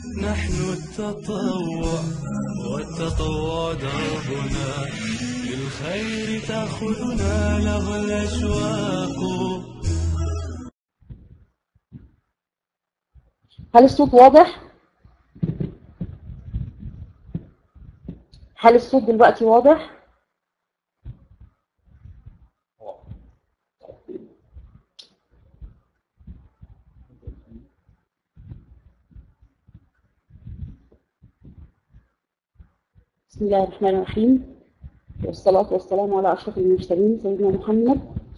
نحن التطوع والتطوع دربنا للخير تأخذنا له الأشواق هل الصوت واضح؟ هل الصوت دلوقتي واضح؟ بسم الله الرحمن الرحيم والصلاة والسلام على أشرف المرسلين سيدنا محمد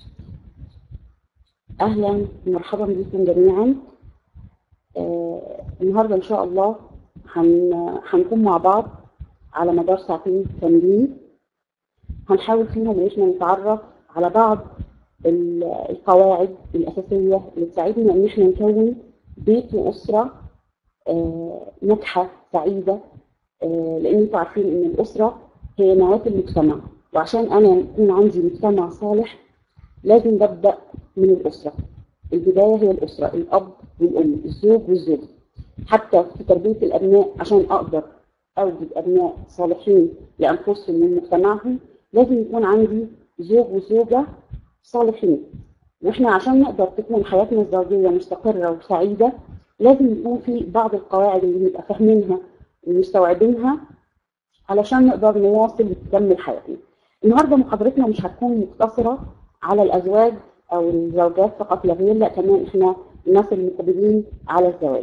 أهلا ومرحبا بكم جميعا آه النهاردة إن شاء الله هن- هنكون مع بعض على مدار ساعتين كاملين هنحاول فيهم إن احنا نتعرف على بعض ال- القواعد الأساسية اللي تساعدنا إن احنا نكون بيت وأسرة آه، ناجحة سعيدة آه، لان انتوا عارفين ان الاسره هي نواه المجتمع وعشان انا يكون عندي مجتمع صالح لازم نبدا من الاسره البدايه هي الاسره الاب والام الزوج والزوجه حتى في تربيه الابناء عشان اقدر اوجد ابناء صالحين لانفسهم ولمجتمعهم لازم يكون عندي زوج وزوجه صالحين واحنا عشان نقدر تكون حياتنا الزوجيه مستقره وسعيده لازم يكون في بعض القواعد اللي نبقى فاهمينها ومستوعبينها علشان نقدر نواصل ونكمل حياتنا. النهارده محاضرتنا مش هتكون مقتصره على الازواج او الزوجات فقط لا غير لا كمان احنا الناس المقبلين على الزواج.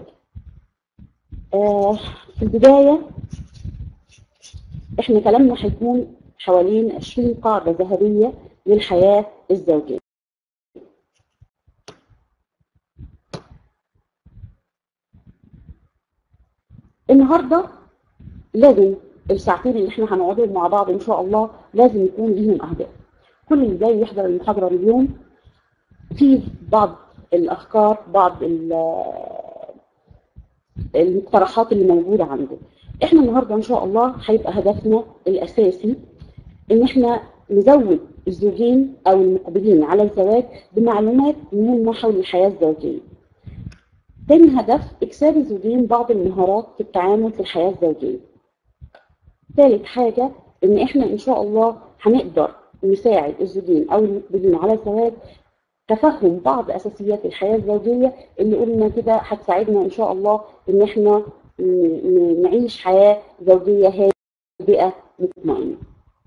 آه في البدايه احنا كلامنا هيكون حوالين 20 قاعده ذهبيه للحياه الزوجيه. النهارده لازم الساعتين اللي احنا هنقعدهم مع بعض ان شاء الله لازم يكون ليهم اهداف. كل اللي جاي يحضر المحاضره اليوم في بعض الافكار بعض ال- المقترحات اللي موجوده عنده. احنا النهارده ان شاء الله هيبقى هدفنا الاساسي ان احنا نزود الزوجين او المقبلين على الزواج بمعلومات مهمه حول الحياه الزوجيه. تاني هدف إكساب الزوجين بعض المهارات في التعامل في الحياة الزوجية. ثالث حاجة إن إحنا إن شاء الله هنقدر نساعد الزوجين أو المقبلين على الزواج تفهم بعض أساسيات الحياة الزوجية اللي قلنا كده هتساعدنا إن شاء الله إن إحنا ن- ن- نعيش حياة زوجية هادئة مطمئنة.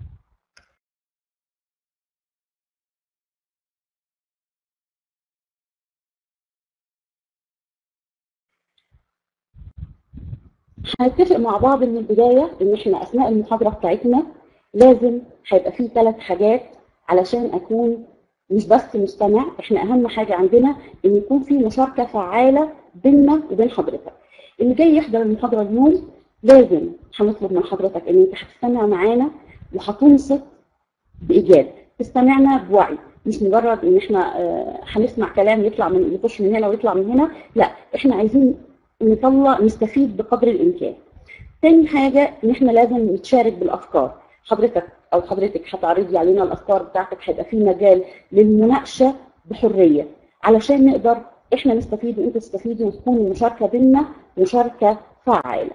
هنتفق مع بعض من البداية إن إحنا أثناء المحاضرة بتاعتنا لازم هيبقى فيه ثلاث حاجات علشان أكون مش بس مستمع، إحنا أهم حاجة عندنا إن يكون في مشاركة فعالة بيننا وبين حضرتك. اللي جاي يحضر المحاضرة اليوم لازم هنطلب من حضرتك إن أنت هتستمع معانا وهتنصت بإيجاب، تستمعنا بوعي، مش مجرد إن إحنا آه، هنسمع كلام يطلع من يخش من هنا ويطلع من هنا، لا إحنا عايزين نطلع نستفيد بقدر الامكان. تاني حاجه ان احنا لازم نتشارك بالافكار، حضرتك او حضرتك هتعرضي علينا الافكار بتاعتك هيبقى في مجال للمناقشه بحريه علشان نقدر احنا نستفيد وانت تستفيدي وتكون المشاركه بينا مشاركه فعاله.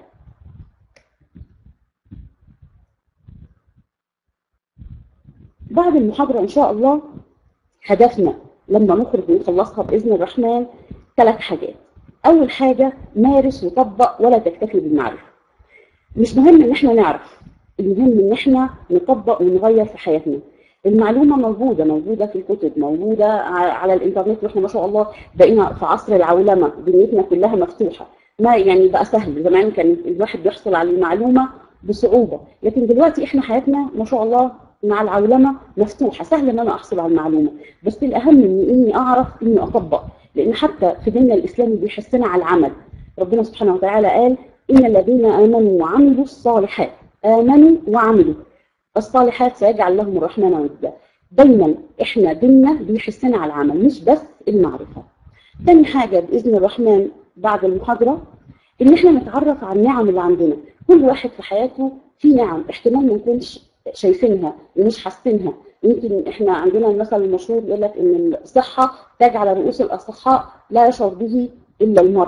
بعد المحاضره ان شاء الله هدفنا لما نخرج ونخلصها باذن الرحمن ثلاث حاجات. اول حاجه مارس وطبق ولا تكتفي بالمعرفه مش مهم ان احنا نعرف المهم ان احنا نطبق ونغير في حياتنا المعلومه موجوده موجوده في الكتب موجوده ع- على الانترنت واحنا ما شاء الله بقينا في عصر العولمه دنيتنا كلها مفتوحه ما يعني بقى سهل زمان كان الواحد بيحصل على المعلومه بصعوبه لكن دلوقتي احنا حياتنا ما شاء الله مع العولمه مفتوحه سهل ان انا احصل على المعلومه بس الاهم من اني اعرف اني اطبق لان حتى في ديننا الاسلامي بيحثنا على العمل ربنا سبحانه وتعالى قال ان الذين امنوا وعملوا الصالحات امنوا وعملوا الصالحات سيجعل لهم الرحمن ودا دايما احنا ديننا بيحثنا على العمل مش بس المعرفه تاني حاجه باذن الرحمن بعد المحاضره ان احنا نتعرف على النعم اللي عندنا كل واحد في حياته في نعم احتمال ما نكونش شايفينها ومش حاسينها يمكن احنا عندنا المثل المشهور يقول لك ان الصحه تاج على رؤوس الاصحاء لا يشعر به الا المرضى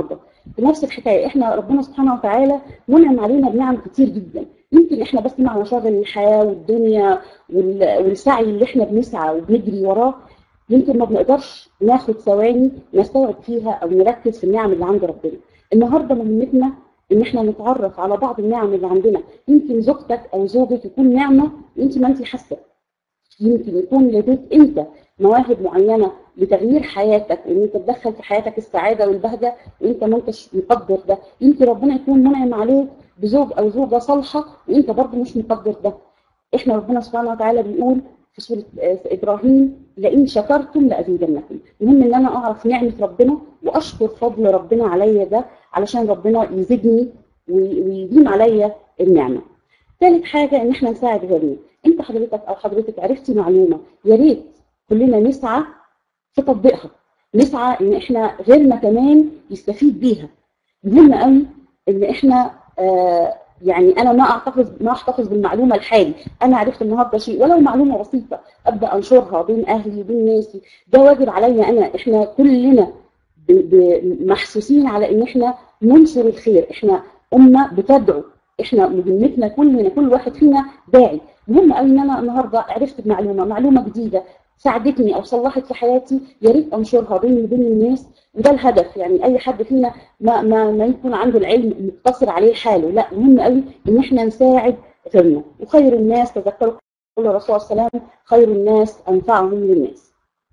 بنفس الحكايه احنا ربنا سبحانه وتعالى منعم علينا بنعم كتير جدا يمكن احنا بس مع مشاغل الحياه والدنيا وال- والسعي اللي احنا بنسعى وبنجري وراه يمكن ما بنقدرش ناخد ثواني نستوعب فيها او نركز في النعم اللي عند ربنا النهارده مهمتنا ان احنا نتعرف على بعض النعم اللي عندنا يمكن زوجتك او زوجك يكون نعمه انت ما انت حاسه يمكن يكون لديك انت مواهب معينه لتغيير حياتك وان انت تدخل في حياتك السعاده والبهجه وانت ما انتش مقدر ده يمكن ربنا يكون منعم عليك بزوج او زوجه صالحه وانت برضه مش مقدر ده احنا ربنا سبحانه وتعالى بيقول في سوره آه، ابراهيم لئن شكرتم لازيدنكم المهم ان انا اعرف نعمه ربنا واشكر فضل ربنا عليا ده علشان ربنا يزيدني وي- ويديم عليا النعمه ثالث حاجه ان احنا نساعد غيرنا انت حضرتك او حضرتك عرفتي معلومه يا ريت كلنا نسعى في تطبيقها نسعى ان احنا غيرنا كمان يستفيد بيها مهم قوي ان احنا آه يعني انا ما احتفظ ما احتفظ بالمعلومه الحالي انا عرفت النهارده شيء ولو معلومه بسيطه ابدا انشرها بين اهلي وبين ناسي ده واجب عليا انا احنا كلنا ب- ب- محسوسين على ان احنا ننشر الخير احنا امه بتدعو احنا مهمتنا كلنا كل واحد فينا داعي مهم قوي ان انا النهارده عرفت بمعلومه معلومه جديده ساعدتني او صلحت في حياتي يا ريت انشرها بيني وبين الناس وده الهدف يعني اي حد فينا ما ما ما يكون عنده العلم مقتصر عليه حاله لا مهم قوي ان احنا نساعد غيرنا وخير الناس تذكروا قول الرسول صلى الله عليه وسلم خير الناس انفعهم للناس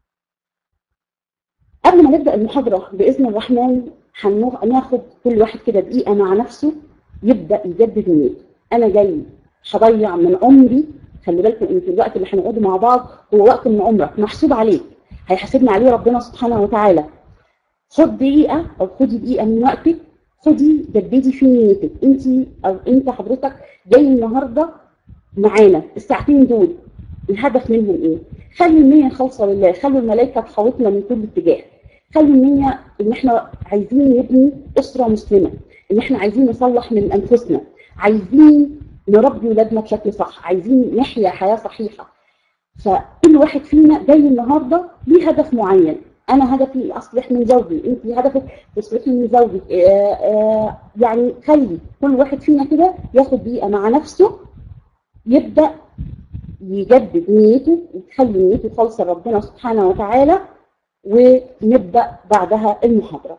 قبل ما نبدا المحاضره باذن الرحمن هناخد كل واحد كده دقيقه مع نفسه يبدا يجدد نيته انا جاي هضيع من عمري خلي بالكم ان في الوقت اللي هنقعده مع بعض هو وقت من عمرك محسوب عليك هيحاسبنا عليه ربنا سبحانه وتعالى خد دقيقه او خدي دقيقه من وقتك خدي جددي في نيتك انت او انت حضرتك جاي النهارده معانا الساعتين دول الهدف منهم ايه؟ خلي النية خالصة لله، خلوا الملائكة تحوطنا من كل اتجاه. خلي النية ان احنا عايزين نبني أسرة مسلمة، ان احنا عايزين نصلح من أنفسنا، عايزين نربي ولادنا بشكل صح، عايزين نحيا حياة صحيحة. فكل واحد فينا جاي النهارده ليه هدف معين، انا هدفي اصلح من زوجي، انت هدفك تصلحي من زوجك، آآ آآ يعني خلي كل واحد فينا كده ياخد دقيقة مع نفسه يبدأ يجدد نيته ويخلي نيته خالصة لربنا سبحانه وتعالى ونبدأ بعدها المحاضرة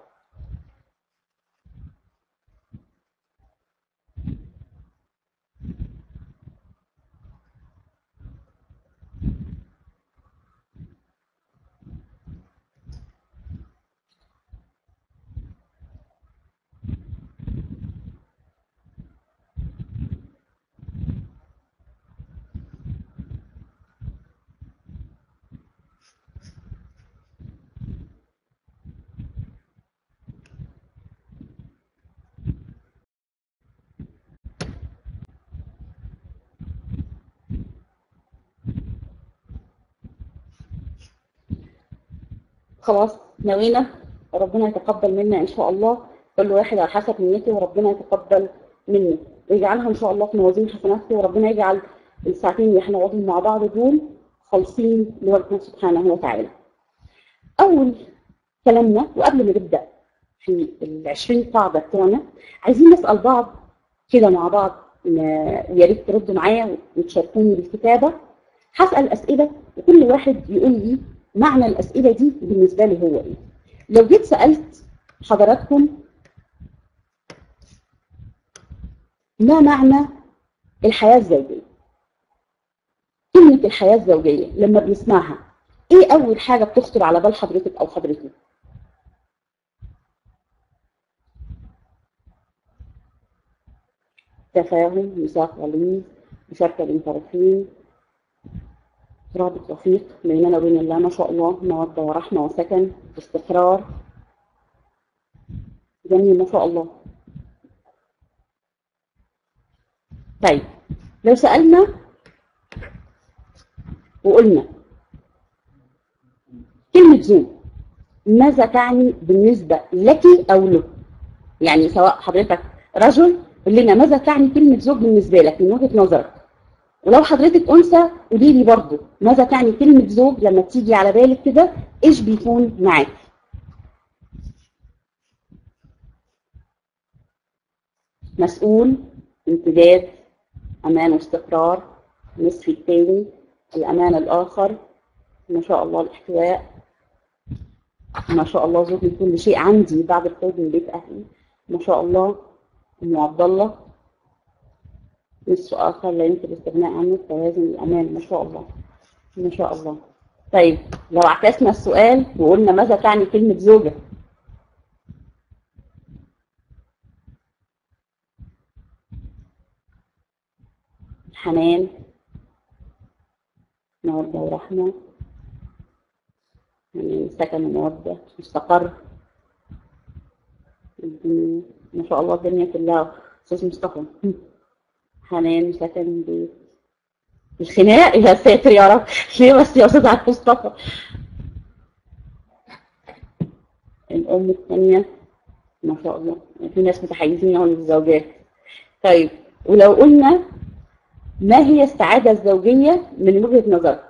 خلاص نوينا ربنا يتقبل منا ان شاء الله كل واحد على حسب نيته وربنا يتقبل منه ويجعلها ان شاء الله في موازين حسناته وربنا يجعل الساعتين اللي احنا قاعدين مع بعض دول خالصين لوجهه سبحانه وتعالى. اول كلامنا وقبل ما نبدا في ال 20 قاعده بتوعنا عايزين نسال بعض كده مع بعض ويا ريت تردوا معايا وتشاركوني بالكتابه هسال اسئله وكل واحد يقول لي معنى الأسئلة دي بالنسبة لي هو إيه؟ لو جيت سألت حضراتكم ما معنى الحياة الزوجية؟ كلمة الحياة الزوجية لما بنسمعها إيه أول حاجة بتخطر على بال حضرتك أو حضرتك؟ تفاهم، ميثاق غليظ، مشاركة بين طرفين، رابط وثيق بيننا وبين الله ما شاء الله مودة ورحمة وسكن استقرار جميل ما شاء الله طيب لو سألنا وقلنا كلمة زوج ماذا تعني بالنسبة لك أو له يعني سواء حضرتك رجل قول لنا ماذا تعني كلمة زوج بالنسبة لك من وجهة نظرك ولو حضرتك انثى قولي لي برضه ماذا تعني كلمه زوج لما تيجي على بالك كده ايش بيكون معاك مسؤول امتداد امان واستقرار نصف الثاني الامان الاخر ما شاء الله الاحتواء ما شاء الله زوجي كل شيء عندي بعد الخروج من بيت اهلي ما شاء الله ام عبد الله نصف اخر لا يمكن الاستغناء عنه توازن الامان ما شاء الله ما شاء الله طيب لو عكسنا السؤال وقلنا ماذا تعني كلمة زوجة حنان مودة ورحمة يعني سكن ومودة مستقر الدنيا ما شاء الله الدنيا كلها أستاذ مصطفى حنان سكن بيت الخناق يا ساتر يا رب ليه بس يا أستاذ عبد مصطفى الأم الثانية ما شاء الله في ناس متحيزين أهو للزوجات طيب ولو قلنا ما هي السعادة الزوجية من وجهة نظرك؟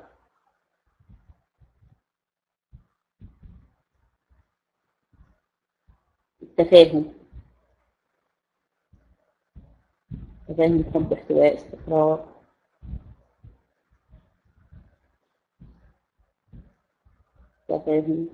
التفاهم تفاهم حب احتواء استقرار تفاهم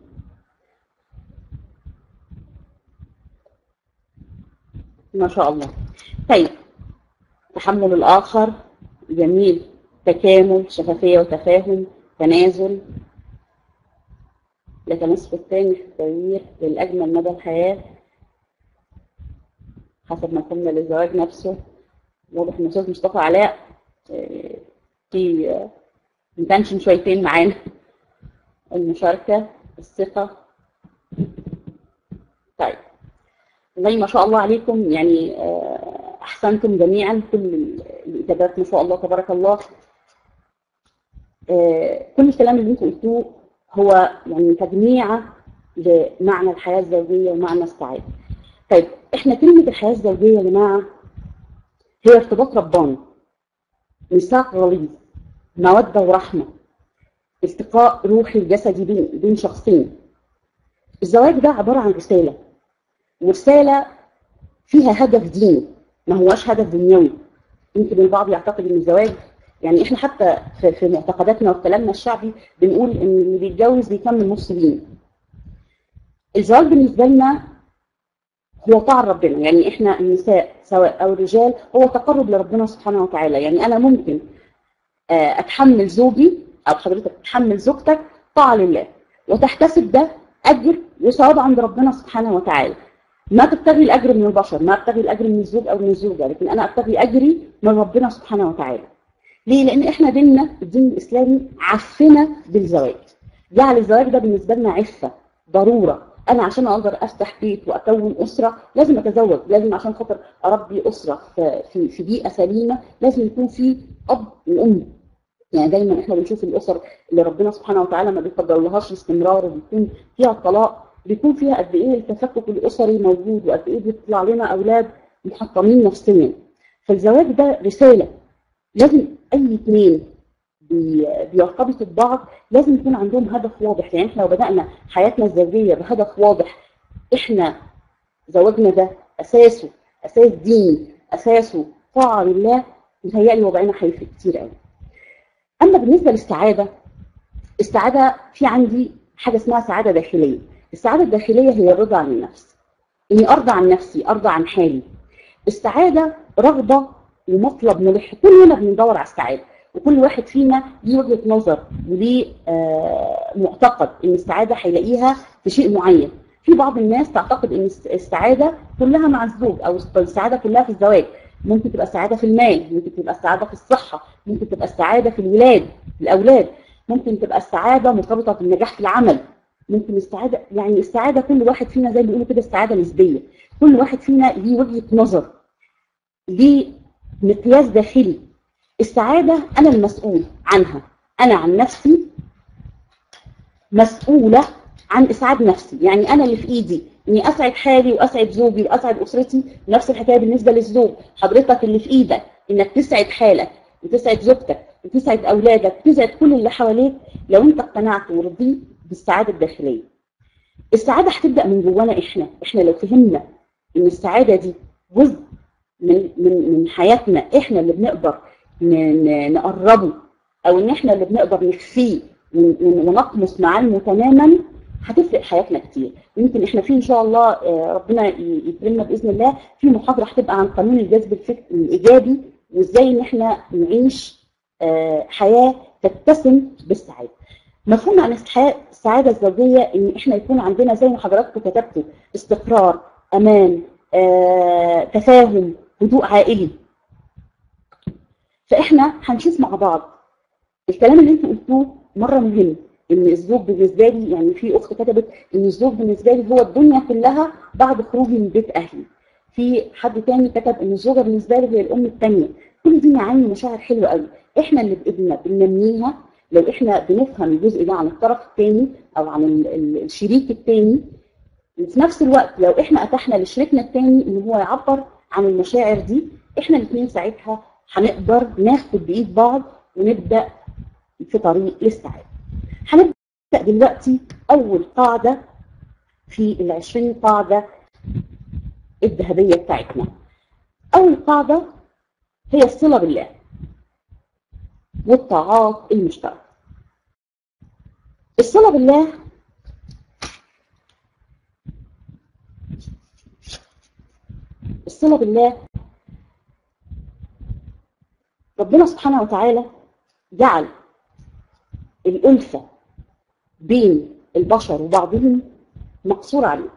ما شاء الله طيب تحمل الآخر جميل تكامل شفافية وتفاهم تنازل لك نصف الثاني في التغيير للأجمل مدى الحياة حسب ما قمنا للزواج نفسه واضح ان استاذ مصطفى علاء آه، في آه، متنشن شويتين معانا المشاركة الثقة طيب والله ما شاء الله عليكم يعني آه، أحسنتم جميعا كل الإجابات ما شاء الله تبارك الله آه، كل الكلام اللي انتم قلتوه هو يعني تجميعة لمعنى الحياة الزوجية ومعنى السعادة. طيب احنا كلمة الحياة الزوجية يا جماعة هي ارتباط رباني ميثاق غليظ مودة ورحمة التقاء روحي وجسدي بين بين شخصين الزواج ده عبارة عن رسالة ورسالة فيها هدف ديني ما هواش هدف دنيوي يمكن البعض يعتقد ان الزواج يعني احنا حتى في, في معتقداتنا وكلامنا الشعبي بنقول ان اللي بيتجوز بيكمل نص دين الزواج بالنسبه لنا هو طاعة ربنا يعني احنا النساء سواء او الرجال هو تقرب لربنا سبحانه وتعالى يعني انا ممكن آه، اتحمل زوجي او حضرتك تحمل زوجتك طاعة لله وتحتسب ده اجر وثواب عند ربنا سبحانه وتعالى ما تبتغي الاجر من البشر ما ابتغي الاجر من الزوج او من الزوجه لكن انا ابتغي اجري من ربنا سبحانه وتعالى ليه لان احنا ديننا الدين الاسلامي عفنا بالزواج جعل الزواج ده بالنسبه لنا عفه ضروره انا عشان اقدر افتح بيت واكون اسره لازم اتزوج لازم عشان خاطر اربي اسره في في, في بيئه سليمه لازم يكون في اب وام يعني دايما احنا بنشوف الاسر اللي ربنا سبحانه وتعالى ما بيقدر لهاش الاستمرار وبيكون فيها الطلاق بيكون فيها قد ايه التفكك الاسري موجود وقد ايه بيطلع لنا اولاد محطمين نفسيا فالزواج ده رساله لازم اي اثنين بي- بيرتبطوا ببعض لازم يكون عندهم هدف واضح يعني احنا لو بدانا حياتنا الزوجيه بهدف واضح احنا زواجنا ده اساسه اساس ديني اساسه طاعه لله متهيألي وضعنا هيفرق كتير قوي اما بالنسبه للسعاده السعاده في عندي حاجه اسمها سعاده داخليه السعاده الداخليه هي الرضا عن النفس اني ارضى عن نفسي ارضى عن حالي السعاده رغبه ومطلب ملح كلنا بندور على السعاده وكل واحد فينا ليه وجهه نظر وليه آه معتقد ان السعاده هيلاقيها في شيء معين في بعض الناس تعتقد ان الس- السعاده كلها مع الزوج او السعاده كلها في الزواج ممكن تبقى السعاده في المال ممكن تبقى السعاده في الصحه ممكن تبقى السعاده في الولاد الاولاد ممكن تبقى السعاده مرتبطه بالنجاح في العمل ممكن السعاده يعني السعاده كل واحد فينا زي ما بيقولوا كده السعاده نسبيه كل واحد فينا ليه وجهه نظر ليه مقياس داخلي السعاده انا المسؤول عنها انا عن نفسي مسؤوله عن اسعاد نفسي يعني انا اللي في ايدي اني اسعد حالي واسعد زوجي واسعد اسرتي نفس الحكايه بالنسبه للزوج حضرتك اللي في ايدك انك تسعد حالك وتسعد زوجتك وتسعد اولادك وتسعد كل اللي حواليك لو انت اقتنعت ورضيت بالسعاده الداخليه السعاده هتبدا من جوانا احنا احنا لو فهمنا ان السعاده دي جزء من من من حياتنا احنا اللي بنقدر ن- ن- نقربه او ان احنا اللي بنقدر نخفيه ون- ون- ونقمص معالمه تماما هتفرق حياتنا كتير يمكن احنا في ان شاء الله آه، ربنا ي- يكرمنا باذن الله في محاضره هتبقى عن قانون الجذب الفك- الايجابي وازاي ان احنا نعيش آه، حياه تتسم بالسعاده. مفهوم عن الحياه السعاده الزوجيه ان احنا يكون عندنا زي ما حضراتكم كتبتوا استقرار، امان، آه، تفاهم، هدوء عائلي. فاحنا هنشوف مع بعض الكلام اللي انتوا قلتوه مره مهم ان الزوج بالنسبه لي يعني في اخت كتبت ان الزوج بالنسبه لي هو الدنيا كلها بعد خروجي من بيت اهلي. في حد تاني كتب ان الزوجه بالنسبه لي هي الام الثانيه. كل دي معاني ومشاعر حلوه قوي احنا اللي بايدنا بننميها لو احنا بنفهم الجزء ده عن الطرف الثاني او عن ال- ال- الشريك الثاني وفي نفس الوقت لو احنا اتحنا لشريكنا الثاني ان هو يعبر عن المشاعر دي احنا الاثنين ساعتها هنقدر ناخد بايد بعض ونبدا في طريق للسعاده. هنبدا دلوقتي اول قاعده في العشرين قاعده الذهبيه بتاعتنا. اول قاعده هي الصله بالله والطاعات المشتركه. الصله بالله الصله بالله ربنا سبحانه وتعالى جعل الألفة بين البشر وبعضهم مقصور عليه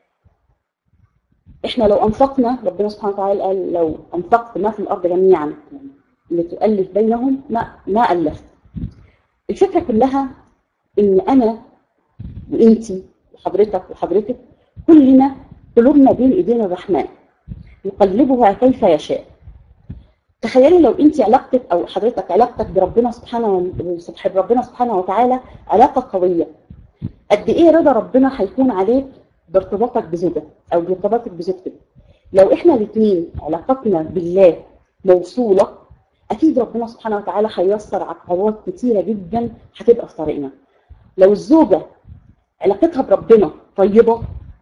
احنا لو انفقنا ربنا سبحانه وتعالى قال لو انفقت ما في الارض جميعا لتؤلف بينهم ما ما الفت الفكره كلها ان انا وانتي وحضرتك وحضرتك كلنا قلوبنا بين ايدين الرحمن يقلبها كيف يشاء تخيلي لو انت علاقتك او حضرتك علاقتك بربنا سبحانه سبحان ربنا سبحانه وتعالى علاقه قويه قد ايه رضا ربنا هيكون عليك بارتباطك بزوجك او بارتباطك بزوجتك لو احنا الاثنين علاقتنا بالله موصوله اكيد ربنا سبحانه وتعالى هييسر عقبات كتيره جدا هتبقى في طريقنا لو الزوجه علاقتها بربنا طيبه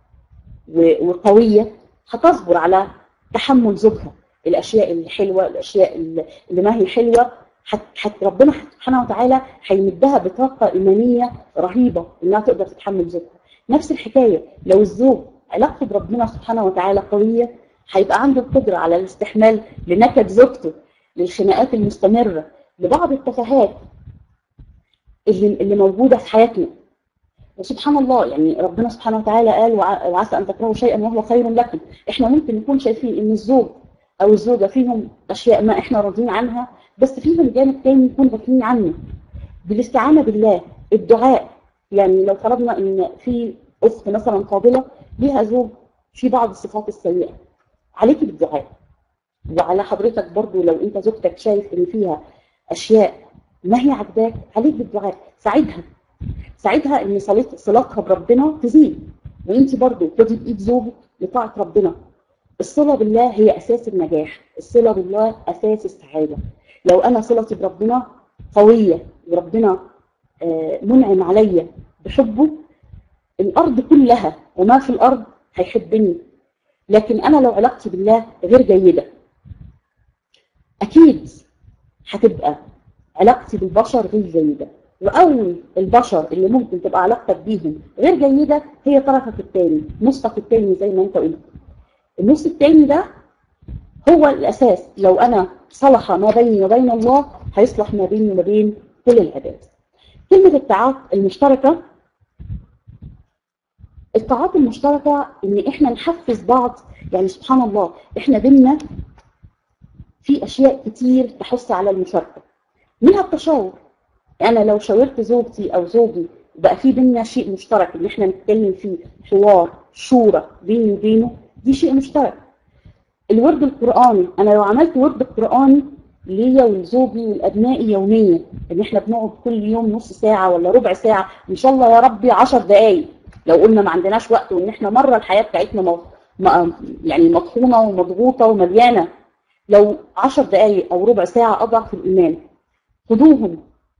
و- وقويه هتصبر على تحمل زوجها الاشياء الحلوه الاشياء اللي ما هي حلوه حت حت ربنا سبحانه وتعالى هيمدها بطاقه ايمانيه رهيبه انها تقدر تتحمل زوجها نفس الحكايه لو الزوج علاقته بربنا سبحانه وتعالى قويه هيبقى عنده القدره على الاستحمال لنكد زوجته للخناقات المستمره لبعض التفاهات اللي اللي موجوده في حياتنا وسبحان الله يعني ربنا سبحانه وتعالى قال وع- وعسى ان تكرهوا شيئا وهو خير لكم احنا ممكن نكون شايفين ان الزوج او الزوجه فيهم اشياء ما احنا راضيين عنها بس فيهم جانب تاني نكون غافلين عنه بالاستعانه بالله الدعاء يعني لو فرضنا ان في اخت مثلا فاضله ليها زوج في بعض الصفات السيئه عليكي بالدعاء وعلى حضرتك برضو لو انت زوجتك شايف ان فيها اشياء ما هي عاجباك عليك بالدعاء ساعدها ساعدها ان صلات- صلاتها بربنا تزيد وانت برضو خدي بايد زوجك لطاعه ربنا الصله بالله هي اساس النجاح الصله بالله اساس السعاده لو انا صلتي بربنا قويه وربنا آه، منعم عليا بحبه الارض كلها وما في الارض هيحبني لكن انا لو علاقتي بالله غير جيده اكيد هتبقى علاقتي بالبشر غير جيده واول البشر اللي ممكن تبقى علاقتك بيهم غير جيده هي طرفك الثاني نصك الثاني زي ما انت قلت النص الثاني ده هو الاساس لو انا صلح ما بيني وبين الله هيصلح ما بيني وما بين كل العباد كلمه الطاعات المشتركه الطاعات المشتركه ان احنا نحفز بعض يعني سبحان الله احنا بينا في اشياء كتير تحث على المشاركه منها التشاور انا لو شاورت زوجتي او زوجي بقى في بينا شيء مشترك ان احنا نتكلم فيه حوار شورى بيني وبينه دي شيء مشترك الورد القراني انا لو عملت ورد قراني ليا ولزوجي ولابنائي يوميا ان احنا بنقعد كل يوم نص ساعه ولا ربع ساعه ان شاء الله يا ربي 10 دقائق لو قلنا ما عندناش وقت وان احنا مره الحياه بتاعتنا مو... م... يعني مطحونه ومضغوطه ومليانه لو 10 دقائق او ربع ساعه اضعف الايمان خدوهم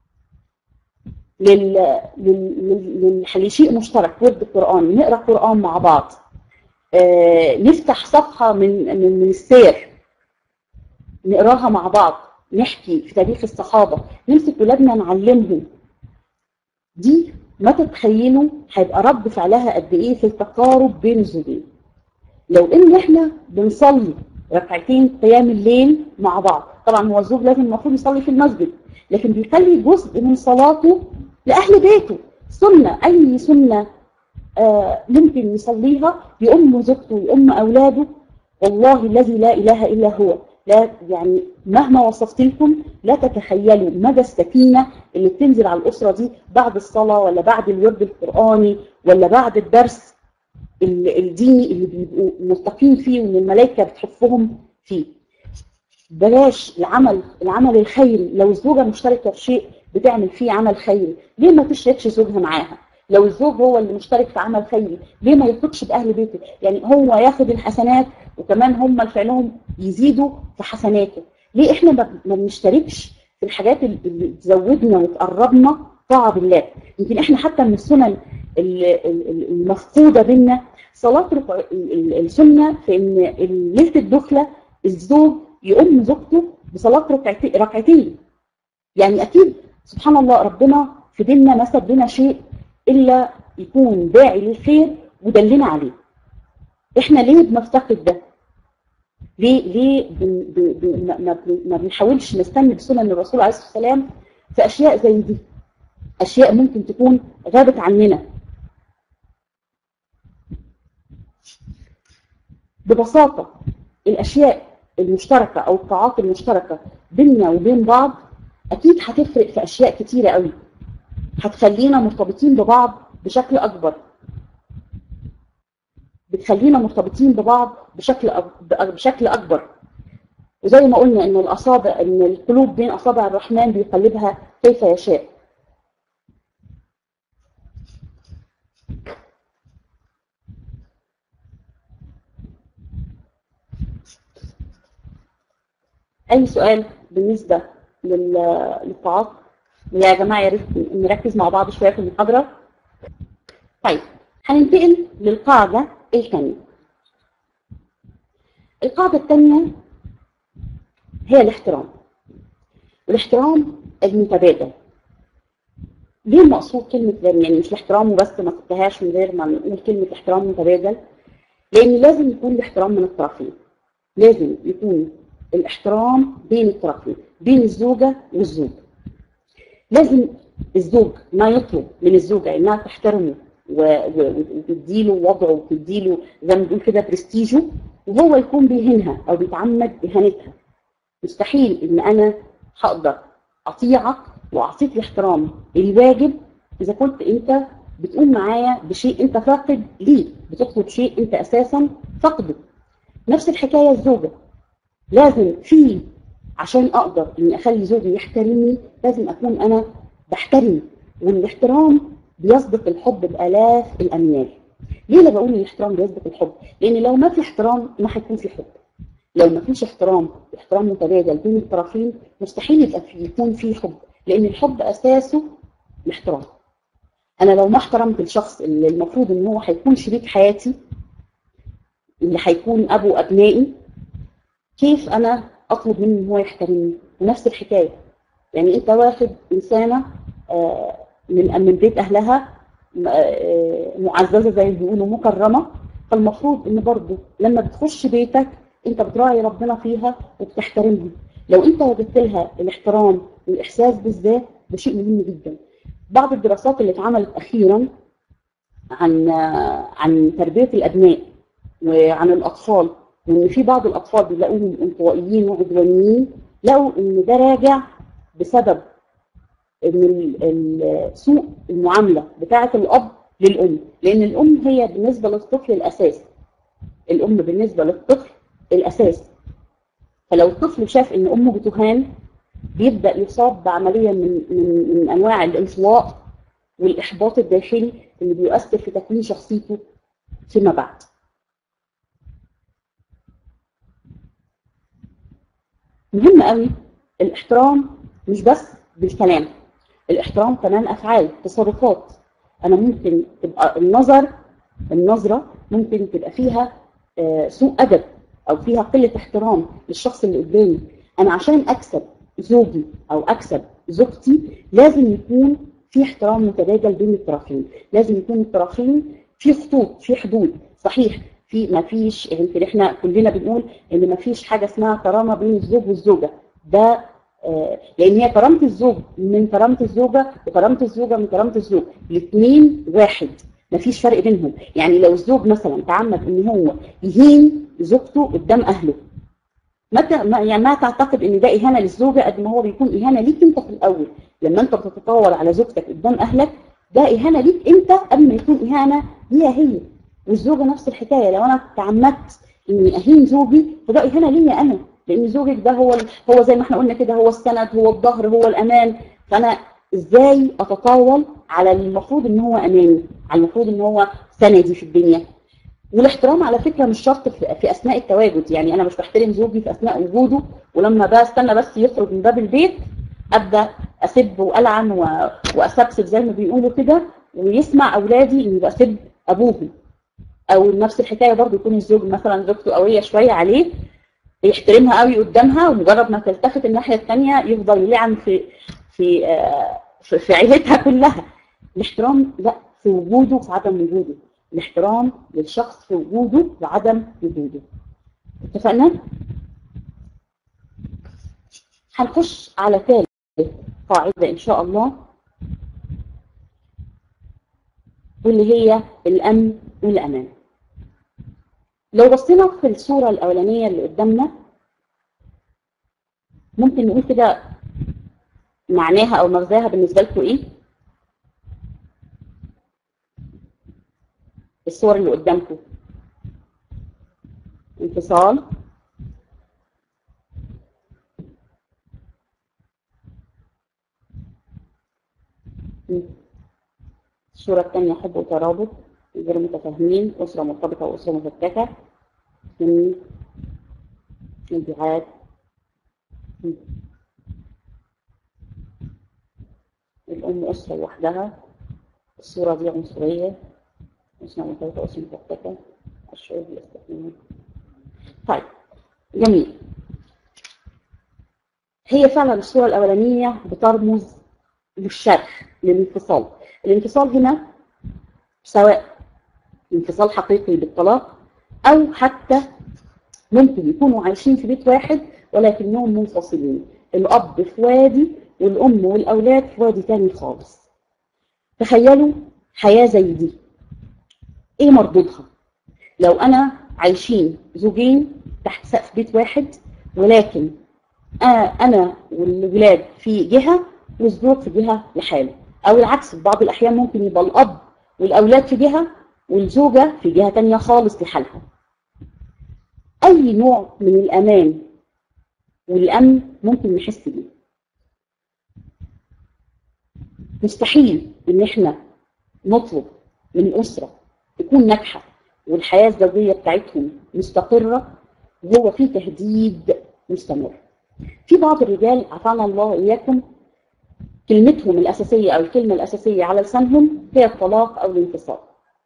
لل... لل... لل... لشيء مشترك ورد القرآن نقرأ قرآن مع بعض آه... نفتح صفحة من من, من السير نقراها مع بعض نحكي في تاريخ الصحابه نمسك ولادنا نعلمهم دي ما تتخيلوا هيبقى رد فعلها قد ايه في التقارب بين الزوجين لو ان احنا بنصلي ركعتين قيام الليل مع بعض طبعا هو الزوج لازم المفروض يصلي في المسجد لكن بيخلي جزء من صلاته لاهل بيته سنه اي سنه آه ممكن يصليها يؤم زوجته يؤم اولاده والله الذي لا اله الا هو لا يعني مهما وصفت لكم لا تتخيلوا مدى السكينه اللي بتنزل على الاسره دي بعد الصلاه ولا بعد الورد القراني ولا بعد الدرس الديني اللي بيبقوا ملتقين فيه وان الملائكه بتحفهم فيه. بلاش العمل العمل الخيري لو الزوجه مشتركه في شيء بتعمل فيه عمل خيري ليه ما تشركش زوجها معاها؟ لو الزوج هو اللي مشترك في عمل خيري ليه ما يثقش باهل بيته؟ يعني هو ياخد الحسنات وكمان هم فعلهم يزيدوا في حسناته. ليه احنا ما بنشتركش في الحاجات اللي تزودنا وتقربنا طاعه بالله؟ يمكن احنا حتى من السنن المفقوده بينا صلاه السنه في ان ليله الدخله الزوج يؤم زوجته بصلاه ركعتين يعني اكيد سبحان الله ربنا في ديننا ما ساب لنا شيء الا يكون داعي للخير ودلنا عليه احنا ليه بنفتقد ده ليه ليه بن بن ما, ما بنحاولش نستنى بسنن الرسول عليه الصلاه والسلام في اشياء زي دي اشياء ممكن تكون غابت عننا ببساطه الاشياء المشتركه او الطاعات المشتركه بيننا وبين بعض اكيد هتفرق في اشياء كتيره قوي هتخلينا مرتبطين ببعض بشكل اكبر بتخلينا مرتبطين ببعض بشكل بشكل اكبر وزي ما قلنا ان الاصابع ان القلوب بين اصابع الرحمن بيقلبها كيف يشاء اي سؤال بالنسبه للطاعات يا جماعه يا ريت نركز مع بعض شويه في المحاضره طيب هننتقل للقاعده الثانيه القاعده الثانيه هي الاحترام الاحترام المتبادل ليه مقصود كلمة يعني مش الاحترام وبس ما سبتهاش من غير ما نقول كلمة احترام متبادل لأن لازم يكون الاحترام من الطرفين لازم يكون الاحترام بين الطرفين بين الزوجة والزوج لازم الزوج ما يطلب من الزوجة انها تحترمه وتديله وضعه وتديله زي ما بنقول كده برستيجه وهو يكون بيهينها او بيتعمد اهانتها مستحيل ان انا هقدر اطيعك واعطيك الاحترام الواجب اذا كنت انت بتقوم معايا بشيء انت فاقد ليه بتطلب شيء انت اساسا فاقده نفس الحكايه الزوجه لازم في عشان اقدر اني اخلي زوجي يحترمني لازم اكون انا بحترمه والاحترام بيسبق الحب بالاف الاميال ليه انا بقول الاحترام بيسبق الحب لان لو ما في احترام ما هيكون في حب لو ما فيش احترام احترام متبادل بين الطرفين مستحيل يبقى في يكون في حب لان الحب اساسه الاحترام انا لو ما احترمت الشخص اللي المفروض ان هو هيكون شريك حياتي اللي هيكون ابو ابنائي كيف انا اطلب منه ان هو يحترمني ونفس الحكايه يعني انت واخد انسانه من من بيت اهلها معززه زي ما بيقولوا مكرمه فالمفروض ان برضه لما بتخش بيتك انت بتراعي ربنا فيها وبتحترمها لو انت وجدت لها الاحترام والاحساس بالذات ده شيء مهم جدا بعض الدراسات اللي اتعملت اخيرا عن عن تربيه الابناء وعن الاطفال وان في بعض الاطفال بيلاقوهم انطوائيين وعدوانيين لقوا ان ده راجع بسبب ان سوء المعامله بتاعه الاب للام لان الام هي بالنسبه للطفل الاساس الام بالنسبه للطفل الاساس فلو الطفل شاف ان امه بتهان بيبدا يصاب بعمليه من من, من انواع الانطواء والاحباط الداخلي اللي بيؤثر في تكوين شخصيته فيما بعد مهم قوي الاحترام مش بس بالكلام الاحترام كمان افعال تصرفات انا ممكن تبقى النظر النظره ممكن تبقى فيها سوء ادب او فيها قله احترام للشخص اللي قدامي انا عشان اكسب زوجي او اكسب زوجتي لازم يكون في احترام متبادل بين الطرفين لازم يكون الطرفين في خطوط في حدود صحيح في ما فيش يمكن احنا كلنا بنقول ان ما فيش حاجه اسمها كرامه بين الزوج والزوجه ده آه، لان هي كرامه الزوج من كرامه الزوجه وكرامه الزوجه من كرامه الزوج الاثنين واحد ما فيش فرق بينهم يعني لو الزوج مثلا تعمد ان هو يهين زوجته قدام اهله ما ت- ما- يعني ما تعتقد ان ده اهانه للزوجه قد ما هو بيكون اهانه ليك انت في الاول لما انت بتتطاول على زوجتك قدام اهلك ده اهانه ليك انت قبل ما يكون اهانه ليها هي والزوجه نفس الحكايه لو انا تعمدت اني اهين زوجي فده اهانه ليا انا لان زوجك ده هو ال- هو زي ما احنا قلنا كده هو السند هو الظهر هو الامان فانا ازاي اتطاول على المفروض ان هو اماني على المفروض ان هو سندي في الدنيا والاحترام على فكره مش شرط في في اثناء التواجد يعني انا مش بحترم زوجي في اثناء وجوده ولما بستنى بس يخرج من باب البيت ابدا اسب والعن و- واسبسب زي ما بيقولوا كده ويسمع اولادي اني بسب ابوهم او نفس الحكايه برضو يكون الزوج مثلا زوجته قويه شويه عليه يحترمها قوي قدامها ومجرد ما تلتفت الناحيه الثانيه يفضل يلعن في في آه، في في عيلتها كلها الاحترام لا في وجوده وفي عدم وجوده الاحترام للشخص في وجوده وعدم وجوده اتفقنا؟ هنخش على ثالث قاعدة إن شاء الله واللي هي الأمن والأمان لو بصينا في الصورة الأولانية اللي قدامنا ممكن نقول كده معناها أو مغزاها بالنسبة لكم إيه؟ الصور اللي قدامكم انفصال مم. الصورة الثانية حب وترابط غير متفاهمين أسرة مرتبطة وأسرة مفككة من انبعاد مم. الأم أسرة لوحدها الصورة دي عنصرية أسرة مرتبطة وأسرة مفككة الشعور بالاستثناء طيب جميل هي فعلا الصورة الأولانية بترمز للشرخ للانفصال الانفصال هنا سواء انفصال حقيقي بالطلاق أو حتى ممكن يكونوا عايشين في بيت واحد ولكنهم منفصلين الأب في وادي والأم والأولاد في وادي تاني خالص تخيلوا حياة زي دي إيه مردودها لو أنا عايشين زوجين تحت سقف بيت واحد ولكن آه أنا والولاد في جهة والزوج في جهة لحاله أو العكس في بعض الأحيان ممكن يبقى الأب والأولاد في جهة والزوجة في جهة تانية خالص لحالها أي نوع من الأمان والأمن ممكن نحس بيه مستحيل إن إحنا نطلب من أسرة تكون ناجحة والحياة الزوجية بتاعتهم مستقرة وهو في تهديد مستمر في بعض الرجال عافانا الله إياكم كلمتهم الأساسية أو الكلمة الأساسية على لسانهم هي الطلاق أو الانفصال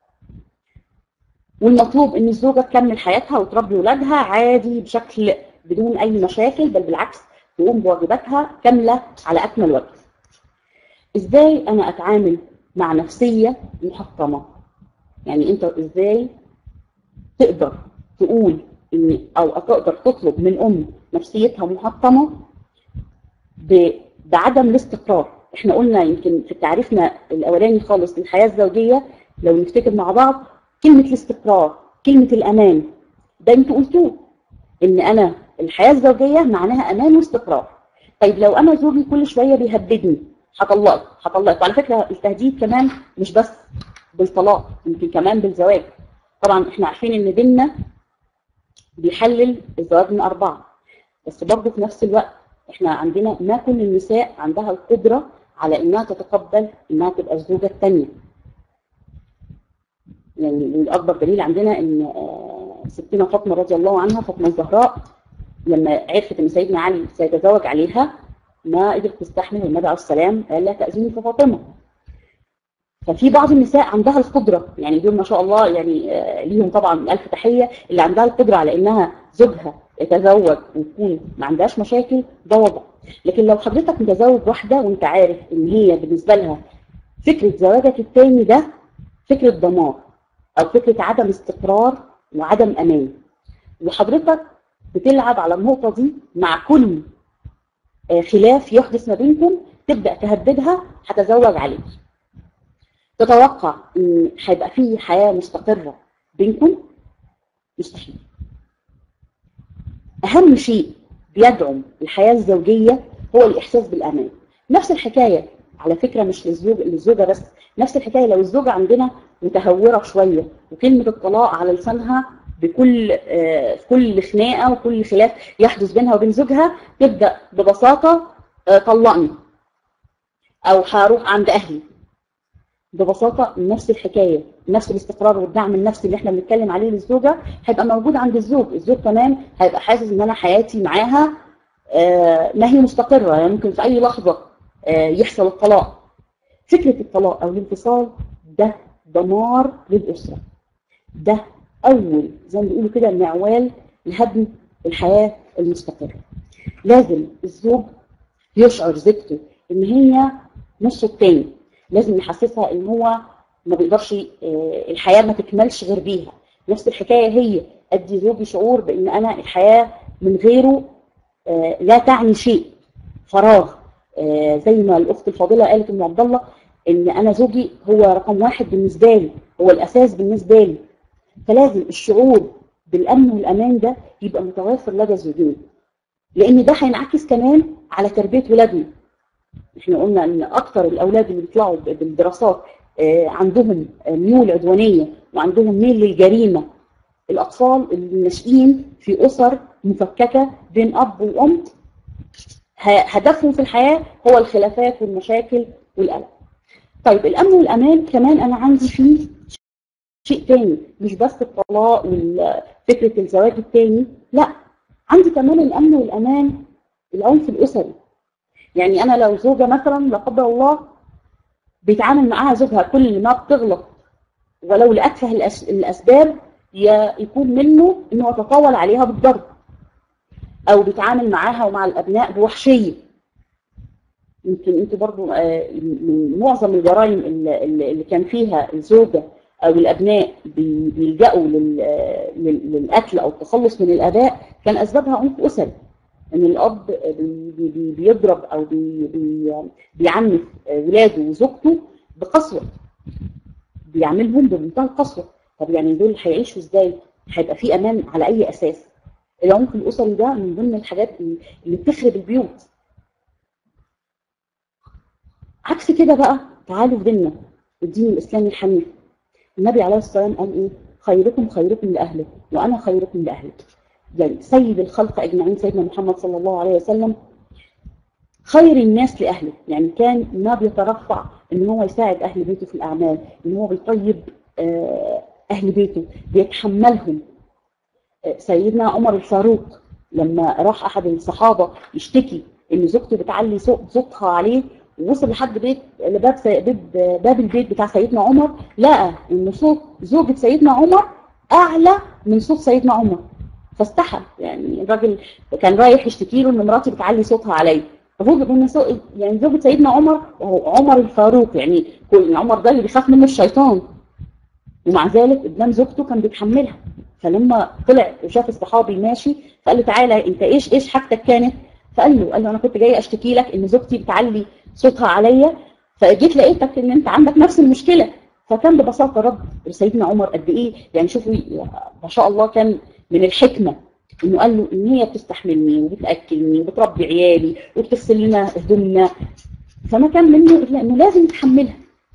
والمطلوب ان الزوجه تكمل حياتها وتربي ولادها عادي بشكل بدون اي مشاكل بل بالعكس تقوم بواجباتها كامله على اكمل وجه. ازاي انا اتعامل مع نفسيه محطمه؟ يعني انت ازاي تقدر تقول ان او تقدر تطلب من ام نفسيتها محطمه ب- بعدم الاستقرار احنا قلنا يمكن في تعريفنا الاولاني خالص للحياه الزوجيه لو نفتكر مع بعض كلمه الاستقرار كلمه الامان ده انتوا قلتوه ان انا الحياه الزوجيه معناها امان واستقرار طيب لو انا زوجي كل شويه بيهددني هطلقك هطلقك وعلى فكره التهديد كمان مش بس بالطلاق يمكن كمان بالزواج طبعا احنا عارفين ان ديننا بيحلل الزواج من اربعه بس برضه في نفس الوقت احنا عندنا ما كل النساء عندها القدره على انها تتقبل انها تبقى الزوجه الثانيه يعني الاكبر دليل عندنا ان آه، ستنا فاطمه رضي الله عنها فاطمه الزهراء لما عرفت ان سيدنا علي سيتزوج عليها ما قدرت تستحمل والنبي عليه السلام قال لا تاذيني في فاطمه ففي بعض النساء عندها القدره يعني دول ما شاء الله يعني آه، ليهم طبعا الف تحيه اللي عندها القدره على انها زوجها تتزوج وتكون ما عندهاش مشاكل ده وضع لكن لو حضرتك متزوج واحده وانت عارف ان هي بالنسبه لها فكره زواجك التاني ده فكره دمار او فكره عدم استقرار وعدم امان وحضرتك بتلعب على النقطه دي مع كل آه، خلاف يحدث ما بينكم تبدا تهددها هتزوج عليك تتوقع ان هيبقى في حياه مستقره بينكم مستحيل اهم شيء بيدعم الحياه الزوجيه هو الاحساس بالامان نفس الحكايه على فكره مش للزوج للزوجه بس نفس الحكايه لو الزوجه عندنا متهوره شويه وكلمه الطلاق على لسانها بكل آه، كل خناقه وكل خلاف يحدث بينها وبين زوجها تبدا ببساطه آه، طلقني او هروح عند اهلي ببساطه نفس الحكايه نفس الاستقرار والدعم النفسي اللي احنا بنتكلم عليه للزوجه هيبقى موجود عند الزوج الزوج كمان هيبقى حاسس ان انا حياتي معاها آه، ما هي مستقره يعني ممكن في اي لحظه آه، يحصل الطلاق فكره الطلاق او الانفصال ده دمار للاسره ده اول زي ما بيقولوا كده معوال لهدم الحياه المستقره لازم الزوج يشعر زوجته ان هي نصه التاني لازم يحسسها ان هو ما بيقدرش آه، الحياه ما تكملش غير بيها نفس الحكايه هي ادي زوجي شعور بان انا الحياه من غيره آه، لا تعني شيء فراغ آه، زي ما الاخت الفاضله قالت ام عبد الله ان انا زوجي هو رقم واحد بالنسبه لي هو الاساس بالنسبه لي فلازم الشعور بالامن والامان ده يبقى متوافر لدى الزوجين لان ده هينعكس كمان على تربيه ولادنا احنا قلنا ان اكثر الاولاد اللي بيطلعوا ب- بالدراسات آه، عندهم آه، ميول عدوانيه وعندهم ميل للجريمه الاطفال الناشئين في اسر مفككه بين اب وام ه- هدفهم في الحياه هو الخلافات والمشاكل والقلق. طيب الامن والامان كمان انا عندي فيه شيء تاني مش بس الطلاق وفكره الزواج التاني لا عندي كمان الامن والامان العنف الاسري يعني انا لو زوجه مثلا لا قدر الله بيتعامل معاها زوجها كل ما بتغلط ولو لاتفه الأس- الاسباب ي- يكون منه انه يتطاول عليها بالضرب او بيتعامل معاها ومع الابناء بوحشيه يمكن انتوا برضو آه، من معظم الجرائم اللي, اللي اللي كان فيها الزوجه او الابناء بي- بيلجأوا لل- آه، لل- للقتل او التخلص من الاباء كان اسبابها عنف اسري ان الاب بي- بي- بي- بيضرب او بي- بي- بيعنف ولاده وزوجته بقسوه بيعملهم بمنتهى القسوه طب يعني دول هيعيشوا ازاي؟ هيبقى في امان على اي اساس؟ العنف الاسري ده من ضمن الحاجات اللي اللي بتخرب البيوت عكس كده بقى تعالوا في ديننا الدين الاسلامي الحنيف النبي عليه الصلاه والسلام قال ايه؟ خيركم خيركم لاهله وانا خيركم لاهلي يعني سيد الخلق اجمعين سيدنا محمد صلى الله عليه وسلم خير الناس لاهله يعني كان ما بيترفع ان هو يساعد اهل بيته في الاعمال ان هو بيطيب آه، اهل بيته بيتحملهم آه، سيدنا عمر الفاروق لما راح احد الصحابه يشتكي ان زوجته بتعلي صوت- صوتها عليه ووصل لحد بيت لباب سي- باب باب البيت بتاع سيدنا عمر لقى ان صوت زوجة سيدنا عمر اعلى من صوت سيدنا عمر فاستحى يعني الراجل كان رايح يشتكي له ان مراتي بتعلي صوتها عليا ففوجئ ان سو- يعني زوجة سيدنا عمر وهو عمر الفاروق يعني كل عمر ده اللي بيخاف منه الشيطان ومع ذلك قدام زوجته كان بيتحملها فلما طلع وشاف الصحابي ماشي فقال له تعالى انت ايش ايش حاجتك كانت فقال له قال له انا كنت جاي اشتكي لك ان زوجتي بتعلي صوتها عليا فجيت لقيتك ان انت عندك نفس المشكله فكان ببساطه رد سيدنا عمر قد ايه يعني شوفوا ما شاء الله كان من الحكمه انه قال له ان هي بتستحملني وبتاكلني وبتربي عيالي وبتغسل لنا هدومنا فما كان منه الا انه لازم يتحملها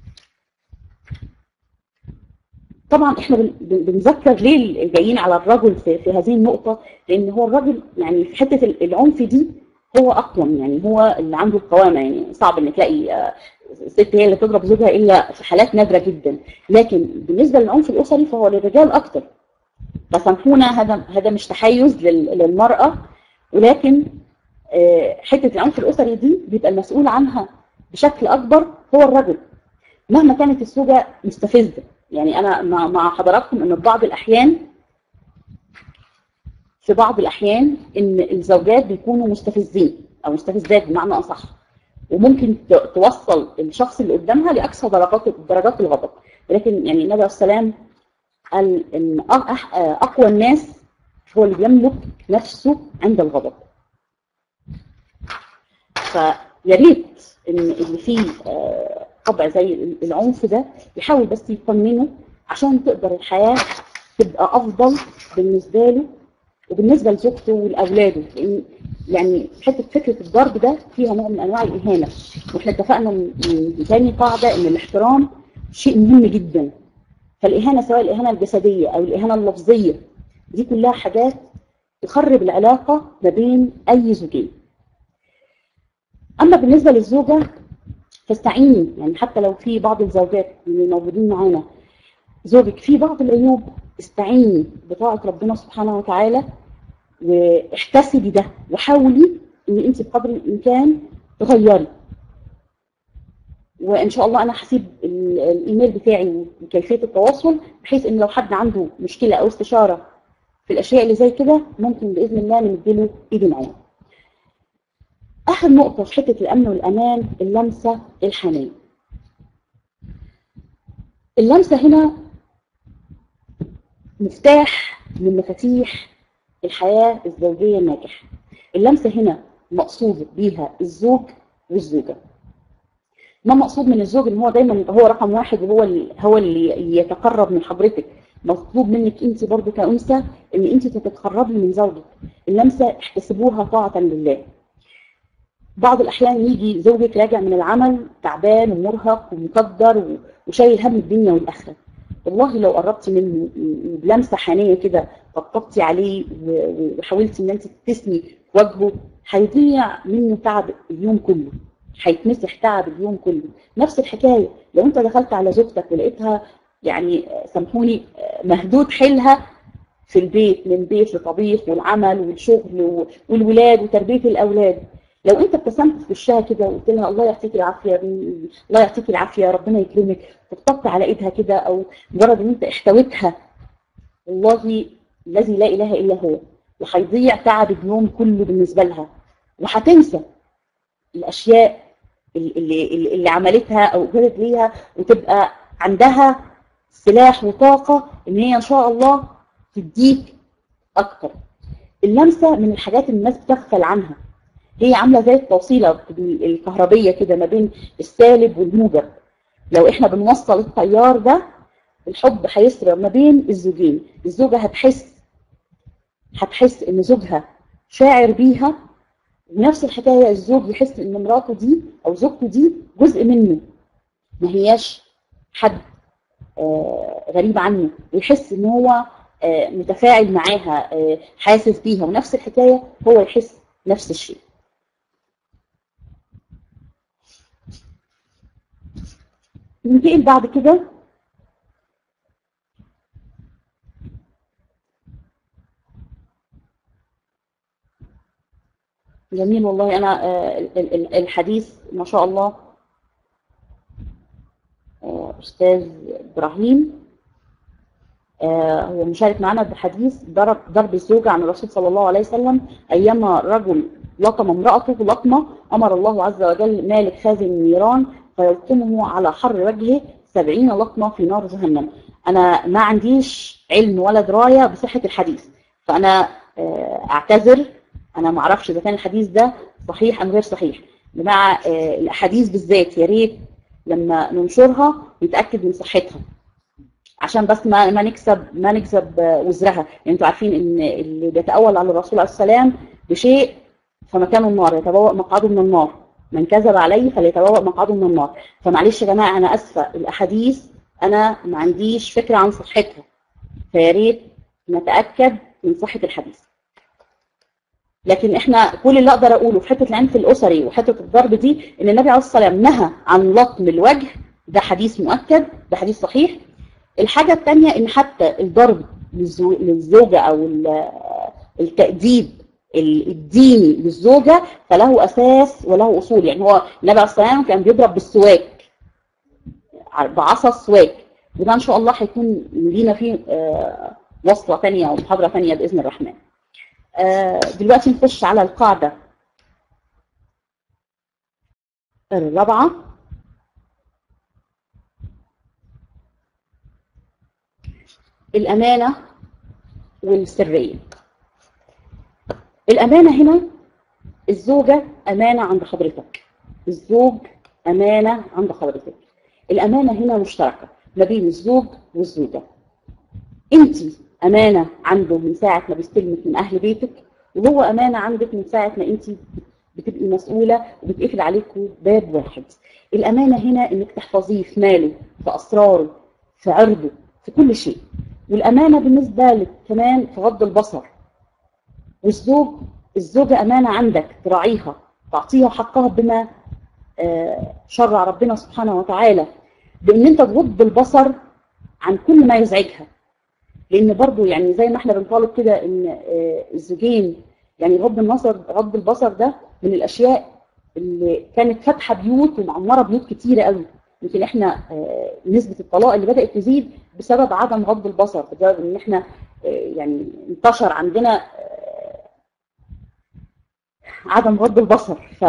طبعا احنا بن- بن- بنذكر ليه الجايين على الرجل في, في هذه النقطه لان هو الرجل يعني في حته ال- العنف دي هو اقوم يعني هو اللي عنده القوامه يعني صعب ان تلاقي آه، ست هي اللي تضرب زوجها الا في حالات نادره جدا لكن بالنسبه للعنف الاسري فهو للرجال اكتر فسامحونا هذا هذا مش تحيز لل- للمراه ولكن آه، حته العنف الاسري دي بيبقى المسؤول عنها بشكل اكبر هو الرجل مهما كانت الزوجه مستفزه يعني انا مع مع حضراتكم ان في بعض الاحيان في بعض الاحيان ان الزوجات بيكونوا مستفزين او مستفزات بمعنى اصح وممكن ت- توصل الشخص اللي قدامها لاقصى درجات درجات الغضب ولكن يعني النبي عليه السلام قال ان أ- أح- اقوى الناس هو اللي بيملك نفسه عند الغضب فيا ريت ان اللي فيه آه، طبع زي العنف ده يحاول بس يقننه عشان تقدر الحياه تبقى افضل بالنسبه له وبالنسبه لزوجته ولاولاده لان يعني حته فكره الضرب ده فيها نوع من انواع الاهانه واحنا اتفقنا من من تاني قاعده ان الاحترام شيء مهم جدا فالاهانه سواء الاهانه الجسديه او الاهانه اللفظيه دي كلها حاجات تخرب العلاقه ما بين اي زوجين اما بالنسبه للزوجه فاستعيني يعني حتى لو في بعض الزوجات من الموجودين معانا زوجك فيه بعض العيوب استعيني بطاعه ربنا سبحانه وتعالى واحتسبي ده وحاولي ان انت بقدر الامكان تغيري وان شاء الله انا هسيب ال- الايميل بتاعي وكيفيه التواصل بحيث ان لو حد عنده مشكله او استشاره في الاشياء اللي زي كده ممكن باذن الله نديله ايدي معاه. اخر نقطه في حته الامن والامان اللمسه الحنيه. اللمسه هنا مفتاح من مفاتيح الحياه الزوجيه الناجحه. اللمسه هنا مقصود بيها الزوج والزوجه. ما مقصود من الزوج ان هو دايما يبقى هو رقم واحد وهو اللي هو اللي يتقرب من حضرتك مطلوب منك انت برضو كأنثى ان انت تتقربي من زوجك اللمسه احتسبوها طاعه لله بعض الاحيان يجي زوجك راجع من العمل تعبان ومرهق ومقدر و- وشايل هم الدنيا والاخره والله لو قربتي منه بلمسه حنيه كده طبطبتي عليه و- و- وحاولتي ان انت تبتسمي في وجهه هيضيع منه تعب اليوم كله هيتمسح تعب اليوم كله نفس الحكايه لو انت دخلت على زوجتك ولقيتها يعني آه، سامحوني آه، مهدود حيلها في البيت من بيت لطبيخ والعمل والشغل و- والولاد وتربيه الاولاد لو انت ابتسمت في وشها كده وقلت لها الله يعطيك العافيه يا بني، الله يعطيك العافيه ربنا يكرمك طبطبت على ايدها كده او مجرد ان انت احتويتها والله الذي لا اله الا هو وهيضيع تعب اليوم كله بالنسبه لها وهتنسى الاشياء اللي, اللي, اللي عملتها او اجرت ليها وتبقى عندها سلاح وطاقه ان هي ان شاء الله تديك اكتر اللمسه من الحاجات اللي الناس بتغفل عنها هي عامله زي التوصيله الكهربيه كده ما بين السالب والموجب لو احنا بنوصل التيار ده الحب هيسرى ما بين الزوجين الزوجه هتحس هتحس ان زوجها شاعر بيها ونفس الحكايه الزوج يحس ان مراته دي او زوجته دي جزء منه ما هياش حد آه، غريب عنه ويحس ان هو آه، متفاعل معاها آه، حاسس بيها ونفس الحكايه هو يحس نفس الشيء ننتقل بعد كده جميل والله انا آه، ال- ال- الحديث ما شاء الله آه، استاذ ابراهيم آه، هو مشارك معنا بحديث ضرب ضرب الزوجة عن الرسول صلى الله عليه وسلم أيما رجل لطم امرأته لطمة أمر الله عز وجل مالك خازن النيران فيلطمه على حر وجهه سبعين لطمة في نار جهنم أنا ما عنديش علم ولا دراية بصحة الحديث فأنا آه، أعتذر أنا ما أعرفش إذا كان الحديث ده صحيح أم غير صحيح مع آه، الأحاديث بالذات يا ريت لما ننشرها نتأكد من صحتها عشان بس ما ما نكسب ما نكسب آه، وزرها يعني انتوا عارفين ان اللي بيتأول على الرسول عليه السلام بشيء فمكانه النار يتبوأ مقعده من النار من كذب عليه فليتبوأ مقعده من النار فمعلش يا جماعه انا اسفه الاحاديث انا ما عنديش فكره عن صحتها فيا ريت نتاكد من صحه الحديث لكن احنا كل اللي اقدر اقوله في حته العنف الاسري وحته الضرب دي ان النبي عليه الصلاه والسلام نهى عن لطم الوجه ده حديث مؤكد ده حديث صحيح الحاجه الثانيه ان حتى الضرب للزو- للزوجه او ال- التاديب ال- الديني للزوجه فله اساس وله اصول يعني هو النبي عليه الصلاه والسلام كان بيضرب بالسواك بعصا السواك وده ان شاء الله هيكون لينا فيه آه، وصله ثانيه او محاضره ثانيه باذن الرحمن آه، دلوقتي نخش على القاعدة الرابعة الأمانة والسرية الأمانة هنا الزوجة أمانة عند حضرتك الزوج أمانة عند حضرتك الأمانة هنا مشتركة ما بين الزوج والزوجة أنت أمانة عنده من ساعة ما بيستلمك من أهل بيتك وهو أمانة عندك من ساعة ما أنت بتبقي مسؤولة وبتقفل عليكم باب واحد الأمانة هنا إنك تحفظيه في ماله في أسراره في عرضه في كل شيء والأمانة بالنسبة لك كمان في غض البصر والزوج الزوجة أمانة عندك تراعيها تعطيها حقها بما آه، شرع ربنا سبحانه وتعالى بان انت تغض البصر عن كل ما يزعجها لان برضو يعني زي ما احنا بنطالب كده ان آه، الزوجين يعني غض النظر غض البصر ده من الاشياء اللي كانت فاتحه بيوت ومعمره بيوت كتيره قوي يمكن احنا آه، نسبه الطلاق اللي بدات تزيد بسبب عدم غض البصر بسبب ان احنا آه، يعني انتشر عندنا آه، عدم غض البصر ف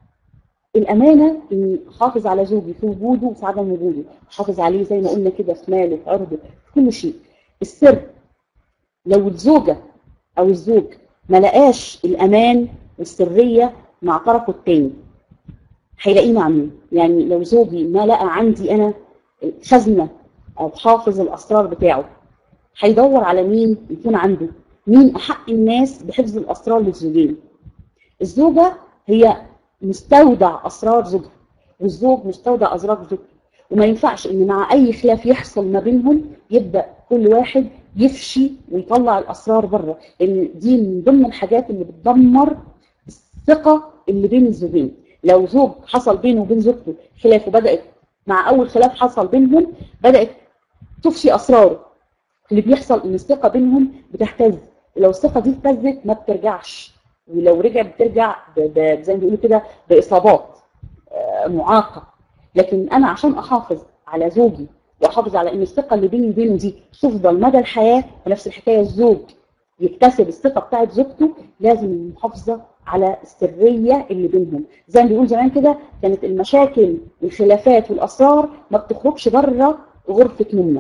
الامانه اني احافظ على زوجي في وجوده وفي عدم وجوده احافظ عليه زي ما قلنا كده في ماله في عرضه في كل شيء السر لو الزوجه او الزوج ما لقاش الامان والسريه مع طرفه الثاني هيلاقيه مع مين يعني لو زوجي ما لقى عندي انا خزنه او حافظ الاسرار بتاعه هيدور على مين يكون عنده مين احق الناس بحفظ الاسرار للزوجين الزوجه هي مستودع اسرار زوجها والزوج مستودع اسرار زوجته وما ينفعش ان مع اي خلاف يحصل ما بينهم يبدا كل واحد يفشي ويطلع الاسرار بره لان دي من ضمن الحاجات اللي بتدمر الثقه اللي بين الزوجين لو زوج حصل بينه وبين زوجته خلاف وبدات مع اول خلاف حصل بينهم بدات تفشي اسراره اللي بيحصل ان الثقه بينهم بتهتز ولو الثقه دي اهتزت ما بترجعش ولو رجع بترجع ب- ب- زي ما بيقولوا كده باصابات آه، معاقه لكن انا عشان احافظ على زوجي واحافظ على ان الثقه اللي بيني وبينه دي تفضل مدى الحياه ونفس الحكايه الزوج يكتسب الثقه بتاعت زوجته لازم المحافظه على السريه اللي بينهم زي ما بيقول زمان كده كانت المشاكل والخلافات والاسرار ما بتخرجش بره غرفه نومنا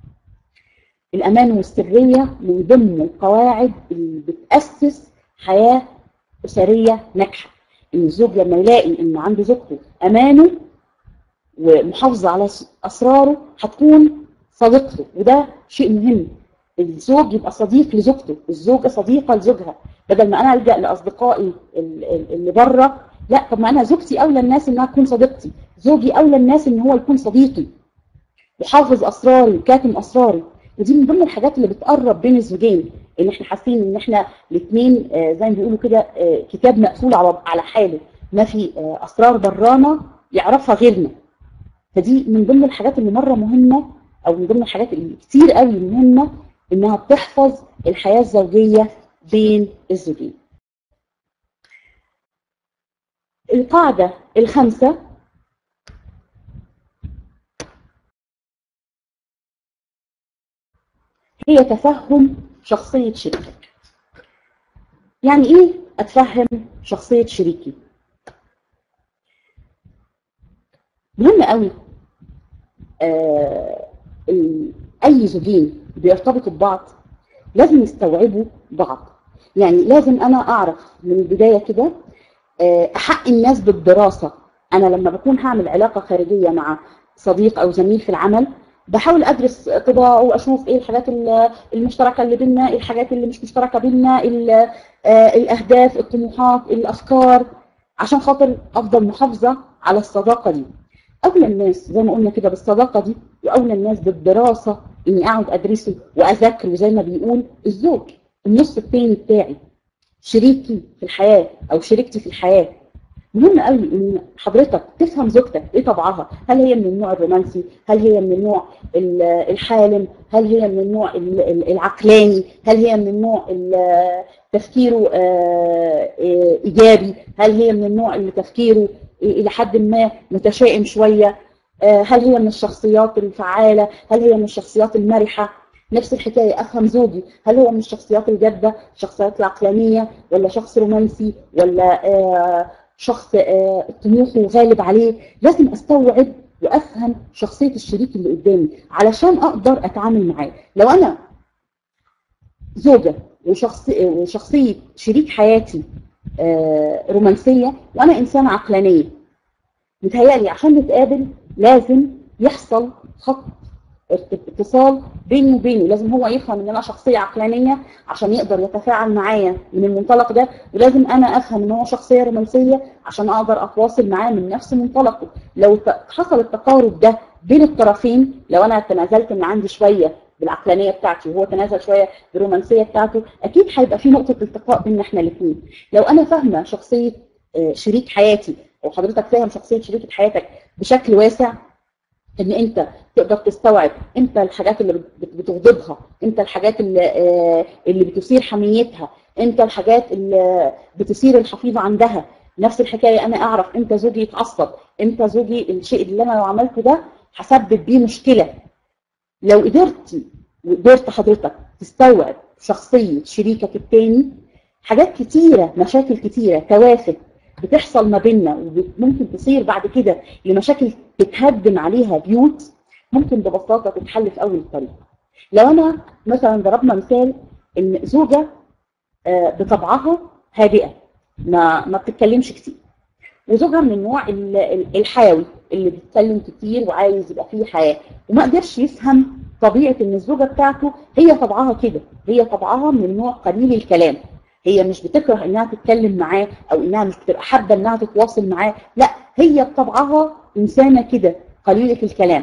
الامان والسريه من ضمن القواعد اللي بتاسس حياه اسريه ناجحه ان الزوج لما يلاقي ان عنده زوجته امانه ومحافظه على اسراره هتكون صديقته وده شيء مهم الزوج يبقى صديق لزوجته الزوجه صديقه لزوجها بدل ما انا الجا لاصدقائي ال- ال- اللي بره لا طب ما انا زوجتي اولى الناس انها تكون صديقتي زوجي اولى الناس ان هو يكون صديقي يحافظ اسراري كاتم اسراري ودي من ضمن الحاجات اللي بتقرب بين الزوجين ان احنا حاسين ان احنا الاثنين زي ما بيقولوا كده آه، كتاب مقفول على على حاله ما في آه، اسرار برانا يعرفها غيرنا فدي من ضمن الحاجات اللي مره مهمه او من ضمن الحاجات اللي كتير قوي مهمه انها بتحفظ الحياه الزوجيه بين الزوجين. القاعده الخامسه هي تفهم شخصيه شريكك. يعني ايه اتفهم شخصيه شريكي؟ مهم قوي آه ال- اي زوجين بيرتبطوا ببعض لازم يستوعبوا بعض يعني لازم انا اعرف من البدايه كده آه، احق الناس بالدراسه انا لما بكون هعمل علاقه خارجيه مع صديق او زميل في العمل بحاول ادرس طباعه واشوف ايه الحاجات ال- المشتركه اللي بينا ايه الحاجات اللي مش مشتركه بينا ال- آه، الاهداف الطموحات الافكار عشان خاطر افضل محافظه على الصداقه دي اولى الناس زي ما قلنا كده بالصداقه دي واولى الناس بالدراسه اني اقعد ادرسه واذاكره زي ما بيقول الزوج النص التاني بتاعي شريكي في الحياه او شريكتي في الحياه مهم قوي ان حضرتك تفهم زوجتك ايه طبعها هل هي من النوع الرومانسي هل هي من النوع ال- الحالم هل هي من النوع ال- ال- العقلاني هل هي من النوع ال- تفكيره آه، آه، ايجابي هل هي من النوع اللي تفكيره الى حد ما متشائم شويه آه، هل هي من الشخصيات الفعاله هل هي من الشخصيات المرحه نفس الحكايه افهم زوجي هل هو من الشخصيات الجاده الشخصيات العقلانيه ولا شخص رومانسي ولا آه شخص آه طموحه غالب عليه لازم استوعب وافهم شخصيه الشريك اللي قدامي علشان اقدر اتعامل معاه لو انا زوجه وشخص وشخصيه شريك حياتي آه رومانسيه وانا انسانه عقلانيه متهيألي عشان نتقابل لازم يحصل خط اتصال بيني وبينه لازم هو يفهم ان انا شخصيه عقلانيه عشان يقدر يتفاعل معايا من المنطلق ده ولازم انا افهم ان هو شخصيه رومانسيه عشان اقدر اتواصل معاه من نفس منطلقه لو حصل التقارب ده بين الطرفين لو انا تنازلت من عندي شويه بالعقلانيه بتاعتي وهو تنازل شويه بالرومانسيه بتاعته اكيد هيبقى في نقطه التقاء بيننا احنا الاثنين لو انا فاهمه شخصيه شريك حياتي او حضرتك فاهم شخصيه شريكه حياتك بشكل واسع ان انت تقدر تستوعب امتى الحاجات اللي بتغضبها امتى الحاجات اللي, اللي بتثير حميتها امتى الحاجات اللي بتثير الحفيظه عندها نفس الحكايه انا اعرف امتى زوجي يتعصب امتى زوجي الشيء اللي انا لو عملته ده هسبب بيه مشكله لو قدرتي وقدرت حضرتك تستوعب شخصيه شريكك التاني حاجات كتيره مشاكل كتيره توافق بتحصل ما بيننا وممكن تصير بعد كده لمشاكل تتهدم عليها بيوت ممكن ببساطه تتحل في اول الطريق. لو انا مثلا ضربنا مثال ان زوجه بطبعها هادئه ما ما بتتكلمش كتير وزوجها من النوع الحيوي اللي بيتكلم كتير وعايز يبقى فيه حياه وما قدرش يفهم طبيعه ان الزوجه بتاعته هي طبعها كده هي طبعها من النوع قليل الكلام هي مش بتكره انها تتكلم معاه او انها مش بتبقى حابه انها تتواصل معاه لا هي بطبعها انسانه كده قليله الكلام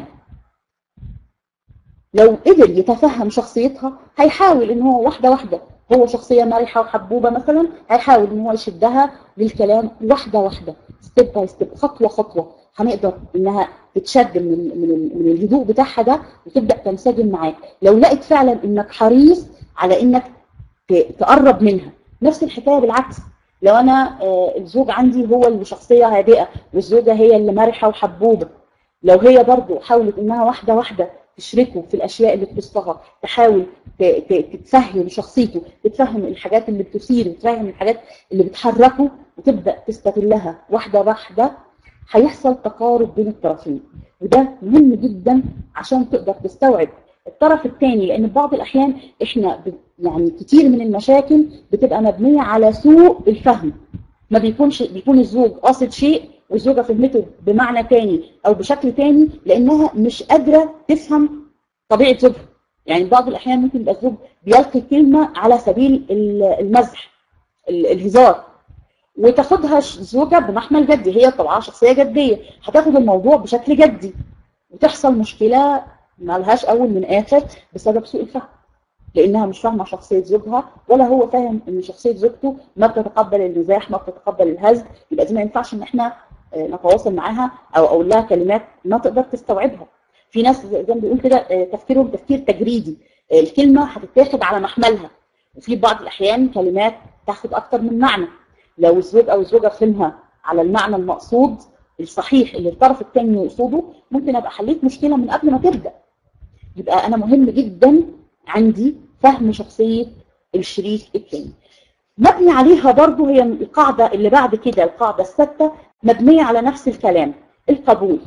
لو قدر يتفهم شخصيتها هيحاول ان هو واحده واحده هو شخصيه مرحه وحبوبه مثلا هيحاول ان هو يشدها للكلام واحده واحده ستيب باي ستيب خطوه خطوه هنقدر انها تتشد من ال من, ال من الهدوء بتاعها ده وتبدا تنسجم معاك لو لقيت فعلا انك حريص على انك تقرب منها نفس الحكايه بالعكس لو انا الزوج عندي هو اللي شخصيه هادئه والزوجه هي اللي مرحه وحبوبه لو هي برضو حاولت انها واحده واحده تشركه في الاشياء اللي تخصها تحاول تتفهم شخصيته تتفهم الحاجات اللي بتثيره تتفهم الحاجات اللي بتحركه وتبدا تستغلها واحده واحده هيحصل تقارب بين الطرفين وده مهم جدا عشان تقدر تستوعب الطرف الثاني لان في بعض الاحيان احنا يعني كتير من المشاكل بتبقى مبنيه على سوء الفهم ما بيكونش بيكون الزوج قاصد شيء والزوجه فهمته بمعنى تاني او بشكل تاني لانها مش قادره تفهم طبيعه زوجها يعني بعض الاحيان ممكن يبقى الزوج بيلقي كلمه على سبيل المزح الهزار وتاخدها الزوجه بمحمل جدي هي طبعا شخصيه جديه هتاخد الموضوع بشكل جدي وتحصل مشكله مالهاش اول من اخر بسبب سوء الفهم لانها مش فاهمه شخصيه زوجها ولا هو فاهم ان شخصيه زوجته ما بتتقبل المزاح ما بتتقبل الهزل يبقى دي ما ينفعش ان احنا نتواصل معاها او اقول لها كلمات ما تقدر تستوعبها في ناس زي ما بيقول كده تفكيرهم تفكير تجريدي الكلمه هتتاخد على محملها وفي بعض الاحيان كلمات تاخد اكتر من معنى لو الزوج او الزوجه فهمها على المعنى المقصود الصحيح اللي الطرف الثاني يقصده ممكن ابقى حليت مشكله من قبل ما تبدا يبقى انا مهم جدا عندي فهم شخصيه الشريك الثاني مبني عليها برضو هي القاعده اللي بعد كده القاعده السادسه مبنيه على نفس الكلام القبول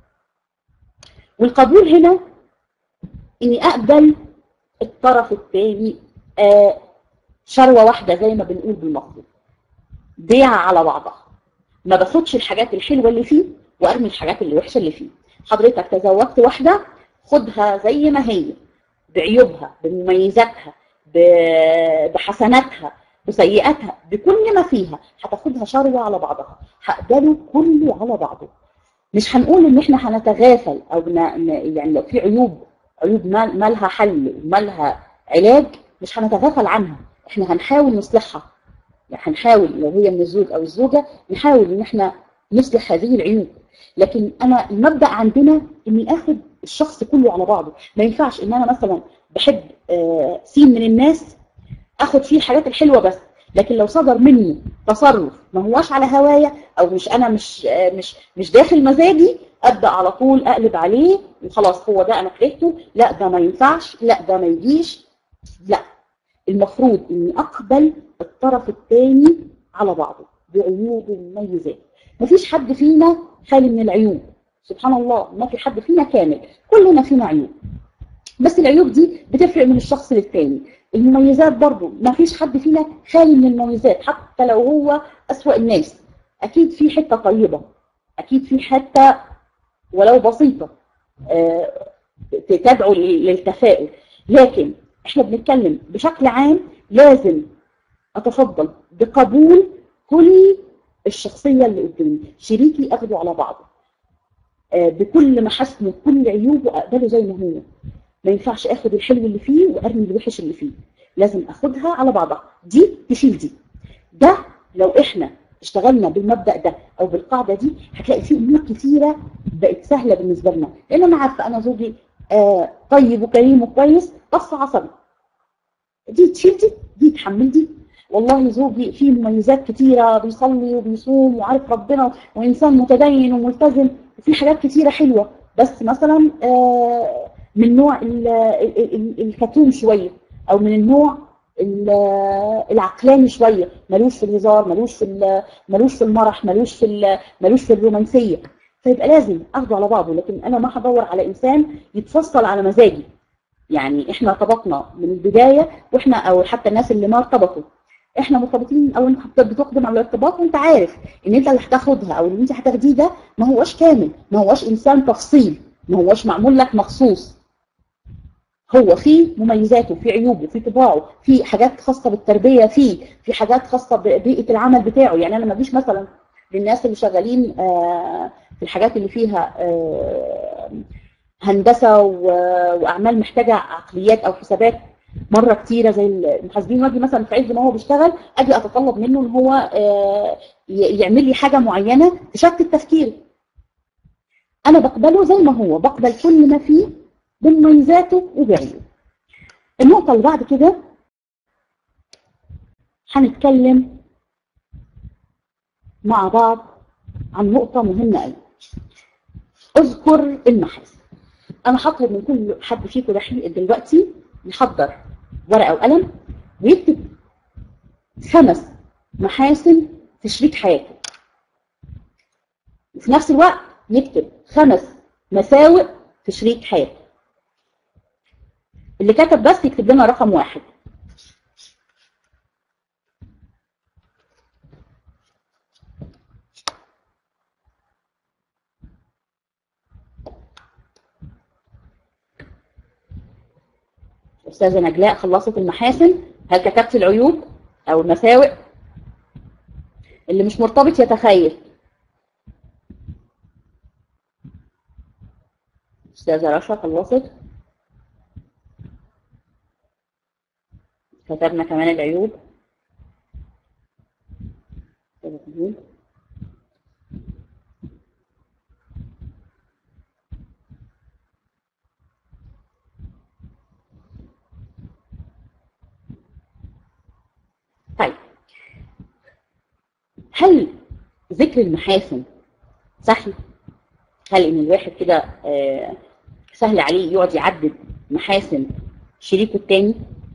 والقبول هنا اني اقبل الطرف الثاني آه شروه واحده زي ما بنقول بالمصري بيعه على بعضها ما باخدش الحاجات الحلوه اللي فيه وارمي الحاجات اللي وحشه اللي فيه حضرتك تزوجت واحده خدها زي ما هي بعيوبها بمميزاتها بحسناتها بسيئاتها بكل ما فيها هتاخدها شروه على بعضها هقبله كله على بعضه مش هنقول ان احنا هنتغافل او يعني لو في عيوب عيوب مالها حل ومالها علاج مش هنتغافل عنها احنا هنحاول نصلحها يعني هنحاول لو هي من الزوج او الزوجه نحاول ان احنا نصلح هذه العيوب لكن انا المبدا عندنا اني اخد الشخص كله على بعضه ما ينفعش ان انا مثلا بحب آه سين من الناس اخد فيه الحاجات الحلوه بس لكن لو صدر مني تصرف ما هواش على هوايا او مش انا مش آه مش مش داخل مزاجي ابدا على طول اقلب عليه وخلاص هو ده انا كرهته لا ده ما ينفعش لا ده ما يجيش لا المفروض اني اقبل الطرف الثاني على بعضه بعيوبه ومميزاته مفيش حد فينا خالي من العيوب سبحان الله ما في حد فينا كامل كلنا فينا عيوب بس العيوب دي بتفرق من الشخص للتاني المميزات برضو ما فيش حد فينا خالي من المميزات حتى لو هو أسوأ الناس أكيد في حتة طيبة أكيد في حتة ولو بسيطة آه، تدعو للتفاؤل لكن احنا بنتكلم بشكل عام لازم اتفضل بقبول كل الشخصية اللي قدامي شريكي اخده على بعضه آه، بكل محاسنه بكل عيوبه اقبله زي ما هو ما ينفعش اخد الحلو اللي فيه وارمي الوحش اللي فيه لازم اخدها على بعضها دي تشيل دي ده لو احنا اشتغلنا بالمبدا ده او بالقاعده دي هتلاقي في امور كثيره بقت سهله بالنسبه لنا لان انا عارفه انا زوجي آه طيب وكريم وكويس بس عصبي دي تشيل دي دي تحمل دي والله زوجي فيه مميزات كتيره بيصلي وبيصوم وعارف ربنا وانسان متدين وملتزم وفي حاجات كتيره حلوه بس مثلا آه من نوع ال- ال- ال- الكتوم شويه او من النوع ال- العقلاني شويه ملوش في الهزار ملوش في ال- ملوش في المرح ملوش في ال- ملوش في الرومانسيه فيبقى لازم اخده على بعضه لكن انا ما هدور على انسان يتفصل على مزاجي يعني احنا ارتبطنا من البدايه واحنا او حتى الناس اللي ما ارتبطوا احنا مرتبطين او انت بتقدم على الارتباط وانت عارف ان انت اللي هتاخدها او اللي انت هتاخديه ده ما هوش كامل ما هوش انسان تفصيل ما هوش معمول لك مخصوص هو فيه مميزاته في عيوبه في طباعه في حاجات خاصه بالتربيه فيه في حاجات خاصه ببيئه العمل بتاعه يعني انا ما اجيش مثلا للناس اللي شغالين آه، في الحاجات اللي فيها آه، هندسه و- واعمال محتاجه عقليات او حسابات مره كتيره زي المحاسبين واجي مثلا في عز ما هو بيشتغل اجي اتطلب منه ان هو آه، ي- يعمل لي حاجه معينه تشتت تفكيري انا بقبله زي ما هو بقبل كل ما فيه بمميزاته وبعيوبه النقطه اللي بعد كده هنتكلم مع بعض عن نقطه مهمه قوي اذكر المحاسن انا هطلب من كل حد فيكم دحي- دلوقتي يحضر ورقه وقلم ويكتب خمس محاسن في شريك حياته وفي نفس الوقت يكتب خمس مساوئ في شريك حياته اللي كتب بس يكتب لنا رقم واحد أستاذة نجلاء خلصت المحاسن هل كتبت العيوب أو المساوئ اللي مش مرتبط يتخيل أستاذة رشا خلصت كتبنا كمان العيوب أستاذة نجيب. طيب هل ذكر المحاسن سهل؟ هل ان الواحد كده آه، سهل عليه يقعد يعدد محاسن شريكه التاني؟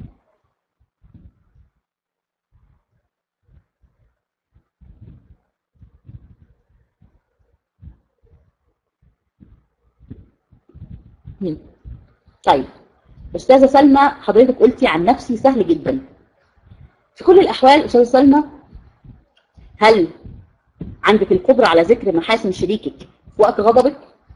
مم. طيب استاذه سلمى حضرتك قلتي عن نفسي سهل جدا في كل الأحوال أستاذة سلمى هل عندك القدرة على ذكر محاسن شريكك في وقت غضبك؟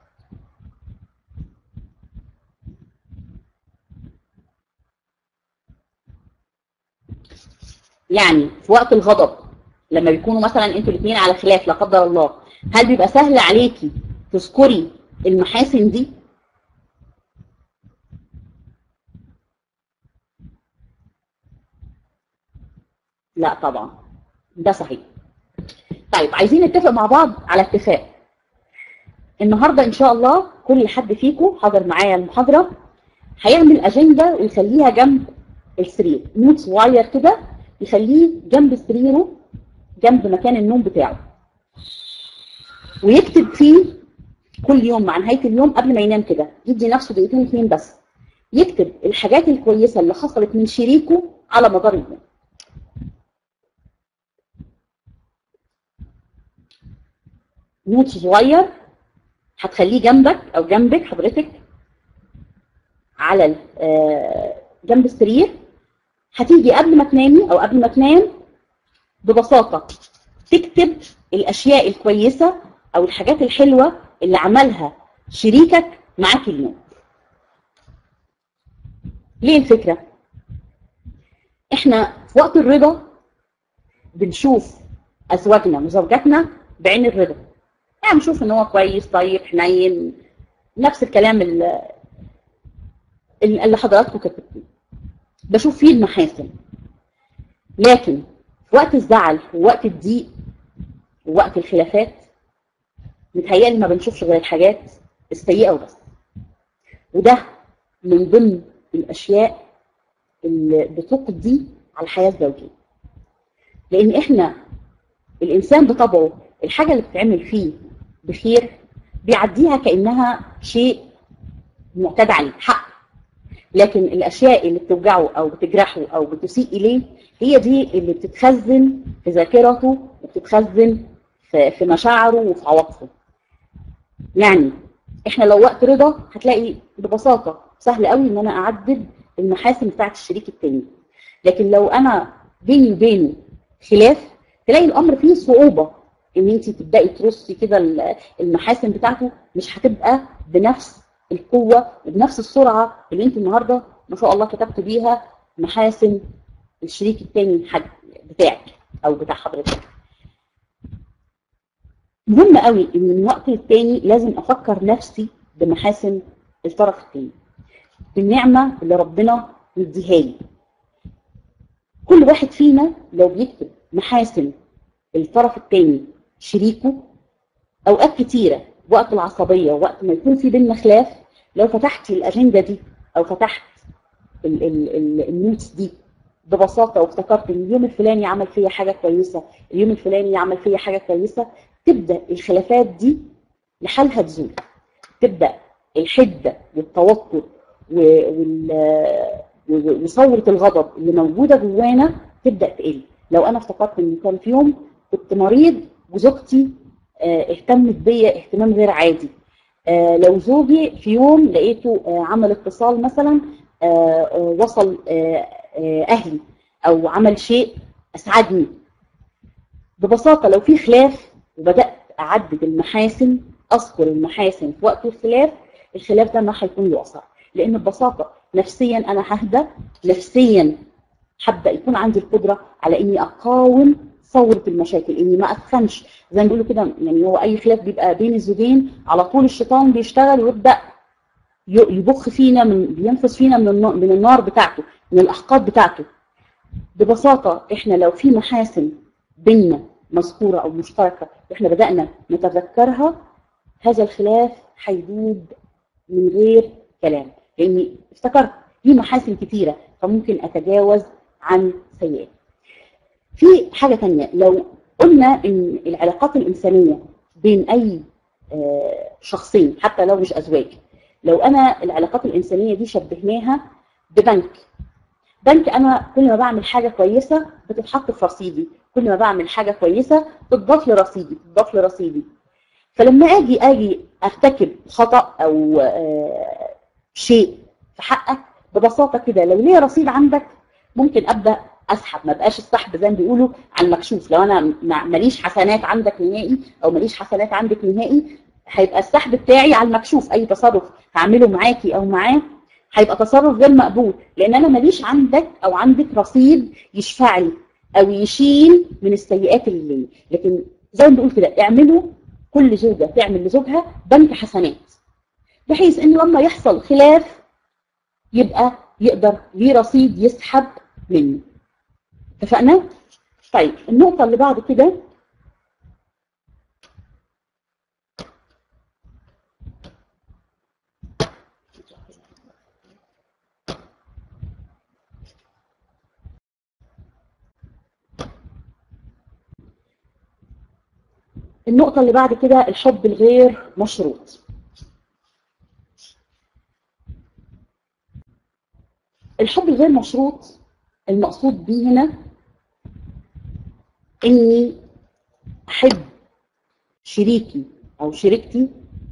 يعني في وقت الغضب لما بيكونوا مثلا انتوا الاثنين على خلاف لا قدر الله هل بيبقى سهل عليكي تذكري المحاسن دي؟ لا طبعا ده صحيح طيب عايزين نتفق مع بعض على اتفاق النهارده ان شاء الله كل حد فيكم حاضر معايا المحاضره هيعمل اجنده ويخليها جنب السرير نوت صغير كده يخليه جنب سريره جنب مكان النوم بتاعه ويكتب فيه كل يوم مع نهايه اليوم قبل ما ينام كده يدي نفسه دقيقتين اثنين بس يكتب الحاجات الكويسه اللي حصلت من شريكه على مدار اليوم نوت صغير هتخليه جنبك او جنبك حضرتك على ال- آه، جنب السرير هتيجي قبل ما تنامي او قبل ما تنام ببساطه تكتب الاشياء الكويسه او الحاجات الحلوه اللي عملها شريكك معاك اليوم ليه الفكره احنا في وقت الرضا بنشوف ازواجنا وزوجاتنا بعين الرضا يعني نشوف ان هو كويس طيب حنين نفس الكلام اللي, اللي حضراتكم كتبتوه بشوف فيه المحاسن لكن في وقت الزعل ووقت الضيق ووقت الخلافات متهيألي ما بنشوفش غير الحاجات السيئة وبس وده من ضمن الأشياء اللي بتقضي على الحياة الزوجية لأن إحنا الإنسان بطبعه الحاجة اللي بتتعمل فيه بخير بيعديها كأنها شيء معتاد عليه حق لكن الأشياء اللي بتوجعه أو بتجرحه أو بتسيء إليه هي دي اللي بتتخزن في ذاكرته وبتتخزن في في مشاعره وفي عواطفه يعني احنا لو وقت رضا هتلاقي ببساطه سهل قوي ان انا اعدد المحاسن بتاعت الشريك التاني لكن لو انا بيني وبينه خلاف تلاقي الامر فيه صعوبه ان انت تبداي ترصي كده ال- المحاسن بتاعته مش هتبقى بنفس القوه وبنفس السرعه اللي انت النهارده ما شاء الله كتبت بيها محاسن الشريك التاني حد بتاعك او بتاع حضرتك مهم قوي ان من وقت للتاني لازم افكر نفسي بمحاسن الطرف التاني بالنعمه اللي ربنا مديها لي كل واحد فينا لو بيكتب محاسن الطرف التاني شريكه اوقات كتيره وقت العصبيه وقت ما يكون في بينا خلاف لو فتحت الاجنده دي او فتحت ال- ال- ال- النوتس دي ببساطه وافتكرت ان اليوم الفلاني عمل فيا حاجه كويسه اليوم الفلاني عمل فيا حاجه كويسه تبدا الخلافات دي لحالها تزول تبدا الحده والتوتر و- وال- و- وثوره الغضب اللي موجوده جوانا تبدا تقل لو انا افتكرت ان كان في يوم كنت مريض وزوجتي آه، اهتمت بيا اهتمام غير عادي آه، لو زوجي في يوم لقيته آه، عمل اتصال مثلا آه، آه، وصل آه، آه، اهلي او عمل شيء اسعدني ببساطه لو في خلاف وبدات اعدد المحاسن اذكر المحاسن في وقت الخلاف الخلاف ده ما هيكون له اثر لان ببساطه نفسيا انا ههدى نفسيا حابه يكون عندي القدره على اني اقاوم ثوره المشاكل اني ما اسخنش زي ما بيقولوا كده يعني هو اي خلاف بيبقى بين الزوجين على طول الشيطان بيشتغل ويبدا ي- يبخ فينا من بينفس فينا من النار, من النار بتاعته من الاحقاد بتاعته ببساطه احنا لو في محاسن بينا مذكوره او مشتركه واحنا بدانا نتذكرها هذا الخلاف هيدوب من غير كلام لاني افتكرت في محاسن كتيره فممكن اتجاوز عن سيئات في حاجه تانية لو قلنا ان العلاقات الانسانيه بين اي آه، شخصين حتى لو مش ازواج لو انا العلاقات الانسانيه دي شبهناها ببنك بنك انا كل ما بعمل حاجه كويسه بتتحط في رصيدي كل ما بعمل حاجه كويسه تضاف لرصيدي تضاف لرصيدي فلما اجي اجي ارتكب خطا او آه، شيء في حقك ببساطه كده لو ليا رصيد عندك ممكن ابدا اسحب ما بقاش السحب زي ما بيقولوا على المكشوف لو انا ما- ماليش حسنات عندك نهائي او ماليش حسنات عندك نهائي هيبقى السحب بتاعي على المكشوف اي تصرف هعمله معاكي او معاه هيبقى تصرف غير مقبول لان انا ماليش عندك او عندك رصيد يشفع لي او يشيل من السيئات اللي ليا لكن زي ما بنقول كده اعملوا كل زوجه تعمل لزوجها بنك حسنات بحيث ان لما يحصل خلاف يبقى يقدر ليه رصيد يسحب منه اتفقنا؟ طيب النقطة اللي بعد كده النقطة اللي بعد كده الحب الغير مشروط الحب الغير مشروط المقصود بيه هنا اني احب شريكي او شريكتي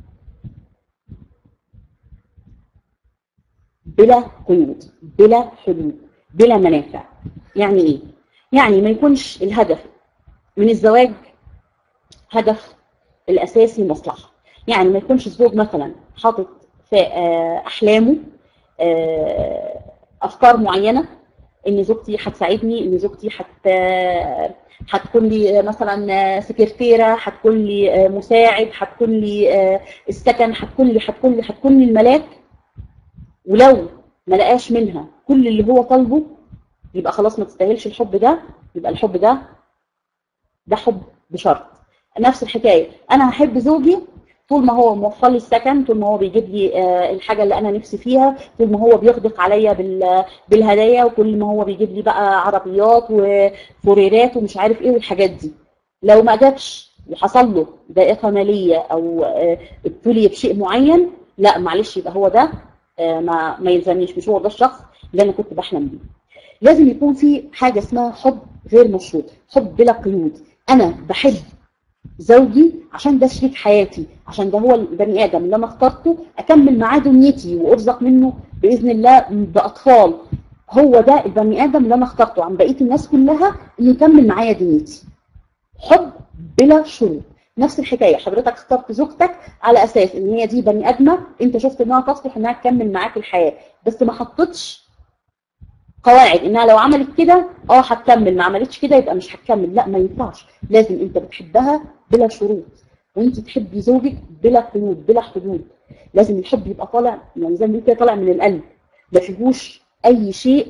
بلا قيود بلا حدود بلا منافع يعني ايه يعني ما يكونش الهدف من الزواج هدف الاساسي مصلحه يعني ما يكونش الزوج مثلا حاطط في آه، احلامه آه، افكار معينه ان زوجتي هتساعدني ان زوجتي هت هتكون لي مثلا سكرتيره هتكون لي مساعد هتكون لي السكن هتكون لي هتكون لي هتكون لي الملاك ولو ما لقاش منها كل اللي هو طالبه يبقى خلاص ما تستاهلش الحب ده يبقى الحب ده ده حب بشرط نفس الحكايه انا هحب زوجي طول ما هو موفر لي السكن طول ما هو بيجيب لي آه، الحاجه اللي انا نفسي فيها طول ما هو بيغدق عليا بال- بالهدايا وكل ما هو بيجيب لي بقى عربيات وفوريرات ومش عارف ايه والحاجات دي لو ما جابش وحصل له ضائقه ماليه او آه، ابتلي بشيء معين لا معلش يبقى هو ده آه، ما ما يلزمنيش مش هو ده الشخص اللي انا كنت بحلم بيه لازم يكون في حاجه اسمها حب غير مشروط حب بلا قيود انا بحب زوجي عشان ده شريك حياتي عشان ده هو البني ادم اللي انا اخترته اكمل معاه دنيتي وارزق منه باذن الله باطفال هو ده البني ادم اللي انا اخترته عن بقيه الناس كلها اللي يكمل معايا دنيتي حب بلا شروط نفس الحكايه حضرتك اخترت زوجتك على اساس ان هي دي بني ادمه انت شفت انها تصلح انها تكمل معاك الحياه بس ما حطيتش قواعد انها لو عملت كده اه هتكمل ما عملتش كده يبقى مش هتكمل لا ما ينفعش لازم انت بتحبها بلا شروط وانت تحبي زوجك بلا قيود بلا حدود لازم الحب يبقى طالع يعني زي ما بيقول كده طالع من القلب ما فيهوش اي شيء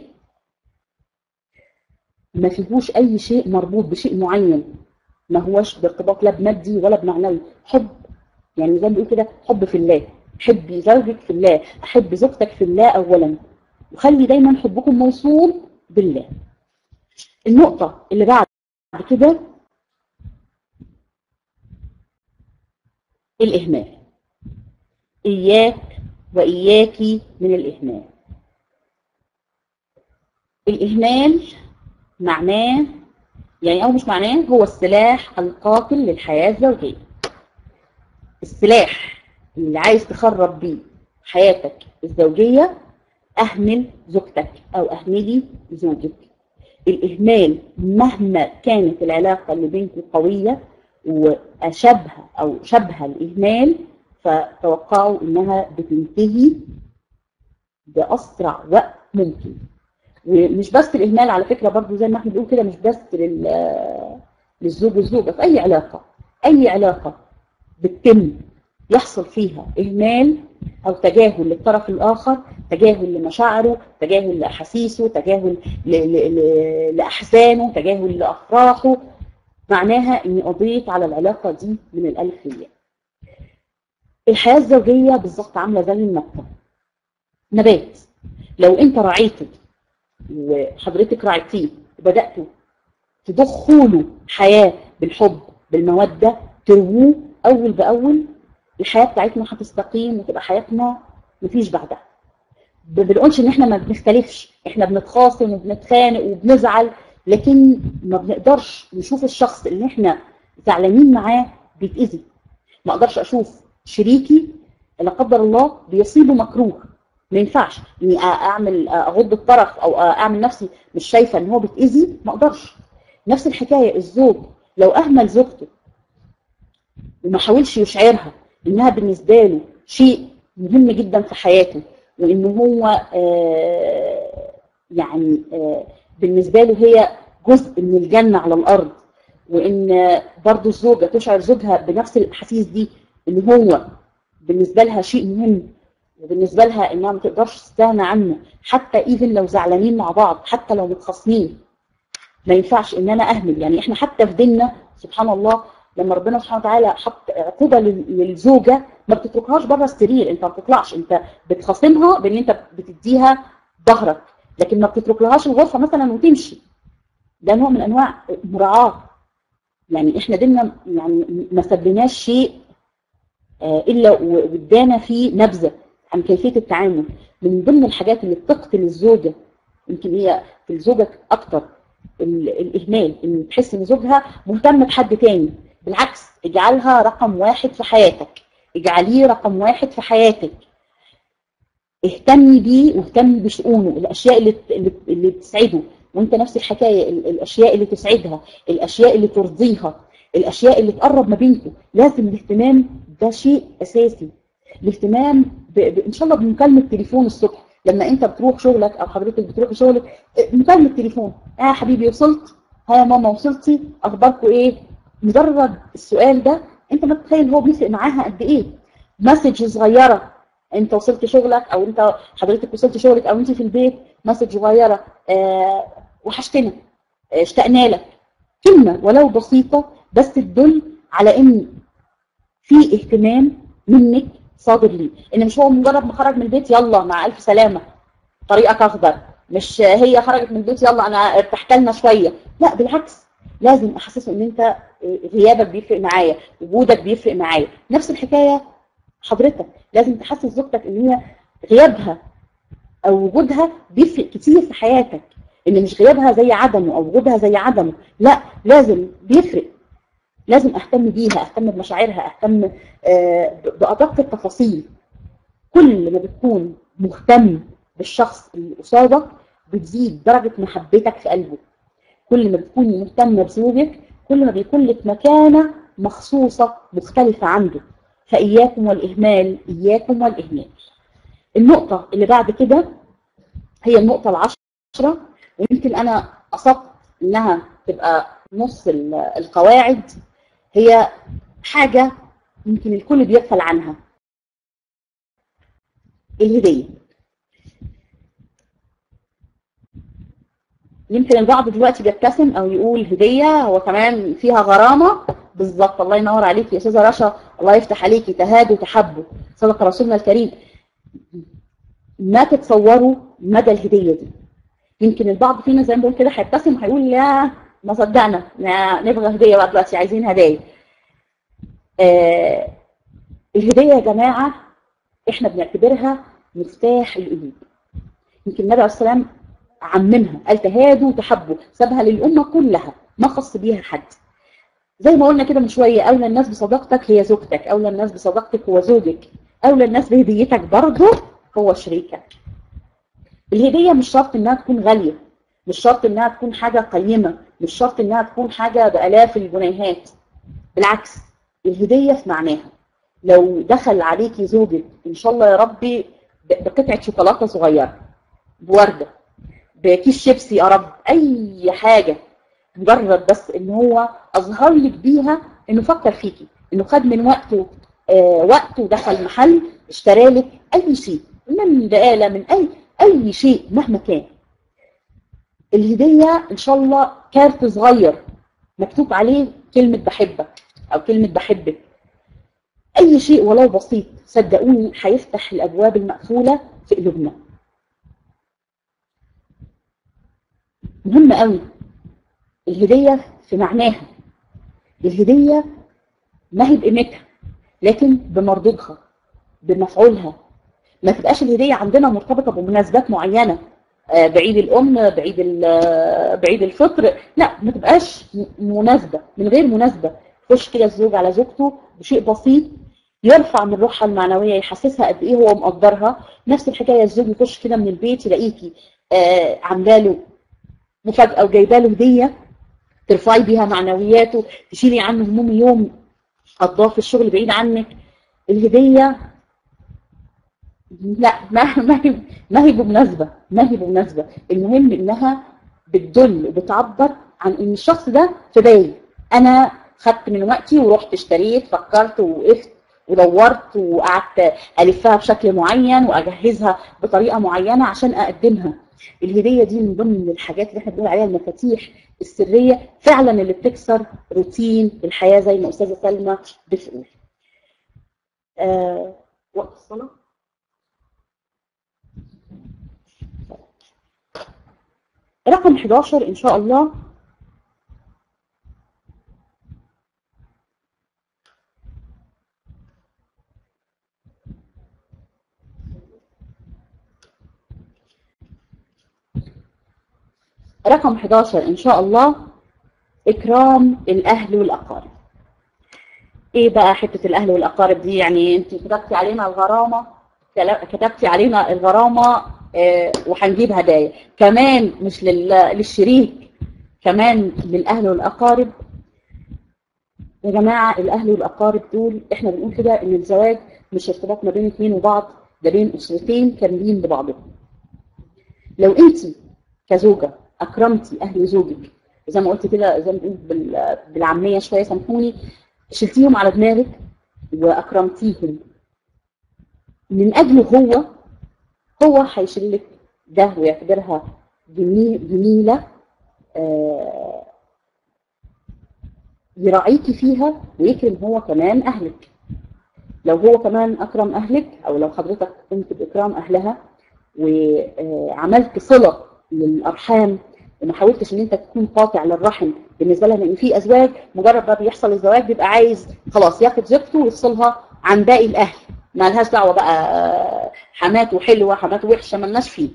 ما فيهوش اي شيء مربوط بشيء معين ما هوش بارتباط لا بمادي ولا بمعنوي حب يعني زي ما بيقول كده حب في الله حبي زوجك في الله احب زوجتك في الله اولا وخلي دايما حبكم موصول بالله النقطة اللي بعد كده الإهمال إياك وإياكي من الإهمال الإهمال معناه يعني أو مش معناه هو السلاح القاتل للحياة الزوجية السلاح اللي عايز تخرب بيه حياتك الزوجية أهمل زوجتك أو أهملي زوجك الإهمال مهما كانت العلاقة اللي بينكم قوية وأشبه أو شبه الإهمال فتوقعوا إنها بتنتهي بأسرع وقت ممكن ومش بس الإهمال على فكرة برضو زي ما احنا بنقول كده مش بس لل- للزوج والزوجة في أي علاقة أي علاقة بتتم يحصل فيها إهمال أو تجاهل للطرف الآخر تجاهل لمشاعره تجاهل لأحاسيسه تجاهل ل- ل- ل- لأحزانه تجاهل لأفراحه معناها إني قضيت على العلاقة دي من الألف للياء الحياة الزوجية بالظبط عاملة زي النبتة نبات لو أنت رعيته وحضرتك رعيتيه وبدأتوا تضخوا له حياة بالحب بالمودة ترووه أول بأول الحياة بتاعتنا هتستقيم وتبقى حياتنا مفيش بعدها ما بنقولش ان احنا ما بنختلفش احنا بنتخاصم وبنتخانق وبنزعل لكن ما بنقدرش نشوف الشخص اللي احنا زعلانين معاه بيتأذي ما اقدرش اشوف شريكي لا قدر الله بيصيبه مكروه ما ينفعش اني اعمل اغض الطرف او اعمل نفسي مش شايفه ان هو بيتأذي ما اقدرش نفس الحكايه الزوج لو اهمل زوجته وما حاولش يشعرها انها بالنسبه له شيء مهم جدا في حياته وان هو آه يعني آه بالنسبه له هي جزء من الجنه على الارض وان برضو الزوجه تشعر زوجها بنفس الاحاسيس دي ان هو بالنسبه لها شيء مهم وبالنسبه لها انها ما تقدرش تستغنى عنه حتى ايفن لو زعلانين مع بعض حتى لو متخاصمين ما ينفعش ان انا اهمل يعني احنا حتى في ديننا سبحان الله لما ربنا سبحانه وتعالى حط عقوبه للزوجه ما بتتركهاش بره السرير انت ما بتطلعش انت بتخاصمها بان انت بتديها ظهرك لكن ما بتتركلهاش الغرفه مثلا وتمشي ده نوع من انواع مراعاه يعني احنا ديننا يعني ما سبناش شيء الا وادانا فيه نبذه عن كيفيه التعامل من ضمن الحاجات اللي بتقتل الزوجه يمكن هي في الزوجة اكتر ال- الاهمال ان تحس ان زوجها مهتم بحد تاني بالعكس اجعلها رقم واحد في حياتك اجعليه رقم واحد في حياتك اهتمي بيه واهتمي بشؤونه الاشياء اللي اللي, اللي تسعده وانت نفس الحكايه ال- الاشياء اللي تسعدها الاشياء اللي ترضيها الاشياء اللي تقرب ما بينكم لازم الاهتمام ده شيء اساسي الاهتمام ب... ب... ان شاء الله بمكالمه تليفون الصبح لما انت بتروح شغلك او حضرتك بتروح شغلك اه، مكالمه تليفون اه يا حبيبي وصلت ها يا ماما وصلتي اخباركم ايه مجرد السؤال ده انت ما تتخيل هو بيفرق معاها قد ايه مسج صغيره انت وصلت شغلك او انت حضرتك وصلت شغلك او انت في البيت مسج صغيره آه وحشتنا آه، اشتقنا لك كلمه ولو بسيطه بس تدل على ان في اهتمام منك صادر ليه ان مش هو مجرد ما خرج من البيت يلا مع الف سلامه طريقك اخضر مش هي خرجت من البيت يلا انا ارتحت لنا شويه لا بالعكس لازم احسسه ان انت غيابك بيفرق معايا وجودك بيفرق معايا نفس الحكايه حضرتك لازم تحسس زوجتك ان هي غيابها او وجودها بيفرق كتير في حياتك ان مش غيابها زي عدمه او وجودها زي عدمه لا لازم بيفرق لازم اهتم بيها اهتم بمشاعرها اهتم آه، بادق التفاصيل كل ما بتكون مهتم بالشخص اللي قصادك بتزيد درجه محبتك في قلبه كل ما بتكوني مهتمه بزوجك كل ما بيكون لك مكانه مخصوصه مختلفه عنده فاياكم والاهمال اياكم والاهمال النقطه اللي بعد كده هي النقطه العشره ويمكن انا قصدت انها تبقى نص ال- القواعد هي حاجه يمكن الكل بيغفل عنها الهديه يمكن البعض دلوقتي بيبتسم او يقول هديه هو كمان فيها غرامه بالظبط الله ينور عليك يا استاذه رشا الله يفتح عليكي تهادوا تحبوا صدق رسولنا الكريم ما تتصوروا مدى الهديه دي يمكن البعض فينا زي ما بقول كده هيبتسم وهيقول لا ما صدقنا نا- نبغى هديه بقى دلوقتي عايزين هدايا آه الهديه يا جماعه احنا بنعتبرها مفتاح القلوب يمكن النبي عليه السلام عممها قال تهادوا وتحبوا سابها للامه كلها ما خص بيها حد زي ما قلنا كده من شويه اولى الناس بصداقتك هي زوجتك اولى الناس بصداقتك هو زوجك اولى الناس بهديتك برضه هو شريكك الهديه مش شرط انها تكون غاليه مش شرط انها تكون حاجه قيمه مش شرط انها تكون حاجه بالاف الجنيهات بالعكس الهديه في معناها لو دخل عليكي زوجك ان شاء الله يا ربي ب- بقطعه شوكولاته صغيره بورده بكيس شيبسي يا رب اي حاجه مجرد بس ان هو اظهر لك بيها انه فكر فيكي انه خد من وقته آه وقته ودخل محل اشترى لك اي شيء من بقاله من اي اي شيء مهما كان الهديه ان شاء الله كارت صغير مكتوب عليه كلمه بحبك او كلمه بحبك اي شيء ولو بسيط صدقوني هيفتح الابواب المقفوله في قلوبنا مهم قوي الهديه في معناها الهديه ما هي بقيمتها لكن بمردودها بمفعولها ما تبقاش الهديه عندنا مرتبطه بمناسبات معينه آه، بعيد الام بعيد ال- آه، بعيد الفطر لا ما تبقاش م- مناسبه من غير مناسبه يخش كده الزوج على زوجته بشيء بسيط يرفع من روحها المعنويه يحسسها قد ايه هو مقدرها نفس الحكايه الزوج يخش كده من البيت يلاقيكي آه، عامله له مفاجاه وجايبه له هديه ترفعي بيها معنوياته تشيلي عنه هموم يوم قضاه في الشغل بعيد عنك الهديه لا ما ما هي ما هي بمناسبه ما هي بمناسبه المهم انها بتدل وبتعبر عن ان الشخص ده في بالي انا خدت من وقتي ورحت اشتريت فكرت ووقفت ودورت وقعدت الفها بشكل معين واجهزها بطريقه معينه عشان اقدمها الهديه دي من ضمن الحاجات اللي احنا بنقول عليها المفاتيح السريه فعلا اللي بتكسر روتين الحياه زي ما استاذه سلمى بتقول آه وقت الصلاه رقم 11 ان شاء الله رقم 11 إن شاء الله إكرام الأهل والأقارب إيه بقى حتة الأهل والأقارب دي يعني أنت كتبتي علينا الغرامة كلا- كتبتي علينا الغرامة آه، وهنجيب هدايا كمان مش لل- للشريك كمان للأهل والأقارب يا جماعة الأهل والأقارب دول إحنا بنقول كده إن الزواج مش ارتباط ما بين اتنين وبعض ده بين أسرتين كاملين ببعضهم لو أنت كزوجة أكرمتي أهل زوجك زي ما قلت كده زي ما بنقول بال- بالعامية شوية سامحوني شلتيهم على دماغك وأكرمتيهم من أجله هو هو هيشيلك ده ويعتبرها جميل جميلة آه، يراعيكي فيها ويكرم هو كمان أهلك لو هو كمان أكرم أهلك أو لو حضرتك قمت بإكرام أهلها وعملت صلة للأرحام وما حاولتش إن أنت تكون قاطع للرحم بالنسبة لها لأن في أزواج مجرد ما بيحصل الزواج بيبقى عايز خلاص ياخد زوجته ويفصلها عن باقي الأهل ما لهاش دعوة بقى حماته حلوة حماته وحشة ملناش فيه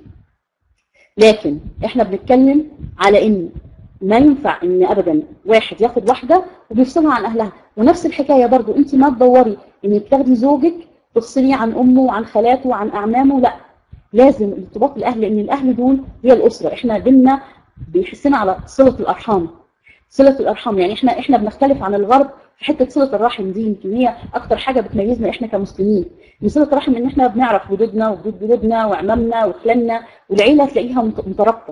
لكن احنا بنتكلم على ان ما ينفع ان ابدا واحد ياخد واحده وبيفصلها عن اهلها ونفس الحكايه برضو انت ما تدوري انك تاخدي زوجك تفصليه عن امه وعن خالاته وعن اعمامه لا لازم ارتباط الاهل لان الاهل دول هي الاسره احنا ديننا بيحسنا على صله الارحام صله الارحام يعني احنا احنا بنختلف عن الغرب في حته صله الرحم دي يمكن هي اكتر حاجه بتميزنا احنا كمسلمين من صله الرحم ان احنا بنعرف جدودنا وجدود جدودنا وعمامنا وخلاننا والعيله تلاقيها مت- مترابطه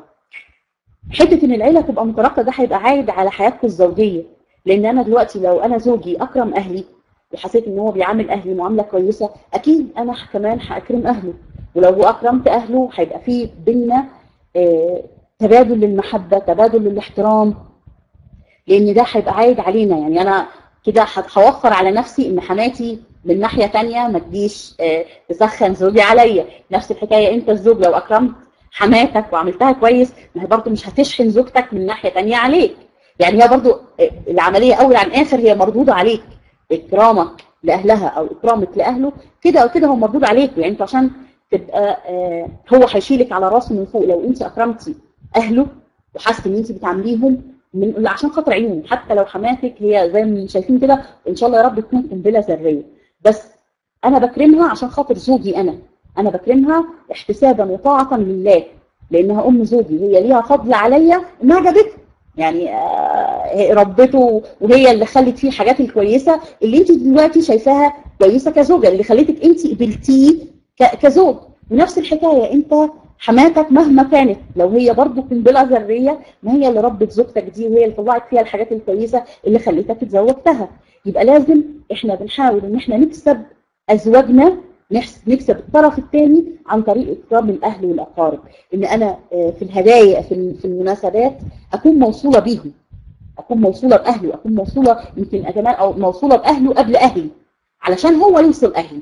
حته ان العيله تبقى مترابطه ده هيبقى عايد على حياتكم الزوجيه لان انا دلوقتي لو انا زوجي اكرم اهلي وحسيت ان هو بيعامل اهلي معامله كويسه اكيد انا ح- كمان هاكرم اهله ولو هو اكرمت اهله هيبقى في بينا آه، تبادل للمحبه تبادل للاحترام لان ده هيبقى عايد علينا يعني انا كده هت- هوفر على نفسي ان حماتي من ناحيه تانية ما تجيش آه، تسخن زوجي عليا نفس الحكايه انت الزوج لو اكرمت حماتك وعملتها كويس ما هي برضه مش هتشحن زوجتك من ناحيه تانية عليك يعني هي برضه آه، العمليه اول عن اخر هي مردوده عليك اكرامك لاهلها او اكرامك لاهله كده او كده هو مردود عليك يعني انت عشان تبقى آه، هو هيشيلك على راسه من فوق لو انت اكرمتي اهله وحاسه ان انت بتعامليهم من عشان خاطر عيون حتى لو حماتك هي زي ما شايفين كده ان شاء الله يا رب تكون قنبله ذريه بس انا بكرمها عشان خاطر زوجي انا انا بكرمها احتسابا وطاعه لله لانها ام زوجي هي ليها فضل عليا انها جابته يعني آه، هي ربته وهي اللي خلت فيه الحاجات الكويسه اللي انت دلوقتي شايفاها كويسه كزوجه اللي خلتك انت قبلتيه ك- كزوج ونفس الحكايه انت حماتك مهما كانت لو هي برضه قنبله ذريه ما هي اللي ربت زوجتك دي وهي اللي طلعت فيها الحاجات الكويسه اللي خلتك اتزوجتها يبقى لازم احنا بنحاول ان احنا نكسب ازواجنا نحس- نكسب الطرف الثاني عن طريق اكرام الاهل والاقارب ان انا آه، في الهدايا في ال- في المناسبات اكون موصوله بيهم اكون موصوله باهله اكون موصوله يمكن كمان او موصوله باهله قبل اهلي علشان هو يوصل اهلي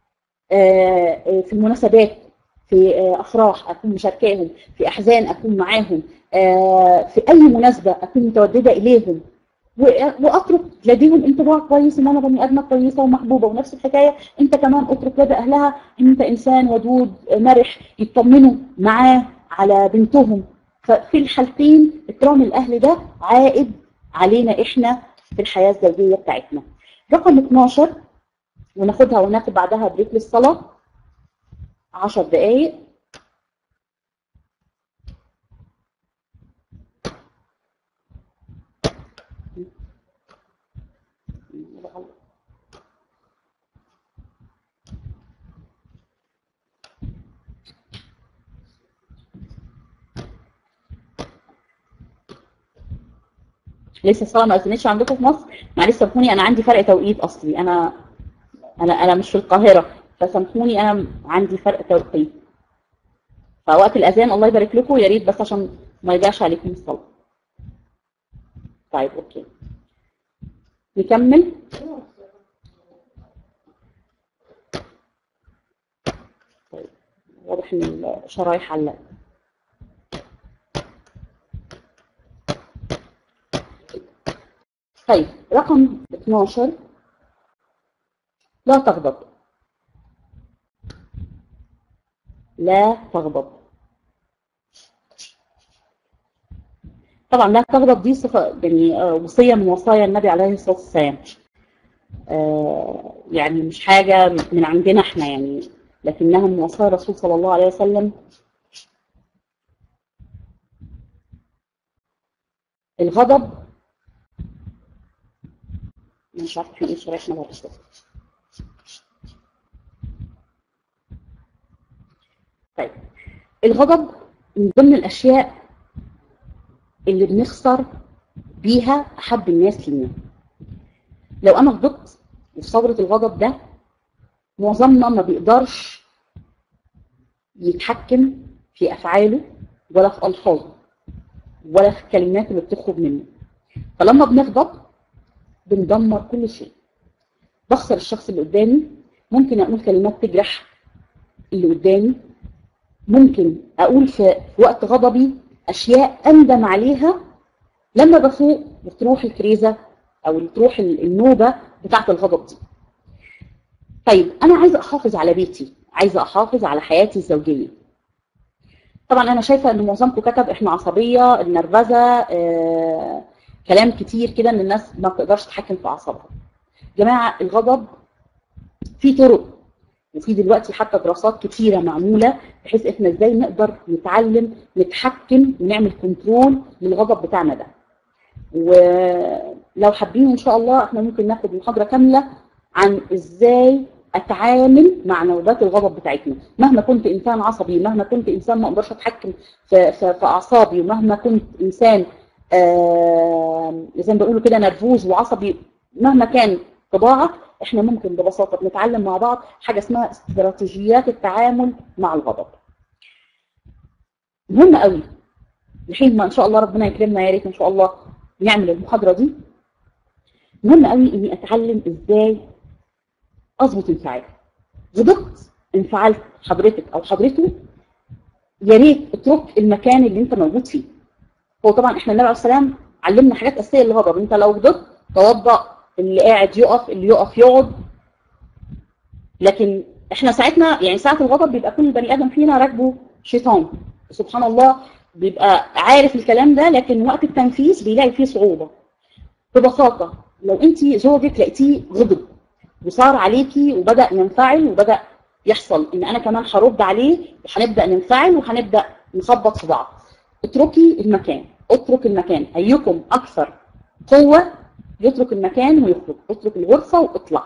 آه، آه، في المناسبات في آه، افراح اكون مشاركاهم في احزان اكون معاهم آه، في اي مناسبه اكون متودده اليهم و- واترك لديهم انطباع كويس ان انا بني ادمه كويسه ومحبوبه ونفس الحكايه انت كمان اترك لدى اهلها ان انت انسان ودود آه، مرح يطمنوا معاه على بنتهم ففي الحالتين اكرام الاهل ده عائد علينا احنا في الحياه الزوجيه بتاعتنا رقم 12 وناخدها وناخد بعدها بريك للصلاه 10 دقايق لسه الصلاه ما اذنتش عندكم في مصر معلش سامحوني انا عندي فرق توقيت اصلي انا انا انا مش في القاهره فسامحوني انا عندي فرق توقيت فوقت الاذان الله يبارك لكم يا ريت بس عشان ما يضيعش عليكم الصلاه طيب اوكي نكمل طيب واضح ان الشرايح علقت طيب رقم 12 لا تغضب لا تغضب طبعا لا تغضب دي صفة يعني آه، وصية من وصايا النبي عليه الصلاة والسلام آه، يعني مش حاجة من عندنا احنا يعني لكنها من وصايا الرسول صلى الله عليه وسلم الغضب مش عارفه في ايه شريحنا بره طيب الغضب من ضمن الاشياء اللي بنخسر بيها احب الناس لينا لو انا غضبت وفي ثوره الغضب ده معظمنا ما بيقدرش يتحكم في افعاله ولا في الفاظه ولا في الكلمات اللي بتخرج منه فلما بنغضب بندمر كل شيء بخسر الشخص اللي قدامي ممكن اقول كلمات تجرح اللي قدامي ممكن اقول في في وقت غضبي اشياء اندم عليها لما بفوق بتروح الكريزه او تروح النوبه بتاعه الغضب دي طيب انا عايزه احافظ على بيتي عايزه احافظ على حياتي الزوجيه طبعا انا شايفه ان معظمكم كتب احنا عصبيه النرفزه آه، كلام كتير كده ان الناس ما بتقدرش تتحكم في اعصابها جماعه الغضب في طرق وفي دلوقتي حتى دراسات كتيره معموله بحيث احنا ازاي نقدر نتعلم نتحكم ونعمل كنترول للغضب بتاعنا ده ولو حابين ان شاء الله احنا ممكن ناخد محاضره كامله عن ازاي اتعامل مع نوبات الغضب بتاعتنا مهما كنت انسان عصبي مهما كنت انسان ما اقدرش اتحكم في, في, في اعصابي ومهما كنت انسان آه زي ما بيقولوا كده نرفوز وعصبي مهما كان طباعك احنا ممكن ببساطه بنتعلم مع بعض حاجه اسمها استراتيجيات التعامل مع الغضب مهم قوي لحين ما ان شاء الله ربنا يكرمنا يا ريت ان شاء الله نعمل المحاضره دي مهم قوي اني اتعلم ازاي اظبط انفعالي غضبت انفعلت حضرتك او حضرته يا ريت اترك المكان اللي انت موجود فيه هو طبعا احنا النبي عليه السلام علمنا حاجات اساسيه للغضب انت لو غضبت توضا اللي قاعد يقف اللي يقف يقعد لكن احنا ساعتنا يعني ساعه الغضب بيبقى كل بني ادم فينا راكبه شيطان سبحان الله بيبقى عارف الكلام ده لكن وقت التنفيذ بيلاقي فيه صعوبه ببساطه لو انت زوجك لقيتيه غضب وصار عليكي وبدا ينفعل وبدا يحصل ان انا كمان هرد عليه وهنبدا ننفعل وهنبدا نخبط في بعض اتركي المكان اترك المكان ايكم اكثر قوه يترك المكان ويخرج اترك الغرفه واطلع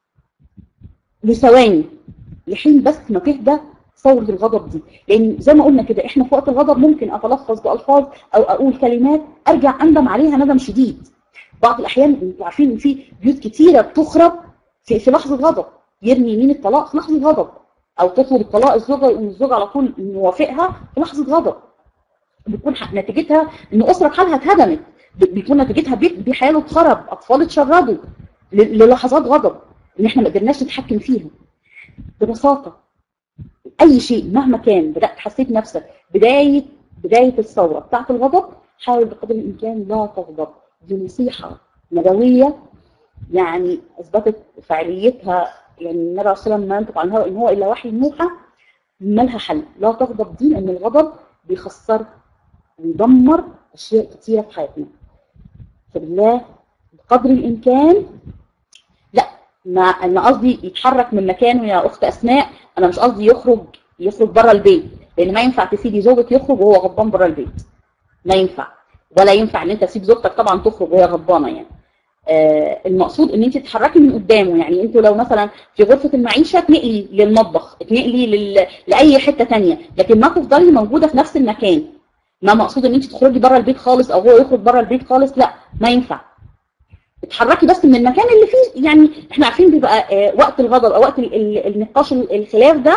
لثواني لحين بس ما تهدى ثورة الغضب دي لان زي ما قلنا كده احنا في وقت الغضب ممكن اتلفظ بالفاظ او اقول كلمات ارجع اندم عليها ندم شديد بعض الاحيان انتوا عارفين ان في بيوت كتيره بتخرب في, في لحظه غضب يرمي يمين الطلاق في لحظه غضب او تطلب الطلاق الزوجه يقوم الزوج على طول موافقها في لحظه غضب بتكون نتيجتها ان اسره بحالها اتهدمت بيكون نتيجتها بيت بحاله اتخرب اطفال اتشردوا للحظات غضب ان احنا ما قدرناش نتحكم فيها ببساطه اي شيء مهما كان بدات حسيت نفسك بدايه بدايه الثوره بتاعت الغضب حاول بقدر الامكان لا تغضب دي نصيحه نبويه يعني اثبتت فعاليتها يعني النبي عليه الصلاه والسلام ما ينطق عنها ان هو الا وحي موحى مالها حل لا تغضب دي لان الغضب بيخسر ويدمر اشياء كتيره في حياتنا فبالله بقدر الامكان لا ما انا قصدي يتحرك من مكانه يا اخت اسماء انا مش قصدي يخرج يخرج بره البيت لان ما ينفع تسيبي زوجك يخرج وهو غضبان بره البيت ما ينفع ولا ينفع ان انت تسيب زوجتك طبعا تخرج وهي غضبانه يعني آه المقصود ان انت تتحركي من قدامه يعني انتوا لو مثلا في غرفه المعيشه تنقلي للمطبخ تنقلي لل... لاي حته ثانيه لكن ما تفضلي موجوده في نفس المكان ما مقصود ان انت تخرجي بره البيت خالص او هو يخرج بره البيت خالص لا ما ينفع اتحركي بس من المكان اللي فيه يعني احنا عارفين بيبقى آه وقت الغضب او وقت ال... ال... النقاش الخلاف ده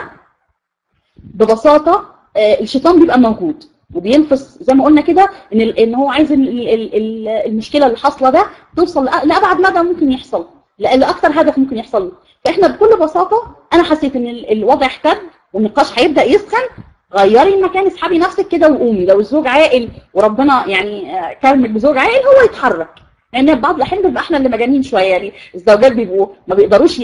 ببساطه آه الشيطان بيبقى موجود وبينفس زي ما قلنا كده ان ان هو عايز المشكله اللي حاصله ده توصل لابعد مدى ممكن يحصل لاكثر هدف ممكن يحصل له فاحنا بكل بساطه انا حسيت ان الوضع احتد والنقاش هيبدا يسخن غيري المكان اسحبي نفسك كده وقومي لو الزوج عاقل وربنا يعني كرمك بزوج عاقل هو يتحرك لان يعني بعض الاحيان بنبقى احنا اللي مجانين شويه يعني الزوجات بيبقوا ما بيقدروش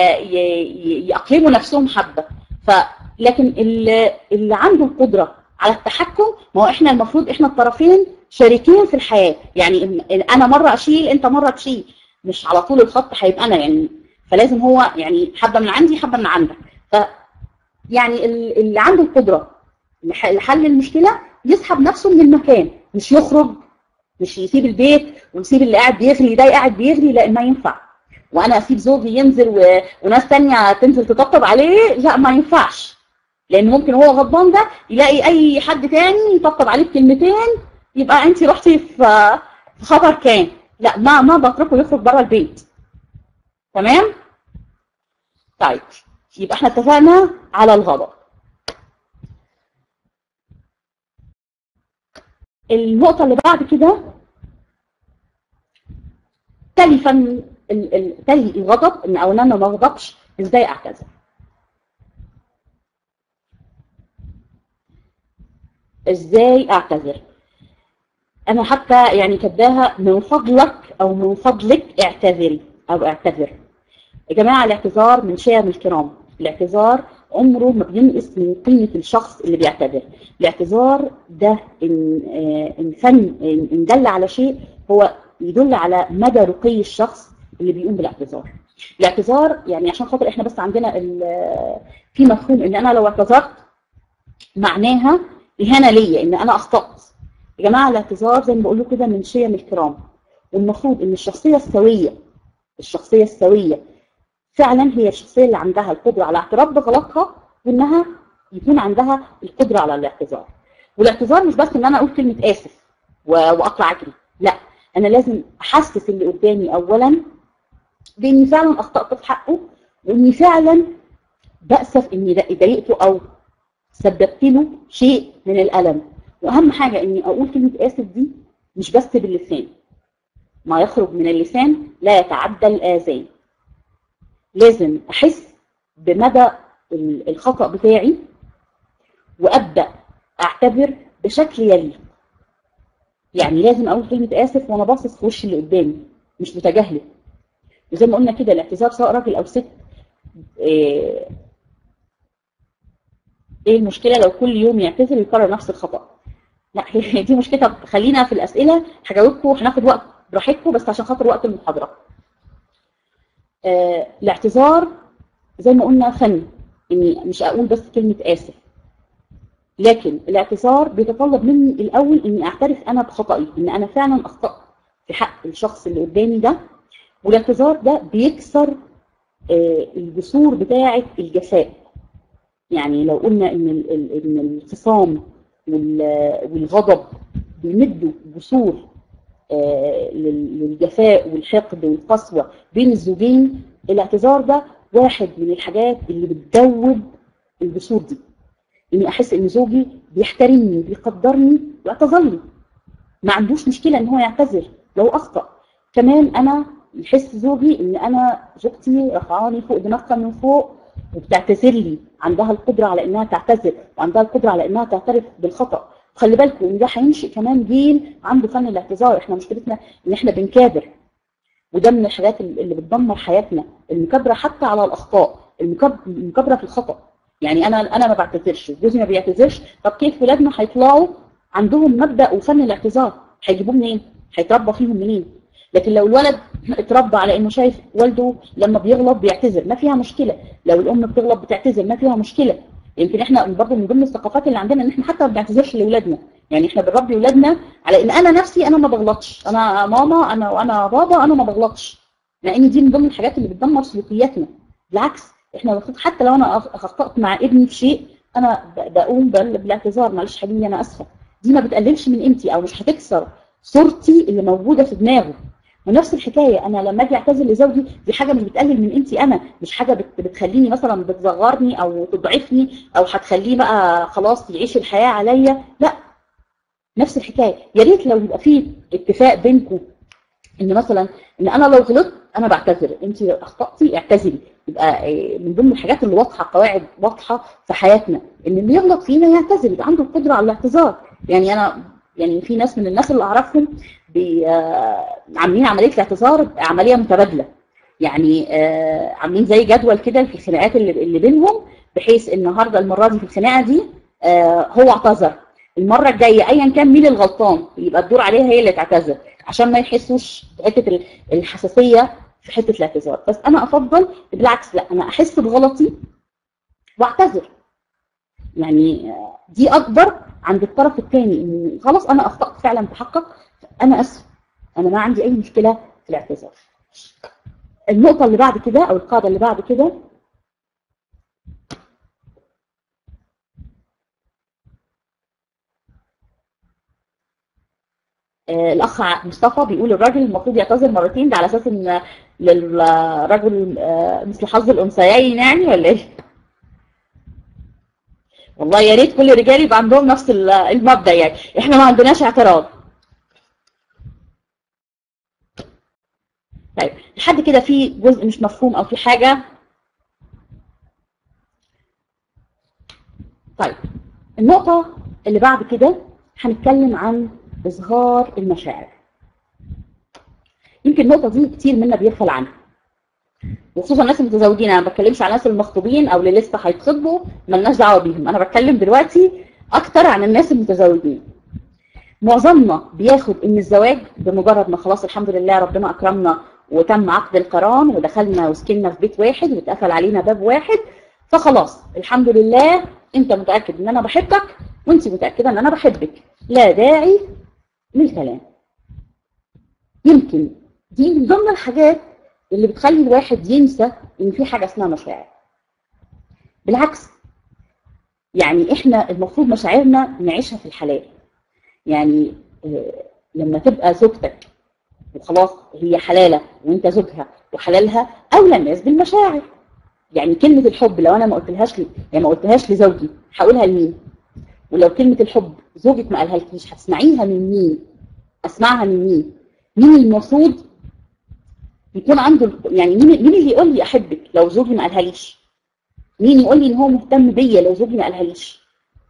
يأقلموا نفسهم حبه ف لكن اللي, اللي عنده القدره على التحكم ما هو احنا المفروض احنا الطرفين شريكين في الحياه يعني إن- انا مره اشيل انت مره تشيل مش على طول الخط هيبقى انا يعني فلازم هو يعني حبه من عندي حبه من عندك ف يعني ال- اللي عنده القدره لح- لحل المشكله يسحب نفسه من المكان مش يخرج مش يسيب البيت ويسيب اللي قاعد بيغلي ده قاعد بيغلي لا ما ينفع وانا اسيب زوجي ينزل و... وناس تانية تنزل تطبطب عليه لا ما ينفعش لان ممكن هو غضبان ده يلاقي اي حد تاني يطبطب عليه بكلمتين يبقى انت رحتي في في خطر كان لا ما ما بتركه يخرج بره البيت تمام طيب يبقى احنا اتفقنا على الغضب النقطة اللي بعد كده تلي فن ال- ال- تلي الغضب ان او ان انا ما اغضبش ازاي اعتذر ازاي اعتذر انا حتى يعني كاتباها من فضلك او من فضلك اعتذري او اعتذر يا جماعه الاعتذار من شيم الكرام الاعتذار عمره ما بينقص من قيمه الشخص اللي بيعتذر الاعتذار ده ان آه، ان فن ان إن دل على شيء هو يدل على مدى رقي الشخص اللي بيقوم بالاعتذار الاعتذار يعني عشان خاطر احنا بس عندنا ال- في مفهوم ان انا لو اعتذرت معناها اهانه ليا ان انا اخطات يا جماعه الاعتذار زي ما بقول لكم كده من شيم الكرام والمفروض ان الشخصيه السويه الشخصيه السويه فعلا هي الشخصيه اللي عندها القدره على اعتراف بغلطها وانها يكون عندها القدره على الاعتذار والاعتذار مش بس ان انا اقول كلمه اسف و- واطلع اجري لا انا لازم احسس اللي قدامي اولا باني فعلا اخطات في حقه واني فعلا باسف اني ضايقته او سببت له شيء من الالم واهم حاجه اني اقول كلمه اسف دي مش بس باللسان ما يخرج من اللسان لا يتعدى الاذان لازم احس بمدى ال- الخطا بتاعي وابدا اعتذر بشكل يليق يعني لازم اقول كلمه اسف وانا باصص في وش اللي قدامي مش متجاهله وزي ما قلنا كده الاعتذار سواء راجل او ست إيه ايه المشكله لو كل يوم يعتذر ويكرر نفس الخطا لا هي دي مشكله طب خلينا في الاسئله هجاوبكم هناخد وقت براحتكم بس عشان خاطر وقت المحاضره آه الاعتذار زي ما قلنا فن اني مش اقول بس كلمه اسف لكن الاعتذار بيتطلب مني الاول اني اعترف انا بخطئي ان انا فعلا اخطات في حق الشخص اللي قدامي ده والاعتذار ده بيكسر آه الجسور بتاعه الجفاء يعني لو قلنا ان ال- ال- ان الخصام وال- والغضب بيمدوا جسور آه، لل- للجفاء والحقد والقسوه بين الزوجين الاعتذار ده واحد من الحاجات اللي بتدوب الجسور دي اني احس ان زوجي بيحترمني بيقدرني واعتذر لي ما عندوش مشكله ان هو يعتذر لو اخطا كمان انا يحس زوجي ان انا زوجتي رفعاني فوق دماغها من فوق وبتعتذر لي عندها القدره على انها تعتذر وعندها القدره على انها تعترف بالخطا خلي بالكم ان ده هينشئ كمان جيل عنده فن الاعتذار احنا مشكلتنا ان احنا بنكابر وده من الحاجات اللي بتدمر حياتنا المكابره حتى على الاخطاء المكاب- المكابره في الخطا يعني انا انا ما بعتذرش جوزي ما بيعتذرش طب كيف ولادنا هيطلعوا عندهم مبدا وفن الاعتذار هيجيبوه منين هيتربى فيهم منين لكن لو الولد اتربى على انه شايف والده لما بيغلط بيعتذر ما فيها مشكله لو الام بتغلط بتعتذر ما فيها مشكله يمكن احنا برضه من ضمن الثقافات اللي عندنا ان احنا حتى ما بنعتذرش لاولادنا يعني احنا بنربي اولادنا على ان انا نفسي انا ما بغلطش انا ماما انا وانا بابا انا ما بغلطش لان دي من ضمن الحاجات اللي بتدمر سلوكياتنا بالعكس احنا المفروض حتى لو انا أخ- اخطات مع ابني في شيء انا ب- بقوم بال- بالاعتذار معلش حبيبي انا اسفه دي ما بتقللش من قيمتي او مش هتكسر صورتي اللي موجوده في دماغه ونفس الحكايه انا لما اجي اعتذر لزوجي دي حاجه مش بتقلل من قيمتي انا مش حاجه بت- بتخليني مثلا بتصغرني او تضعفني او هتخليه بقى خلاص يعيش الحياه عليا لا نفس الحكايه يا ريت لو يبقى في اتفاق بينكم ان مثلا ان انا لو غلطت انا بعتذر انت اخطاتي اعتذري يبقى إيه، من ضمن الحاجات اللي واضحه قواعد واضحه في حياتنا ان اللي يغلط فينا يعتذر يبقى عنده القدره على الاعتذار يعني انا يعني في ناس من الناس اللي اعرفهم بي آه، عاملين عمليه الاعتذار عمليه متبادله يعني آه، عاملين زي جدول كده في الخناقات اللي, اللي بينهم بحيث النهارده المره دي في الخناقه دي آه، هو اعتذر المره الجايه ايا كان مين الغلطان يبقى الدور عليها هي اللي تعتذر عشان ما يحسوش حته ال- الحساسيه في حته الاعتذار بس انا افضل بالعكس لا انا احس بغلطي واعتذر يعني آه، دي اكبر عند الطرف الثاني ان خلاص انا اخطات فعلا في حقك انا اسف انا ما عندي اي مشكله في الاعتذار النقطه اللي بعد كده او القاعده اللي بعد كده آه، الاخ ع- مصطفى بيقول الراجل المفروض يعتذر مرتين ده على اساس ان للرجل آه، مثل حظ الانثيين يعني ولا ايه؟ والله يا ريت كل الرجال يبقى عندهم نفس ال- المبدأ يعني احنا ما عندناش اعتراض طيب لحد كده في جزء مش مفهوم او في حاجة طيب النقطة اللي بعد كده هنتكلم عن إظهار المشاعر يمكن النقطة دي كتير منا بيغفل عنها وخصوصا الناس المتزوجين انا ما بتكلمش عن الناس المخطوبين او اللي لسه هيتخطبوا ملناش دعوه بيهم انا بتكلم دلوقتي اكتر عن الناس المتزوجين معظمنا بياخد ان الزواج بمجرد ما خلاص الحمد لله ربنا اكرمنا وتم عقد القران ودخلنا وسكننا في بيت واحد واتقفل علينا باب واحد فخلاص الحمد لله انت متاكد ان انا بحبك وانت متاكده ان انا بحبك لا داعي للكلام يمكن دي من ضمن الحاجات اللي بتخلي الواحد ينسى ان في حاجه اسمها مشاعر بالعكس يعني احنا المفروض مشاعرنا نعيشها في الحلال يعني آه، لما تبقى زوجتك وخلاص هي حلاله وانت زوجها وحلالها اولى الناس بالمشاعر يعني كلمه الحب لو انا ما قلتلهاش لي يعني ما قلتهاش لزوجي هقولها لمين ولو كلمه الحب زوجك ما قالها لكيش هتسمعيها من مين اسمعها من مين مين المفروض يكون عنده يعني مين مين اللي يقول لي احبك لو زوجي ما قالهاليش مين يقول لي ان هو مهتم بيا لو زوجي ما قالهاليش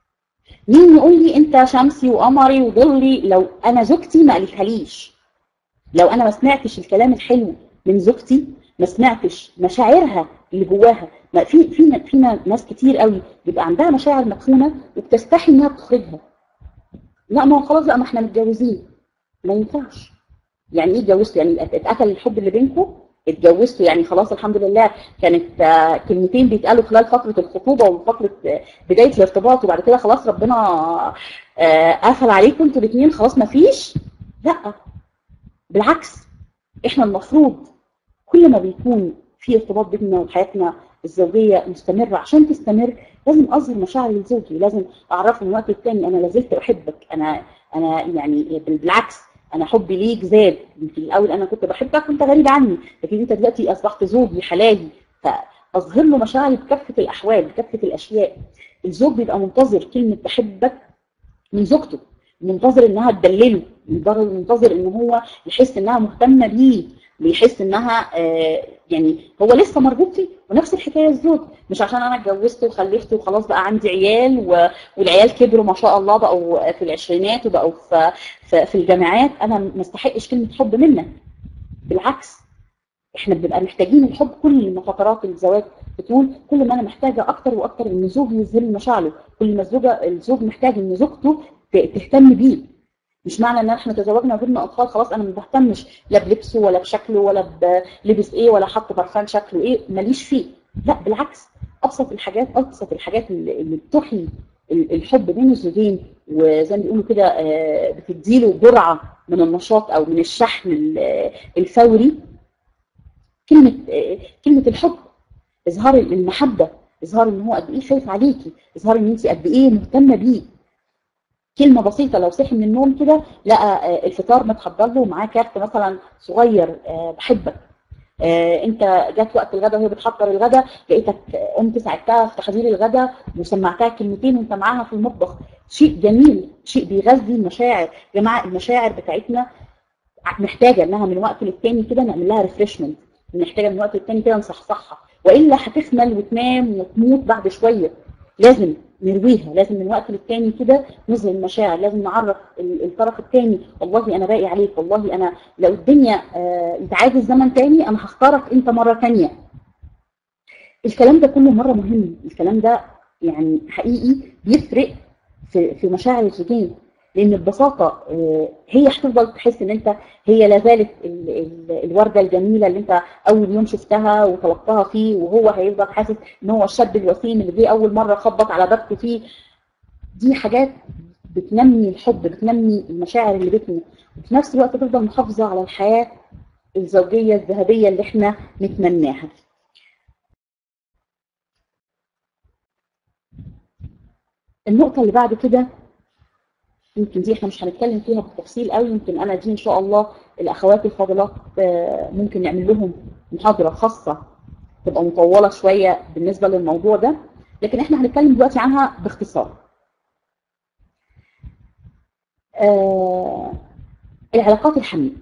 مين يقول لي انت شمسي وقمري وظلي لو انا زوجتي ما قالتهاليش لو انا ما سمعتش الكلام الحلو من زوجتي ما سمعتش مشاعرها اللي جواها ما في في فينا ناس كتير قوي بيبقى عندها مشاعر مدفونه وبتستحي انها تخرجها لا ما هو خلاص لا ما احنا متجوزين ما ينفعش يعني ايه اتجوزتوا يعني اتقتل الحب اللي بينكم اتجوزتوا يعني خلاص الحمد لله كانت آه، كلمتين بيتقالوا خلال فتره الخطوبه وفتره آه، بدايه الارتباط وبعد كده خلاص ربنا آه، قفل عليكم انتوا الاثنين خلاص ما فيش لا بالعكس احنا المفروض كل ما بيكون في ارتباط بيننا وحياتنا الزوجيه مستمره عشان تستمر لازم اظهر مشاعري لزوجي لازم اعرفه من وقت للتاني انا لازلت احبك انا انا يعني بالعكس انا حبي ليك زاد يمكن الاول انا كنت بحبك وانت غريب عني لكن انت دلوقتي اصبحت زوجي حلالي فاظهر له مشاعري بكافه الاحوال بكافه الاشياء الزوج بيبقى منتظر كلمه بحبك من زوجته منتظر انها تدلله منتظر منتظر ان هو يحس انها مهتمه بيه بيحس انها آه يعني هو لسه مربوط فيه ونفس الحكايه الزوج مش عشان انا اتجوزت وخلفت وخلاص بقى عندي عيال و... والعيال كبروا ما شاء الله بقوا في العشرينات وبقوا في في, في الجامعات انا ما استحقش كلمه حب منك بالعكس احنا بنبقى محتاجين الحب كل ما فترات الزواج بتقول كل ما انا محتاجه اكتر واكتر ان زوجي يظهر لي مشاعره كل ما الزوجه الزوج محتاج ان زوجته تهتم بيه مش معنى ان احنا تزوجنا وجبنا اطفال خلاص انا ما بهتمش لا بلبسه ولا بشكله ولا بلبس ايه ولا حط برفان شكله ايه ماليش فيه لا بالعكس ابسط الحاجات ابسط الحاجات اللي, اللي بتحيي الحب بين الزوجين وزي ما بيقولوا كده بتديله جرعه من النشاط او من الشحن الفوري كلمه كلمه الحب اظهار المحبه اظهار ان هو قد ايه خايف عليكي اظهار ان انت قد ايه مهتمه بيه كلمه بسيطه لو صحي من النوم كده لقى الفطار متحضر له ومعاه كارت مثلا صغير بحبك انت جت وقت الغداء وهي بتحضر الغداء لقيتك قمت ساعدتها في تحضير الغداء وسمعتها كلمتين وانت معاها في المطبخ شيء جميل شيء بيغذي المشاعر يا جماعه المشاعر بتاعتنا محتاجه انها من وقت للتاني كده نعمل لها ريفرشمنت محتاجه من وقت للتاني كده نصحصحها والا هتخمل وتنام وتموت بعد شويه لازم نرويها لازم من وقت للتاني كده نظهر المشاعر لازم نعرف الطرف التاني والله انا باقي عليك والله انا لو الدنيا يتعاد الزمن تاني انا هختارك انت مره تانيه الكلام ده كله مره مهم الكلام ده يعني حقيقي بيفرق في في مشاعر الزوجين لان ببساطه آه، هي هتفضل تحس ان انت هي لا زالت ال- ال- الورده الجميله اللي انت اول يوم شفتها وطلبتها فيه وهو هيفضل حاسس ان هو الشاب الوسيم اللي جه اول مره خبط على بابته فيه دي حاجات بتنمي الحب بتنمي المشاعر اللي بيننا وفي نفس الوقت تفضل محافظه على الحياه الزوجيه الذهبيه اللي احنا نتمناها النقطة اللي بعد كده يمكن دي احنا مش هنتكلم فيها بالتفصيل قوي يمكن انا دي ان شاء الله الاخوات الفاضلات آه، ممكن نعمل لهم محاضرة خاصة تبقى مطولة شوية بالنسبة للموضوع ده لكن احنا هنتكلم دلوقتي عنها باختصار. آه، العلاقات الحميمة.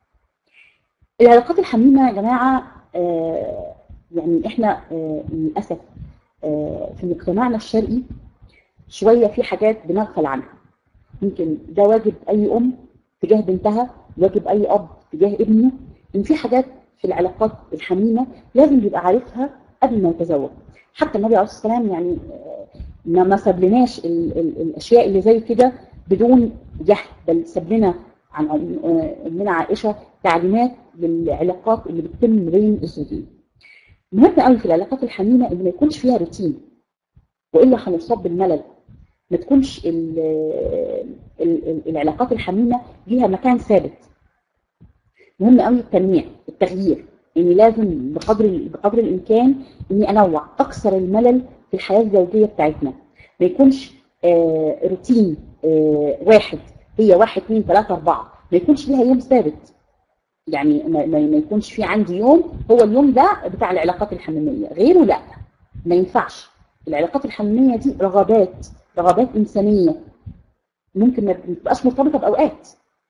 العلاقات الحميمة يا جماعة آه، يعني احنا آه، للأسف آه، في مجتمعنا الشرقي شوية في حاجات بنغفل عنها يمكن ده واجب أي أم تجاه بنتها واجب أي أب تجاه ابنه إن في حاجات في العلاقات الحميمة لازم يبقى عارفها قبل ما يتزوج حتى النبي عليه الصلاة والسلام يعني آه، ما ما سابلناش ال- ال- الأشياء اللي زي كده بدون جهل بل ساب لنا عن أم- آه، أمنا عائشة تعليمات للعلاقات اللي بتتم بين الزوجين مهم قوي في العلاقات الحميمة إن ما يكونش فيها روتين والا هنصاب بالملل ما تكونش ال ال ال العلاقات الحميمه ليها مكان ثابت مهم قوي التنويع التغيير يعني لازم بقدر بقدر الامكان اني انوع اكثر الملل في الحياه الزوجيه بتاعتنا ما يكونش آه روتين آه واحد هي واحد اثنين ثلاثه اربعه ما يكونش ليها يوم ثابت يعني ما, ما ما يكونش في عندي يوم هو اليوم ده بتاع العلاقات الحميميه غيره لا ما ينفعش العلاقات الحميميه دي رغبات رغبات انسانيه ممكن ما تبقاش مرتبطه باوقات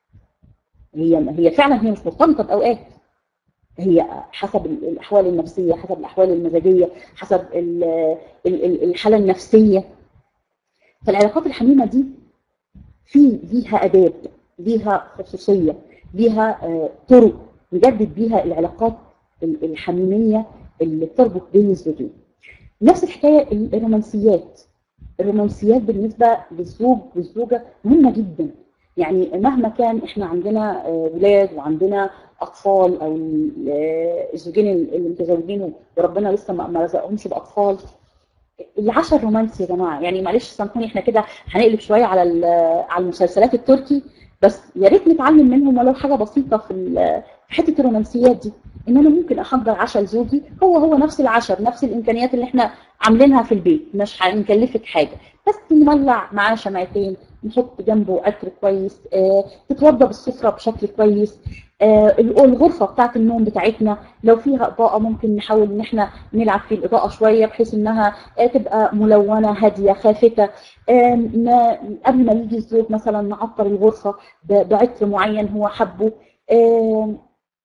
هي هي فعلا هي مش مرتبطه باوقات هي حسب ال- الاحوال النفسيه حسب الاحوال المزاجيه حسب ال- ال- ال- الحاله النفسيه فالعلاقات الحميمه دي في ليها اداب ليها خصوصيه ليها آه، طرق نجدد بيها العلاقات ال- الحميميه اللي بتربط بين الزوجين نفس الحكايه ال- الرومانسيات الرومانسيات بالنسبه للزوج والزوجه مهمه جدا يعني مهما كان احنا عندنا آه، ولاد وعندنا اطفال او ال- آه، الزوجين اللي متزوجين وربنا لسه ما ما رزقهمش باطفال العشاء الرومانسي يا جماعه يعني معلش سامحوني احنا كده هنقلب شويه على ال- على المسلسلات التركي بس يا ريت نتعلم منهم ولو حاجه بسيطه في ال- في حته الرومانسيات دي ان انا ممكن احضر عشاء لزوجي هو هو نفس العشاء بنفس الامكانيات اللي احنا عاملينها في البيت مش هنكلفك حاجه بس نولع معاه شمعتين نحط جنبه عطر كويس آه، تتوضى بالسفره بشكل كويس آه، الغرفه بتاعت النوم بتاعتنا لو فيها اضاءه ممكن نحاول ان احنا نلعب في الاضاءه شويه بحيث انها آه، تبقى ملونه هاديه خافته آم، ن- قبل ما يجي الزوج مثلا نعطر الغرفه ب- بعطر معين هو حبه آم،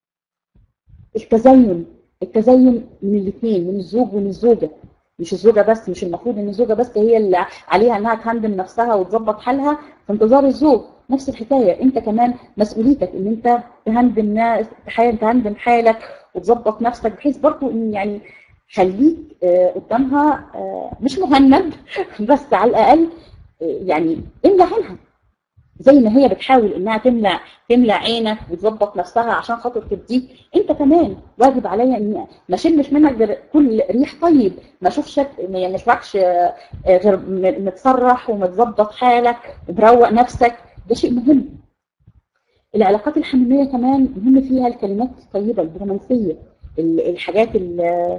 التزين التزين من الاثنين من الزوج ومن الزوجه مش الزوجه بس مش المفروض ان الزوجه بس هي اللي عليها انها تهندم نفسها وتظبط حالها في انتظار الزوج نفس الحكايه انت كمان مسؤوليتك ان انت تهندم ناس تحاول تهندم حالك وتظبط نفسك بحيث برضو ان يعني خليك آه، قدامها آه، مش مهند بس على الاقل آه، يعني املى عينها زي ما هي بتحاول انها تملى تملى عينك وتظبط نفسها عشان خاطر تديك انت كمان واجب عليا ان ما اشمش منك غير كل ريح طيب ما اشوفش يعني ما اشوفكش آه، غير م- متسرح ومتظبط حالك ومروق نفسك ده شيء مهم العلاقات الحميميه كمان مهم فيها الكلمات الطيبه الرومانسيه ال- الحاجات ال-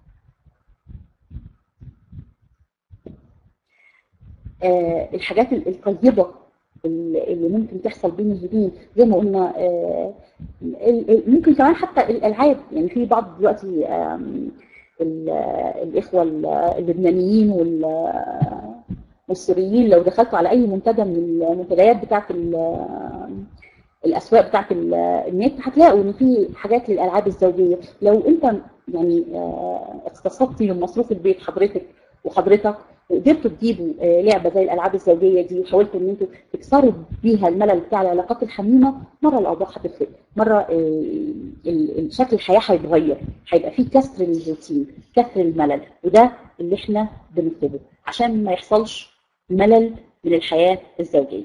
آه، الحاجات ال- الطيبه ال- اللي ممكن تحصل بين الزوجين زي ما قلنا آه، ال- ال- ممكن كمان حتى الالعاب يعني في بعض دلوقتي آم، ال- الاخوه ال- اللبنانيين وال- والسوريين لو دخلتوا على اي منتدى من المنتديات بتاعت ال- الاسواق بتاعت ال- النت هتلاقوا ان في حاجات للالعاب الزوجيه لو انت يعني آه، اقتصدتي من مصروف البيت حضرتك وحضرتك وقدرتوا تجيبوا آه، لعبه زي الالعاب الزوجيه دي وحاولتوا ان انتوا تكسروا بيها الملل بتاع العلاقات الحميمه مره الاوضاع هتفرق مره آه، ال- ال- شكل الحياه هيتغير هيبقى في كسر للروتين كسر الملل وده اللي احنا بنطلبه عشان ما يحصلش ملل من الحياة الزوجية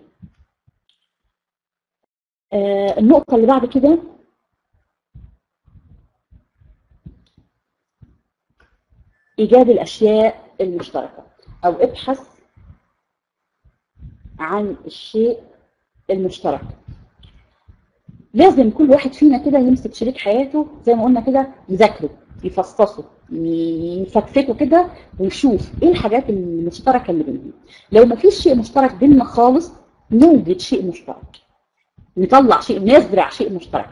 آه، النقطة اللي بعد كده إيجاد الأشياء المشتركة أو ابحث عن الشيء المشترك لازم كل واحد فينا كده يمسك شريك حياته زي ما قلنا كده يذاكره يفصصه يفتفته كده ويشوف ايه الحاجات المشتركه اللي بينهم لو ما فيش شيء مشترك بيننا خالص نوجد شيء مشترك نطلع شيء نزرع شيء مشترك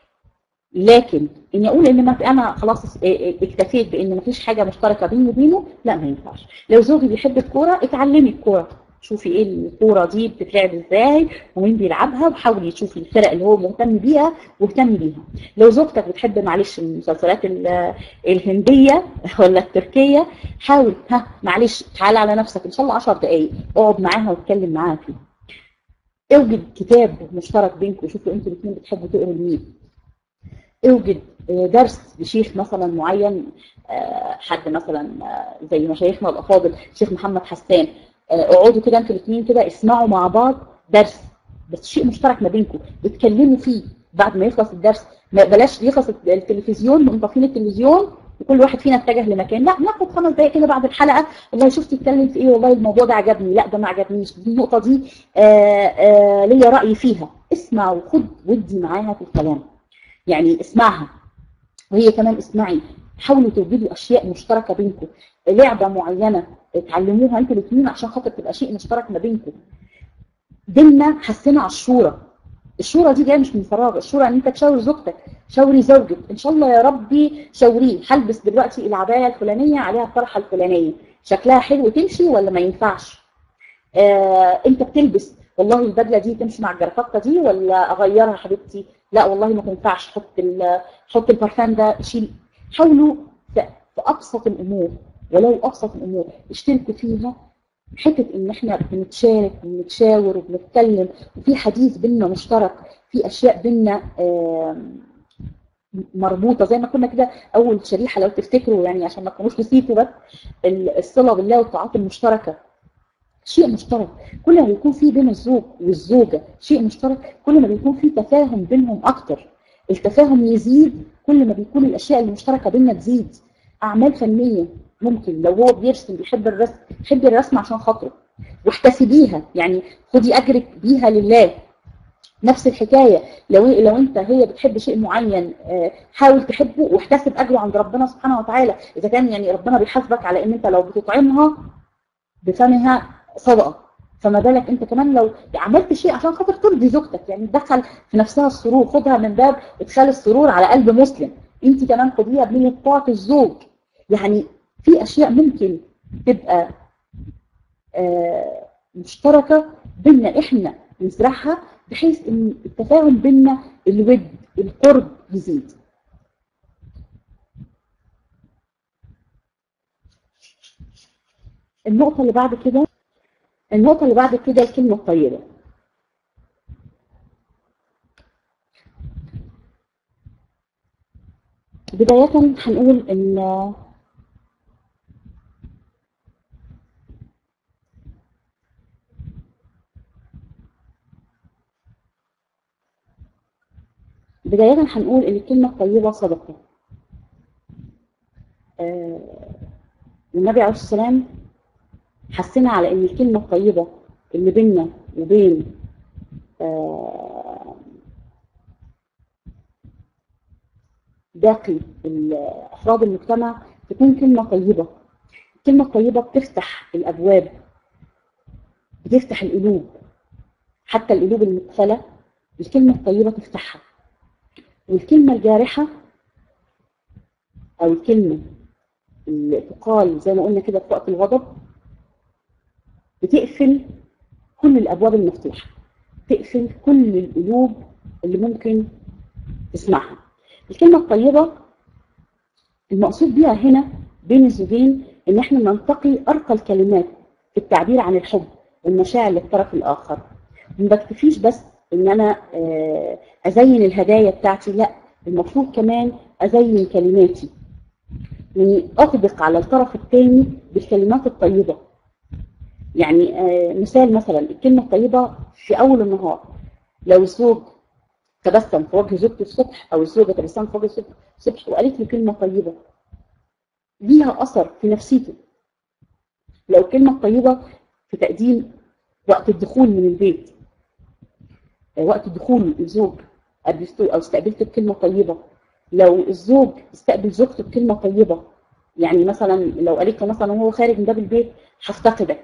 لكن اني اقول ان ما في انا خلاص اكتفيت بان ما فيش حاجه مشتركه بيني وبينه لا ما ينفعش لو زوجي بيحب الكوره اتعلمي الكوره شوفي ايه الكوره دي بتتلعب ازاي ومين بيلعبها وحاولي تشوفي الفرق اللي هو مهتم بيها واهتمي بيها لو زوجتك بتحب معلش المسلسلات الهنديه ولا التركيه حاول ها معلش تعالى على نفسك ان شاء الله 10 دقائق اقعد معاها واتكلم معاها فيه اوجد كتاب مشترك بينكم شوفوا انتوا الاثنين بتحبوا تقروا لمين اوجد درس لشيخ مثلا معين حد مثلا زي مشايخنا الافاضل شيخ محمد حسان اقعدوا كده انتوا الاثنين كده اسمعوا مع بعض درس بس شيء مشترك ما بينكم اتكلموا فيه بعد ما يخلص الدرس ما بلاش يخلص التلفزيون ومطفين التلفزيون وكل واحد فينا اتجه لمكان لا ناخد خمس دقائق كده بعد الحلقه والله شفت تتكلم في ايه والله الموضوع ده عجبني لا ده ما عجبنيش دي النقطه دي آآ آآ ليا راي فيها اسمع وخد ودي معاها في الكلام يعني اسمعها وهي كمان اسمعي حاولوا توجدوا اشياء مشتركه بينكم لعبه معينه اتعلموها انتوا الاثنين عشان خاطر تبقى شيء مشترك ما بينكم ديننا حسنا على الشورى الشورى دي جايه مش من فراغ الشورى ان انت تشاور زوجتك شاوري زوجك ان شاء الله يا ربي شاوريه هلبس دلوقتي العبايه الفلانيه عليها الطرحه الفلانيه شكلها حلو تمشي ولا ما ينفعش آه انت بتلبس والله البدله دي تمشي مع الجرافطه دي ولا اغيرها حبيبتي لا والله ما تنفعش حط حط البرفان ده شيل حاولوا في ابسط الامور ولو ابسط الامور اشتركوا فيها حته ان احنا بنتشارك وبنتشاور وبنتكلم وفي حديث بينا مشترك في اشياء بينا مربوطه زي ما كنا كده اول شريحه لو تفتكروا يعني عشان ما تكونوش نسيتوا بس الصله بالله والطاعات المشتركه شيء مشترك كل ما بيكون في بين الزوج والزوجه شيء مشترك كل ما بيكون في تفاهم بينهم اكتر التفاهم يزيد كل ما بيكون الاشياء المشتركه بيننا تزيد اعمال فنيه ممكن لو هو بيرسم بيحب الرسم حبي الرسم عشان خاطره واحتسبيها يعني خدي اجرك بيها لله نفس الحكايه لو لو انت هي بتحب شيء معين حاول تحبه واحتسب اجره عند ربنا سبحانه وتعالى اذا كان يعني ربنا بيحاسبك على ان انت لو بتطعمها بفمها صدقه فما بالك انت كمان لو عملت شيء عشان خاطر ترضي زوجتك يعني تدخل في نفسها السرور خدها من باب ادخال السرور على قلب مسلم انت كمان خديها بنيه طاعه الزوج يعني في اشياء ممكن تبقى آه مشتركه بينا احنا نزرعها بحيث ان التفاهم بينا الود القرب يزيد النقطة اللي بعد كده النقطة اللي بعد كده الكلمة الطيبة بداية هنقول ان بداية هنقول ان الكلمة الطيبة صدقة آه النبي عليه الصلاة والسلام حسنا على ان الكلمة الطيبة اللي بيننا وبين آه باقي افراد المجتمع تكون كلمة طيبة الكلمة الطيبة بتفتح الابواب بتفتح القلوب حتى القلوب المقفلة الكلمة الطيبة تفتحها والكلمة الجارحة أو الكلمة اللي تقال زي ما قلنا كده في وقت الغضب بتقفل كل الأبواب المفتوحة تقفل كل القلوب اللي ممكن تسمعها الكلمة الطيبة المقصود بيها هنا بين الزوجين إن إحنا ننتقي أرقى الكلمات في التعبير عن الحب والمشاعر للطرف الآخر ما بكتفيش بس ان انا ازين الهدايا بتاعتي لا المفروض كمان ازين كلماتي يعني اطبق على الطرف الثاني بالكلمات الطيبه يعني آه، مثال مثلا الكلمة الطيبة في أول النهار لو الزوج تبسم في وجه زوجته الصبح أو الزوجة تبسمت في وجه الصبح الصبح وقالت له كلمة طيبة ليها أثر في نفسيته لو الكلمة الطيبة في تقديم وقت الدخول من البيت آه، وقت دخول الزوج قابلته أو استقبلته بكلمة طيبة لو الزوج استقبل زوجته بكلمة طيبة يعني مثلا لو قالت له مثلا وهو خارج من باب البيت هفتقدك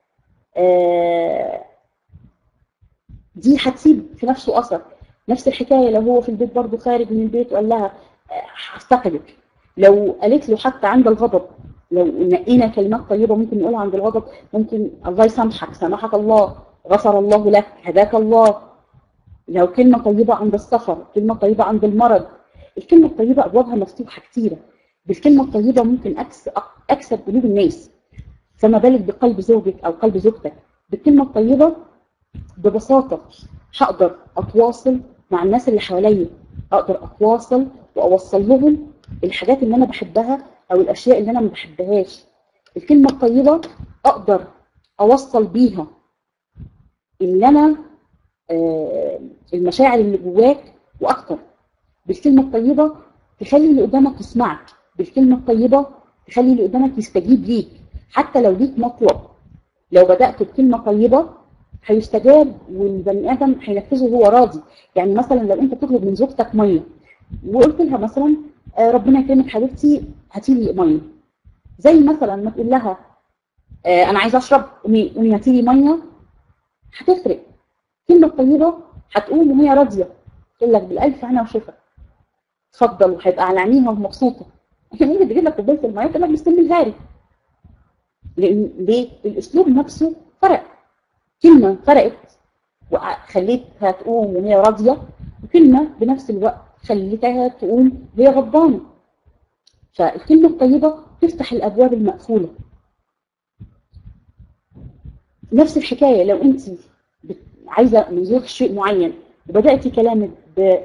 آه، دي هتسيب في نفسه اثر نفس الحكايه لو هو في البيت برضه خارج من البيت وقال لها آه، هفتقدك لو قالت له حتى عند الغضب لو نقينا كلمات طيبه ممكن نقولها عند الغضب ممكن الله يسامحك سامحك الله غفر الله لك هداك الله لو كلمه طيبه عند السفر كلمه طيبه عند المرض الكلمه الطيبه ابوابها مفتوحه كتيره بالكلمه الطيبه ممكن أكس- اكسب قلوب الناس فما بالك بقلب زوجك او قلب زوجتك بالكلمه الطيبه ببساطه هقدر اتواصل مع الناس اللي حواليا اقدر اتواصل واوصل لهم الحاجات اللي انا بحبها او الاشياء اللي انا ما بحبهاش الكلمه الطيبه اقدر اوصل بيها اللي انا آه، المشاعر اللي جواك واكتر بالكلمه الطيبه تخلي اللي قدامك يسمعك بالكلمه الطيبه تخلي اللي قدامك يستجيب ليك حتى لو ليك مطلب لو بدات بكلمه طيبه هيستجاب والبني ادم هينفذه وهو راضي يعني مثلا لو انت بتطلب من زوجتك ميه وقلت لها مثلا آه، ربنا يكرمك حبيبتي هاتي لي ميه زي مثلا ما تقول لها آه، انا عايزه اشرب قومي قومي هاتي لي ميه هتفرق كلمه طيبه هتقوم وهي راضيه تقول لك بالالف عنا وشفا اتفضل وهيبقى على عينيها ومبسوطه عشان ممكن تجيب لك كوبايه الميه تقول لك مستني الهاري لان ليه الاسلوب نفسه فرق كلمه فرقت وخليتها تقوم وهي راضيه وكلمه بنفس الوقت خليتها تقوم وهي غضبانه فالكلمه الطيبه تفتح الابواب المقفوله نفس الحكايه لو انت بت- عايزه من زوجك شيء معين وبداتي كلامك ب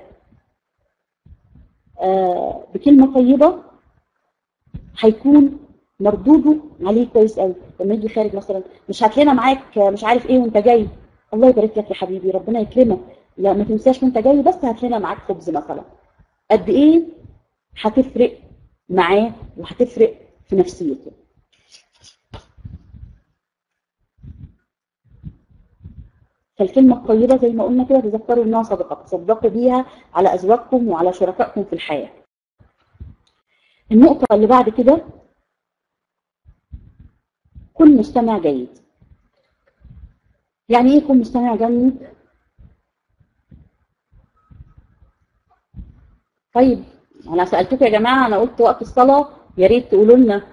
آه، بكلمه طيبه هيكون مردوده عليه كويس قوي لما يجي خارج مثلا مش هات لنا معاك مش عارف ايه وانت جاي الله يبارك لك يا حبيبي ربنا يكرمك لا ما تنساش وانت جاي بس هات لنا معاك خبز مثلا قد ايه هتفرق معاه وهتفرق في نفسيته فالكلمة الطيبة زي ما قلنا كده تذكروا انها صدقة تصدقوا بيها على ازواجكم وعلى شركائكم في الحياة النقطة اللي بعد كده كن مستمع جيد يعني ايه كن مستمع جيد طيب انا سالتكم يا جماعه انا قلت وقت الصلاه يا ريت تقولوا لنا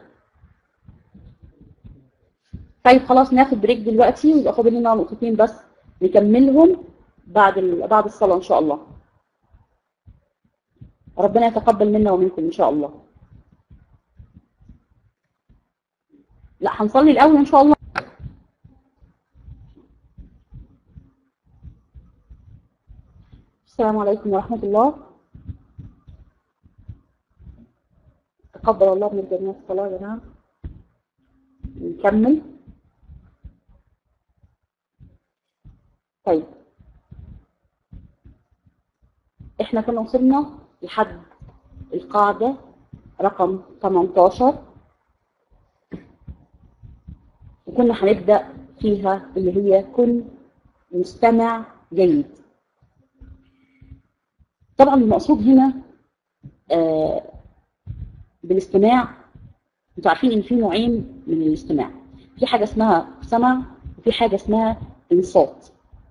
طيب خلاص ناخد بريك دلوقتي ويبقى فاضل لنا نقطتين بس نكملهم بعد ال... بعد الصلاه ان شاء الله ربنا يتقبل منا ومنكم ان شاء الله لا هنصلي الاول ان شاء الله السلام عليكم ورحمه الله تقبل الله من الجميع الصلاة يا جماعة نكمل طيب احنا كنا وصلنا لحد القاعدة رقم 18 وكنا هنبدأ فيها اللي هي كن مستمع جيد طبعا المقصود هنا آه بالاستماع انتوا عارفين ان في نوعين من الاستماع في حاجه اسمها سمع وفي حاجه اسمها انصات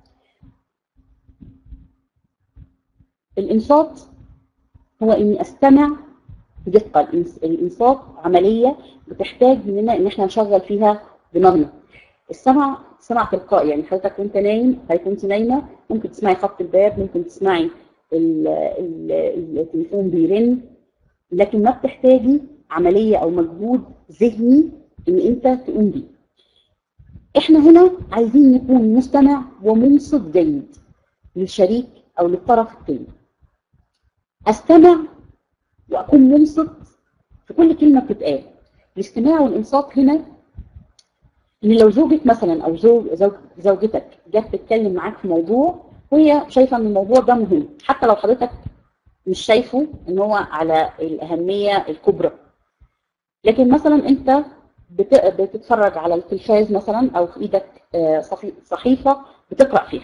الانصات هو اني استمع بدقه الإنس- الانصات عمليه بتحتاج مننا ان احنا نشغل فيها دماغنا السمع سمع تلقائي يعني حضرتك وانت نايم هيكون انت نايمه ممكن تسمعي خط الباب ممكن تسمعي ال- ال- التليفون بيرن لكن ما بتحتاجي عملية أو مجهود ذهني إن أنت تقوم بيه. إحنا هنا عايزين نكون مستمع ومنصت جيد للشريك أو للطرف الثاني. أستمع وأكون منصت في كل كلمة بتتقال. الاستماع والإنصات هنا ان لو زوجك مثلا او زوج زوج زوجتك جت تتكلم معاك في موضوع وهي شايفه ان الموضوع ده مهم حتى لو حضرتك مش شايفه ان هو على الاهميه الكبرى لكن مثلا انت بت- بتتفرج على التلفاز مثلا او في ايدك آه، صحي- صحيفه بتقرا فيها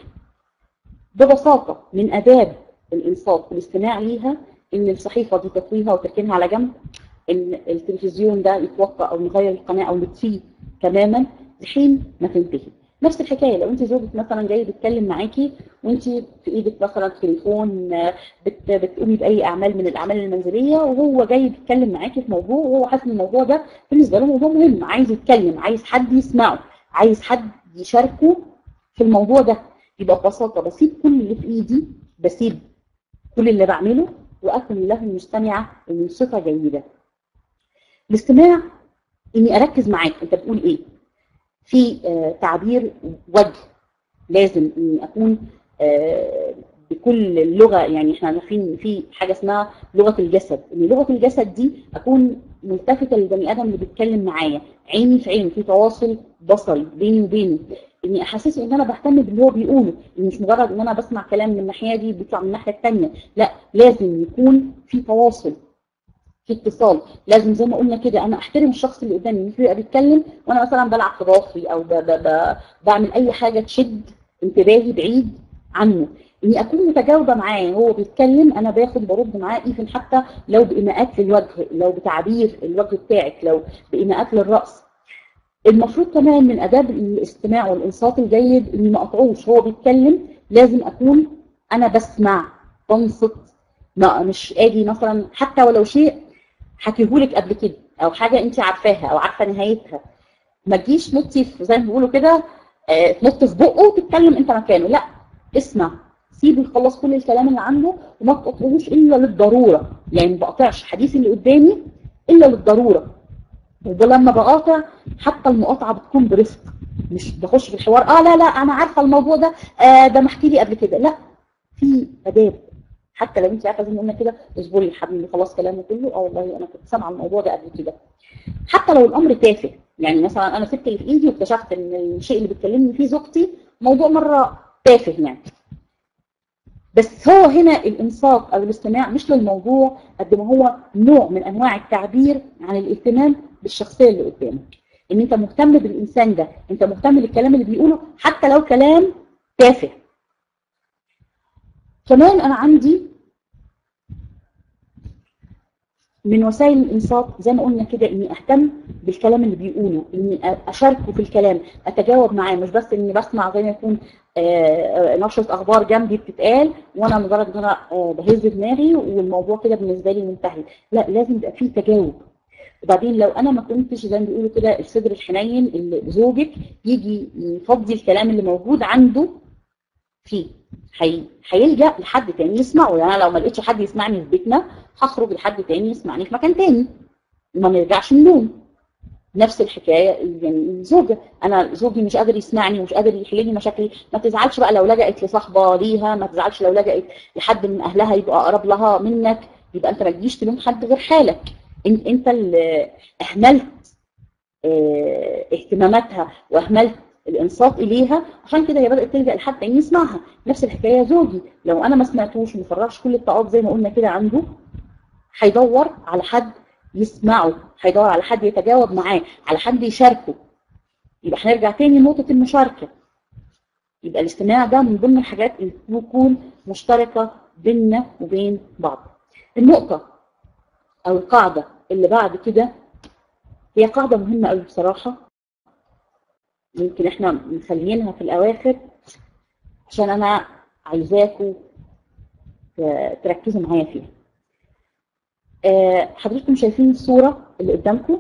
ببساطه من اداب الانصات والاستماع ليها ان الصحيفه دي تطويها وتركنها على جنب ان التلفزيون ده يتوقع او نغير القناه او نطفيه تماما لحين ما تنتهي نفس الحكايه لو انت زوجك مثلا جاي بيتكلم معاكي وانت في ايدك مثلا تليفون آه، بت بتقومي باي اعمال من الاعمال المنزليه وهو جاي بيتكلم معاكي في موضوع وهو حاسس ان الموضوع ده بالنسبه له موضوع مهم عايز يتكلم عايز حد يسمعه عايز حد يشاركه في الموضوع ده يبقى ببساطه بسيب كل اللي في ايدي بسيب كل اللي بعمله واكن له المستمعه المنصفه جيده الاستماع اني اركز معاك انت بتقول ايه في آه، تعبير وجه لازم اني اكون آه، بكل اللغه يعني احنا عارفين إن في حاجه اسمها لغه الجسد ان لغه الجسد دي اكون ملتفته للبني ادم اللي بيتكلم معايا عيني في عيني في تواصل بصري بيني وبينه اني احسسه ان انا بهتم باللي هو بيقوله إن مش مجرد ان انا بسمع كلام من الناحيه دي بيطلع من الناحيه الثانيه لا لازم يكون في تواصل في اتصال لازم زي ما قلنا كده انا احترم الشخص اللي قدامي مش بيبقى بيتكلم وانا مثلا بلعب في ضافري او ب ب ب بعمل اي حاجه تشد انتباهي بعيد عنه اني اكون متجاوبه معاه هو بيتكلم انا باخد برد معاه ايفن حتى لو بايماءات للوجه لو بتعبير الوجه بتاعك لو بايماءات للراس المفروض كمان من اداب الاستماع والانصات الجيد اني ما اقطعوش هو بيتكلم لازم اكون انا بسمع بنصت ما مش اجي مثلا حتى ولو شيء حكيهولك قبل كده او حاجه انت عارفاها او عارفه نهايتها ما تجيش تنطي في- زي ما بيقولوا كده آه، تنط في بقه وتتكلم انت مكانه لا اسمع سيبه يخلص كل الكلام اللي عنده وما تقطعوش الا للضروره يعني ما بقطعش حديث اللي قدامي الا للضروره ولما بقاطع حتى المقاطعه بتكون برفق مش بخش في الحوار اه لا لا انا عارفه الموضوع ده آه ده محكي لي قبل كده لا في اداب حتى لو انت عارفه زي ما قلنا كده اصبري يا حبيبي خلاص كلامه كله اه والله انا كنت سامعه الموضوع ده قبل كده حتى لو الامر تافه يعني مثلا انا سبت اللي في ايدي واكتشفت ان الشيء اللي بتكلمني فيه زوجتي موضوع مره تافه يعني بس هو هنا الانصات او الاستماع مش للموضوع قد ما هو نوع من انواع التعبير عن الاهتمام بالشخصيه اللي قدامك ان انت مهتم بالانسان ده انت مهتم بالكلام اللي بيقوله حتى لو كلام تافه كمان انا عندي من وسائل الانصات زي ما قلنا كده اني اهتم بالكلام اللي بيقوله اني اشاركه في الكلام اتجاوب معاه مش بس اني بسمع زي ما يكون آه، نشره اخبار جنبي بتتقال وانا مجرد ان انا آه، بهز دماغي والموضوع كده بالنسبه لي منتهي لا لازم يبقى فيه تجاوب وبعدين لو انا ما كنتش زي ما بيقولوا كده الصدر الحنين اللي زوجك يجي يفضي الكلام اللي موجود عنده فيه هي... هيلجأ لحد تاني يسمعه يعني انا لو ما لقيتش حد يسمعني في بيتنا هخرج لحد تاني يسمعني في مكان تاني ما نرجعش نلوم نفس الحكايه يعني الزوجه انا زوجي مش قادر يسمعني ومش قادر يحل لي مشاكلي ما تزعلش بقى لو لجأت لصاحبه ليها ما تزعلش لو لجأت لحد من اهلها يبقى اقرب لها منك يبقى انت ما تجيش تلوم حد غير حالك انت انت اللي اهملت اه اهتماماتها واهملت الانصات اليها عشان كده هي بدات تلجا لحد تاني يسمعها نفس الحكايه زوجي لو انا ما سمعتوش وما فرغش كل الطاقات زي ما قلنا كده عنده هيدور على حد يسمعه هيدور على حد يتجاوب معاه على حد يشاركه يبقى هنرجع تاني لنقطه المشاركه يبقى الاستماع ده من ضمن الحاجات اللي بتكون مشتركه بيننا وبين بعض النقطه او القاعده اللي بعد كده هي قاعده مهمه قوي بصراحه يمكن احنا مخليينها في الاواخر عشان انا عايزاكم تركزوا معايا فيها أه حضراتكم شايفين الصوره اللي قدامكم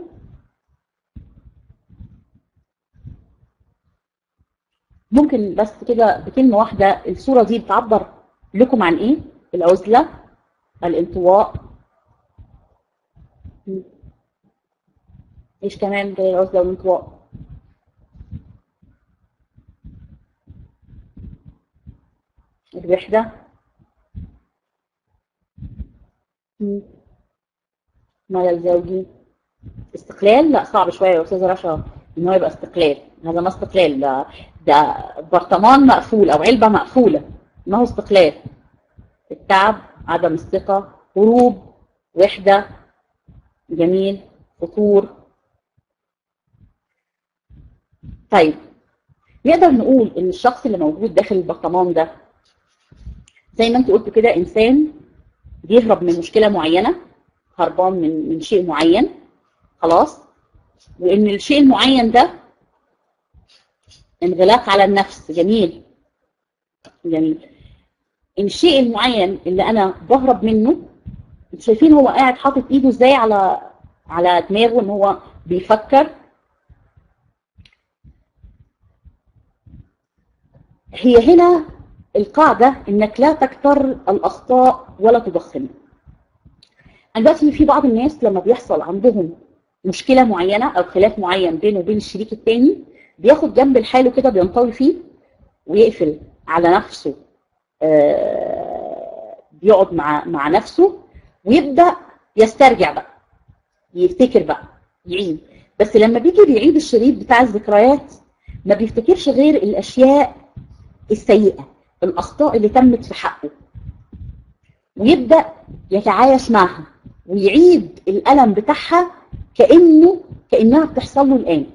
ممكن بس كده بكلمه واحده الصوره دي بتعبر لكم عن ايه العزله الانطواء ايش كمان غير العزله والانطواء الوحدة ملل زوجي استقلال لا صعب شوية يا أستاذة رشا إن هو يبقى استقلال هذا ما استقلال ده, ده برطمان مقفول او علبه مقفوله ما هو استقلال التعب عدم الثقه هروب وحده جميل فتور طيب نقدر نقول ان الشخص اللي موجود داخل البرطمان ده زي ما انت قلت كده انسان بيهرب من مشكله معينه هربان من من شيء معين خلاص وان الشيء المعين ده انغلاق على النفس جميل جميل ان الشيء المعين اللي انا بهرب منه انتوا شايفين هو قاعد حاطط ايده ازاي على على دماغه ان هو بيفكر هي هنا القاعدة انك لا تكتر الاخطاء ولا تضخمها أنا دلوقتي في بعض الناس لما بيحصل عندهم مشكلة معينة او خلاف معين بينه وبين الشريك التاني بياخد جنب لحاله كده بينطوي فيه ويقفل على نفسه آه بيقعد مع مع نفسه ويبدأ يسترجع بقى يفتكر بقى يعيد بس لما بيجي بيعيد الشريط بتاع الذكريات ما بيفتكرش غير الأشياء السيئة الأخطاء اللي تمت في حقه ويبدأ يتعايش معها ويعيد الألم بتاعها كأنه كأنها بتحصل له الآن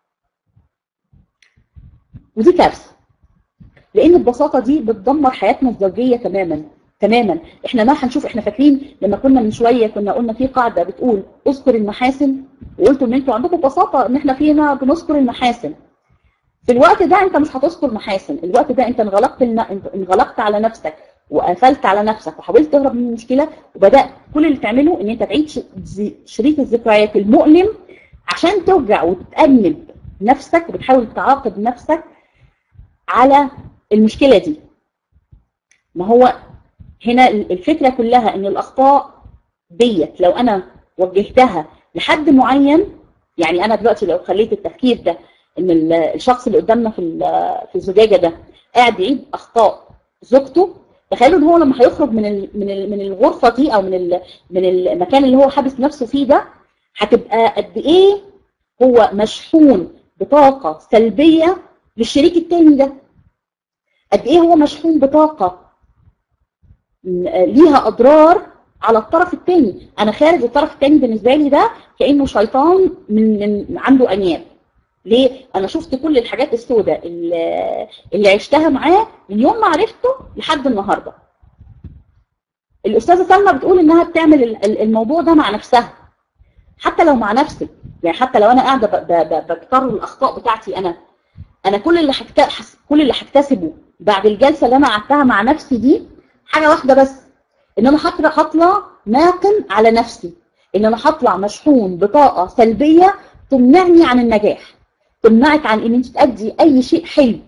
ودي كارثة لأن البساطة دي بتدمر حياتنا الزوجية تماما تماما احنا ما هنشوف احنا فاكرين لما كنا من شويه كنا قلنا في قاعده بتقول اذكر المحاسن وقلتوا ان انتوا عندكم بساطه ان احنا فينا بنذكر المحاسن في الوقت ده انت مش هتذكر محاسن الوقت ده انت انغلقت انغلقت على نفسك وقفلت على نفسك وحاولت تهرب من المشكله وبدات كل اللي تعمله ان انت تعيد شريط الذكريات المؤلم عشان ترجع وتتأنب نفسك وبتحاول تعاقب نفسك على المشكله دي ما هو هنا الفكره كلها ان الاخطاء ديت لو انا وجهتها لحد معين يعني انا دلوقتي لو خليت التفكير ده ان الشخص اللي قدامنا في في الزجاجه ده قاعد يعيد اخطاء زوجته تخيلوا ان هو لما هيخرج من ال من ال من الغرفه دي او من ال من المكان اللي هو حابس نفسه فيه ده هتبقى قد ايه هو مشحون بطاقه سلبيه للشريك التاني ده قد ايه هو مشحون بطاقه ليها اضرار على الطرف الثاني انا خارج الطرف الثاني بالنسبه لي ده كانه شيطان من, من عنده انياب ليه انا شفت كل الحاجات السوداء اللي, اللي عشتها معاه من يوم ما عرفته لحد النهارده الاستاذه سلمى بتقول انها بتعمل الموضوع ده مع نفسها حتى لو مع نفسي يعني حتى لو انا قاعده بكتر الاخطاء بتاعتي انا انا كل اللي كل اللي هكتسبه بعد الجلسه اللي انا قعدتها مع نفسي دي حاجه واحده بس ان انا هطلع هطلع ناقم على نفسي ان انا هطلع مشحون بطاقه سلبيه تمنعني عن النجاح تمنعك عن ان انت تأدي اي شيء حلو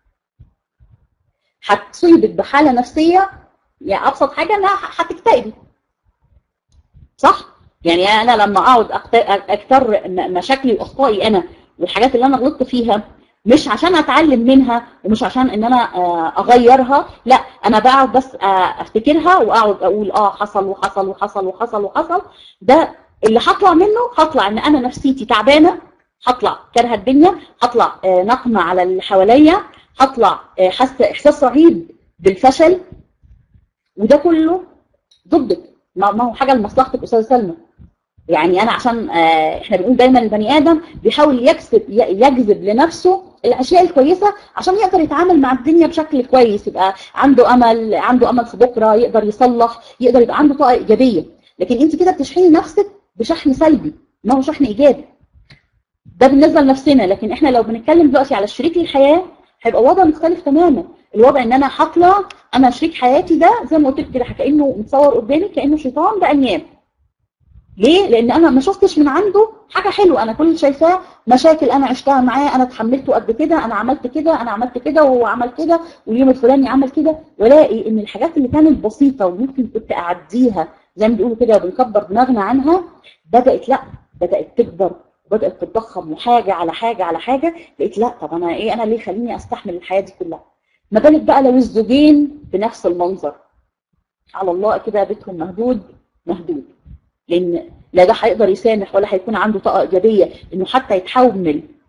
هتصيبك بحاله نفسيه يعني ابسط حاجه انها هتكتئبي صح يعني انا لما اقعد اكتر مشاكلي واخطائي انا والحاجات اللي انا غلطت فيها مش عشان اتعلم منها ومش عشان ان انا اغيرها لا انا بقعد بس افتكرها واقعد اقول اه حصل وحصل وحصل وحصل وحصل ده اللي هطلع منه هطلع ان انا نفسيتي تعبانه هطلع كارهه الدنيا هطلع نقمه على اللي حواليا هطلع حاسه احساس رهيب بالفشل وده كله ضدك ما هو حاجه لمصلحتك استاذه سلمى يعني انا عشان احنا بنقول دايما البني ادم بيحاول يكسب يجذب لنفسه الاشياء الكويسه عشان يقدر يتعامل مع الدنيا بشكل كويس يبقى عنده امل عنده امل في بكره يقدر يصلح يقدر يبقى عنده طاقه ايجابيه لكن انت كده بتشحني نفسك بشحن سلبي ما هو شحن ايجابي ده بالنسبه لنفسنا لكن احنا لو بنتكلم دلوقتي على شريك الحياه هيبقى وضع مختلف تماما الوضع ان انا هطلع انا شريك حياتي ده زي ما قلت لك كده كانه متصور قدامي كانه شيطان بانياب ليه؟ لان انا ما شفتش من عنده حاجه حلوه انا كل اللي شايفاه مشاكل انا عشتها معاه انا اتحملته قد كده انا عملت كده انا عملت كده وهو عمل كده واليوم الفلاني عمل كده والاقي ان الحاجات اللي كانت بسيطه وممكن كنت اعديها زي ما بيقولوا كده وبنكبر دماغنا عنها بدات لا بدات تكبر وبدات تتضخم وحاجه على حاجه على حاجه لقيت لا طب انا ايه انا ليه خليني استحمل الحياه دي كلها ما بالك بقى لو الزوجين بنفس المنظر على الله كده بيتهم مهدود مهدود لان لا ده هيقدر يسامح ولا هيكون عنده طاقه ايجابيه انه حتى يتحمل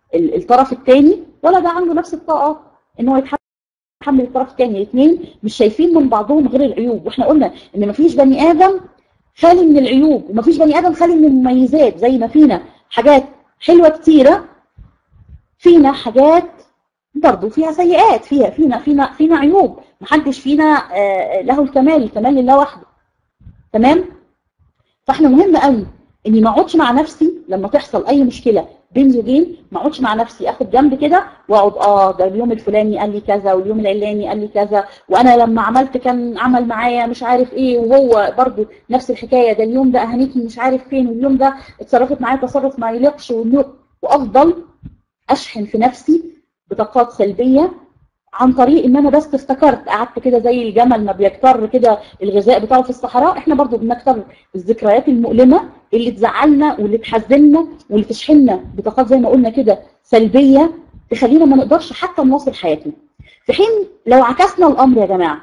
ال- الطرف الثاني ولا ده عنده نفس الطاقه ان هو يتحمل الطرف الثاني الاثنين مش شايفين من بعضهم غير العيوب واحنا قلنا ان مفيش بني ادم خالي من العيوب ومفيش بني ادم خالي من المميزات زي ما فينا حاجات حلوه كتيره فينا حاجات برضه فيها سيئات فيها فينا فينا فينا عيوب محدش فينا آه، له الكمال الكمال لله وحده تمام فاحنا مهم قوي اني ما اقعدش مع نفسي لما تحصل اي مشكله بين زوجين ما اقعدش مع نفسي اخد جنب كده واقعد اه ده اليوم الفلاني قال لي كذا واليوم العلاني قال لي كذا وانا لما عملت كان عمل معايا مش عارف ايه وهو برضو نفس الحكايه ده اليوم ده اهانتني مش عارف فين واليوم ده اتصرفت معايا تصرف ما يليقش واليوم- وافضل اشحن في نفسي بطاقات سلبيه عن طريق ان انا بس افتكرت قعدت كده زي الجمل ما بيكتر كده الغذاء بتاعه في الصحراء احنا برضو بنكتر الذكريات المؤلمه اللي تزعلنا واللي تحزننا واللي تشحننا بطاقات زي ما قلنا كده سلبيه تخلينا ما نقدرش حتى نواصل حياتنا في حين لو عكسنا الامر يا جماعه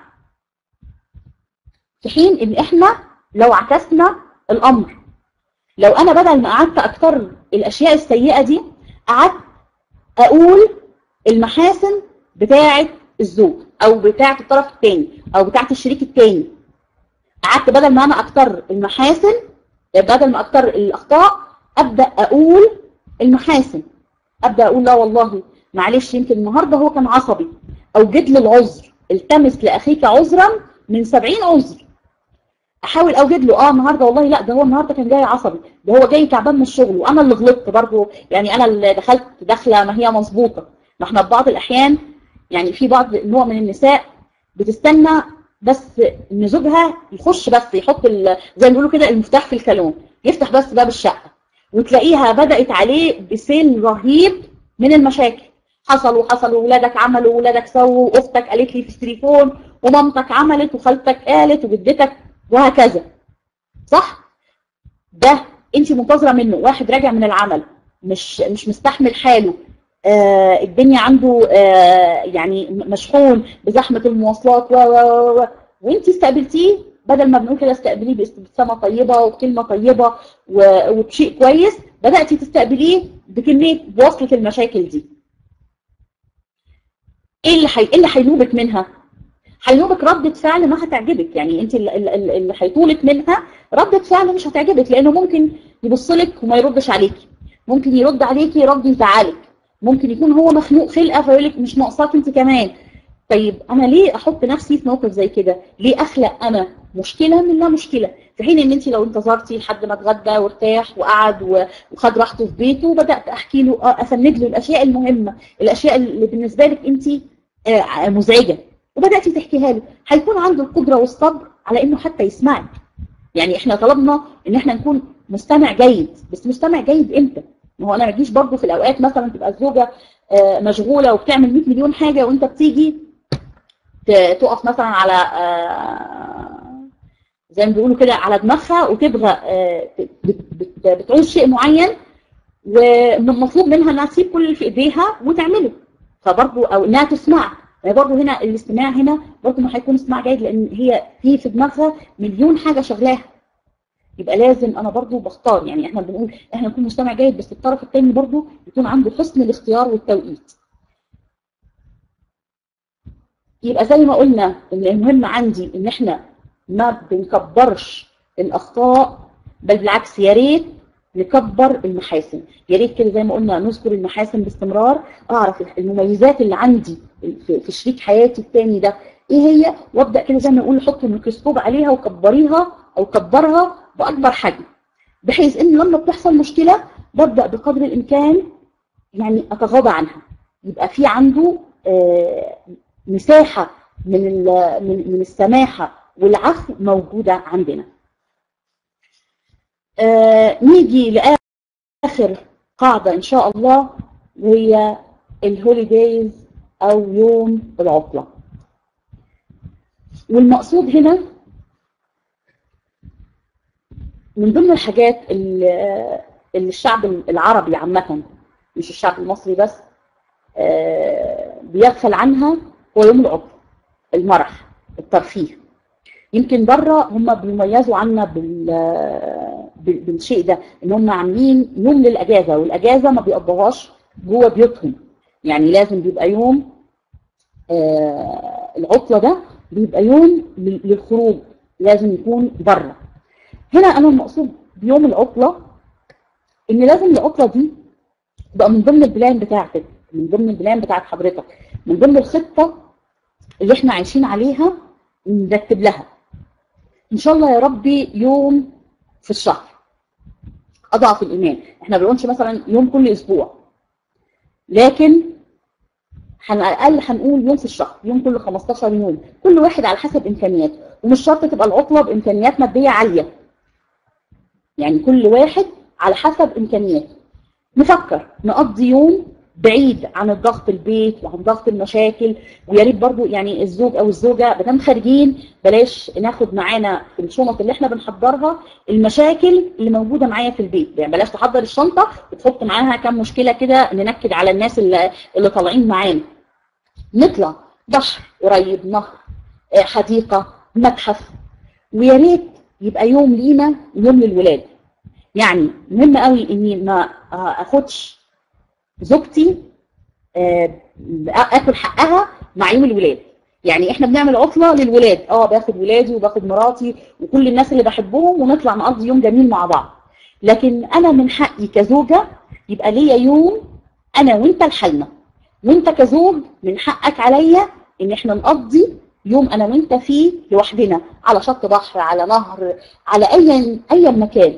في حين ان احنا لو عكسنا الامر لو انا بدل ما قعدت اكتر الاشياء السيئه دي قعدت اقول المحاسن بتاعه الزوج او بتاعه الطرف الثاني او بتاعه الشريك الثاني قعدت بدل ما انا اكتر المحاسن بدل ما اكتر الاخطاء ابدا اقول المحاسن ابدا اقول لا والله معلش يمكن النهارده هو كان عصبي اوجد له العذر التمس لاخيك عذرا من 70 عذر احاول اوجد له اه النهارده والله لا ده هو النهارده كان جاي عصبي ده هو جاي تعبان من الشغل وانا اللي غلطت برضه يعني انا اللي دخلت دخله ما هي مظبوطه ما احنا في بعض الاحيان يعني في بعض نوع من النساء بتستنى بس ان زوجها يخش بس يحط ال- زي ما بيقولوا كده المفتاح في الكالون يفتح بس باب الشقه وتلاقيها بدات عليه بسيل رهيب من المشاكل حصل وحصل وولادك عملوا وولادك سووا واختك قالت لي في التليفون ومامتك عملت وخالتك قالت وجدتك وهكذا صح ده انت منتظره منه واحد راجع من العمل مش مش مستحمل حاله آه الدنيا عنده آه يعني مشحون بزحمه المواصلات و و و وانت استقبلتيه بدل ما بنقول كده استقبليه بابتسامه طيبه وبكلمه طيبه و- وبشيء كويس بداتي تستقبليه بكميه بوصله المشاكل دي ايه اللي حي... ايه اللي هينوبك منها هينوبك ردة فعل ما هتعجبك يعني انت ال- ال- ال- اللي هيطولك منها ردة فعل مش هتعجبك لانه ممكن يبص لك وما يردش عليكي ممكن يرد عليكي رد يزعلك ممكن يكون هو مخنوق خلقه فيقول لك مش ناقصاك انت كمان طيب انا ليه احط نفسي في موقف زي كده ليه اخلق انا مشكله من لا مشكله في حين ان انت لو انتظرتي لحد ما اتغدى وارتاح وقعد و- وخد راحته في بيته وبدات احكي له آه، اسند له الاشياء المهمه الاشياء اللي بالنسبه لك انت آه، مزعجه وبداتي تحكيها له هيكون عنده القدره والصبر على انه حتى يسمعك يعني احنا طلبنا ان احنا نكون مستمع جيد بس مستمع جيد امتى ما هو انا ما اجيش برضه في الاوقات مثلا تبقى الزوجه آه، مشغوله وبتعمل 100 مليون حاجه وانت بتيجي ت- تقف مثلا على آه، زي ما بيقولوا كده على دماغها وتبغى آه، بت- بت- بتعوز شيء معين والمطلوب منها انها تسيب كل اللي في ايديها وتعمله فبرضه او انها تسمع برضه هنا الاستماع هنا برضه ما هيكون استماع جيد لان هي في في دماغها مليون حاجه شغلاها يبقى لازم انا برضه بختار يعني احنا بنقول احنا نكون مستمع جيد بس الطرف الثاني برضه يكون عنده حسن الاختيار والتوقيت يبقى زي ما قلنا ان المهم عندي ان احنا ما بنكبرش الاخطاء بل بالعكس يا ريت نكبر المحاسن يا ريت كده زي ما قلنا نذكر المحاسن باستمرار اعرف المميزات اللي عندي في في شريك حياتي الثاني ده ايه هي وابدا كده زي ما نقول احط الميكروسكوب عليها وكبريها او كبرها باكبر حجم بحيث ان لما بتحصل مشكله ببدا بقدر الامكان يعني اتغاضى عنها يبقى في عنده آه، مساحه من ال- من من السماحه والعفو موجوده عندنا. آه، نيجي لاخر قاعده ان شاء الله وهي الهوليدايز او يوم العطله. والمقصود هنا من ضمن الحاجات اللي اللي الشعب العربي عامة مش الشعب المصري بس آه، بيغفل عنها هو يوم العطلة المرح الترفيه يمكن بره هم بيميزوا عنا بال بال- بالشيء ده ان هم عاملين يوم للاجازه والاجازه ما بيقضوهاش جوه بيوتهم يعني لازم بيبقى يوم آه العطله ده بيبقى يوم لل- للخروج لازم يكون بره هنا انا المقصود بيوم العطله ان لازم العطله دي تبقى من ضمن البلان بتاعتك من ضمن البلان بتاعت حضرتك من ضمن الخطه اللي احنا عايشين عليها نرتب لها ان شاء الله يا ربي يوم في الشهر اضعف الايمان احنا ما بنقولش مثلا يوم كل اسبوع لكن على الاقل هنقول يوم في الشهر يوم كل 15 يوم كل واحد على حسب امكانياته ومش شرط تبقى العطله بامكانيات ماديه عاليه يعني كل واحد على حسب امكانياته نفكر نقضي يوم بعيد عن الضغط البيت وعن ضغط المشاكل ويا ريت برضو يعني الزوج او الزوجه بدل خارجين بلاش ناخد معانا في الشنط اللي احنا بنحضرها المشاكل اللي موجوده معايا في البيت يعني بلاش تحضر الشنطه وتحط معاها كام مشكله كده ننكد على الناس اللي, اللي طالعين معانا نطلع بحر قريب نهر آه، حديقه متحف ويا ريت يبقى يوم لينا ويوم للولاد يعني مهم قوي اني ما آه، اخدش زوجتي آه، اكل حقها مع يوم الولاد يعني احنا بنعمل عطله للولاد اه باخد ولادي وباخد مراتي وكل الناس اللي بحبهم ونطلع نقضي يوم جميل مع بعض لكن انا من حقي كزوجه يبقى ليا يوم انا وانت لحالنا وانت كزوج من حقك عليا ان احنا نقضي يوم انا وانت فيه لوحدنا على شط بحر على نهر على اي اي مكان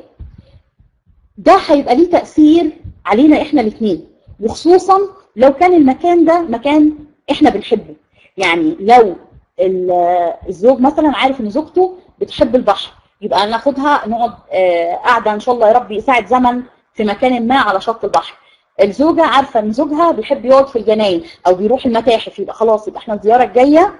ده هيبقى ليه تاثير علينا احنا الاثنين وخصوصا لو كان المكان ده مكان احنا بنحبه يعني لو ال- الزوج مثلا عارف ان زوجته بتحب البحر يبقى ناخدها نقعد آه، قاعده ان شاء الله يا رب يساعد زمن في مكان ما على شط البحر الزوجه عارفه ان زوجها بيحب يقعد في الجناين او بيروح المتاحف يبقى خلاص يبقى احنا الزياره الجايه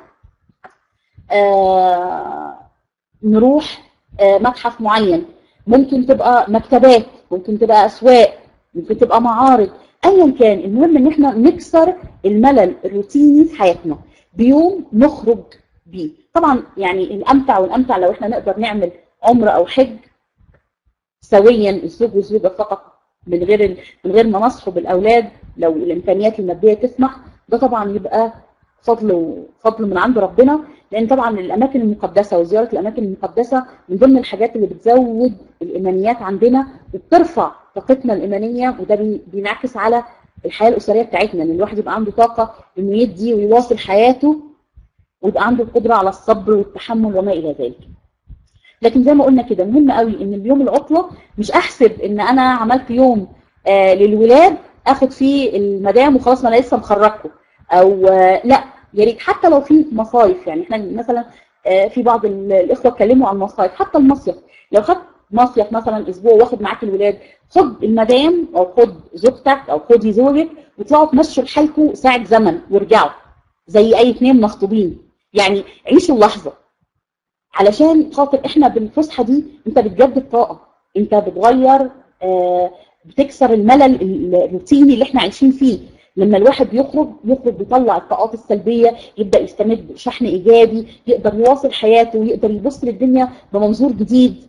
آه، نروح آه، متحف معين ممكن تبقى مكتبات ممكن تبقى اسواق ممكن تبقى معارض ايا كان المهم ان احنا نكسر الملل الروتيني في حياتنا بيوم نخرج بيه طبعا يعني الامتع والامتع لو احنا نقدر نعمل عمره او حج سويا الزوج والزوجه فقط من غير ال- من غير ما نصحب الاولاد لو الامكانيات الماديه تسمح ده طبعا يبقى فضل فضل من عند ربنا لان طبعا الاماكن المقدسه وزياره الاماكن المقدسه من ضمن الحاجات اللي بتزود الايمانيات عندنا وبترفع طاقتنا الايمانيه وده بي- بينعكس على الحياه الاسريه بتاعتنا ان الواحد يبقى عنده طاقه انه يدي ويواصل حياته ويبقى عنده القدره على الصبر والتحمل وما الى ذلك. لكن زي ما قلنا كده مهم قوي ان اليوم العطله مش احسب ان انا عملت يوم آه للولاد اخد فيه المدام وخلاص ما انا لسه مخرجكم او آه لا يا ريت حتى لو في مصايف يعني احنا مثلا آه في بعض ال- الاخوه اتكلموا عن المصايف حتى المصيف لو خدت مصيف مثلا اسبوع واخد معاك الولاد خد المدام او خد زوجتك او خدي زوجك وطلعوا تمشوا لحالكم ساعه زمن وارجعوا زي اي اثنين مخطوبين يعني عيشوا اللحظه علشان خاطر احنا بالفسحه دي انت بتجدد طاقه انت بتغير آه بتكسر الملل ال- الروتيني اللي احنا عايشين فيه لما الواحد بيخرج يخرج بيطلع الطاقات السلبيه يبدا يستمد شحن ايجابي يقدر يواصل حياته ويقدر يبص للدنيا بمنظور جديد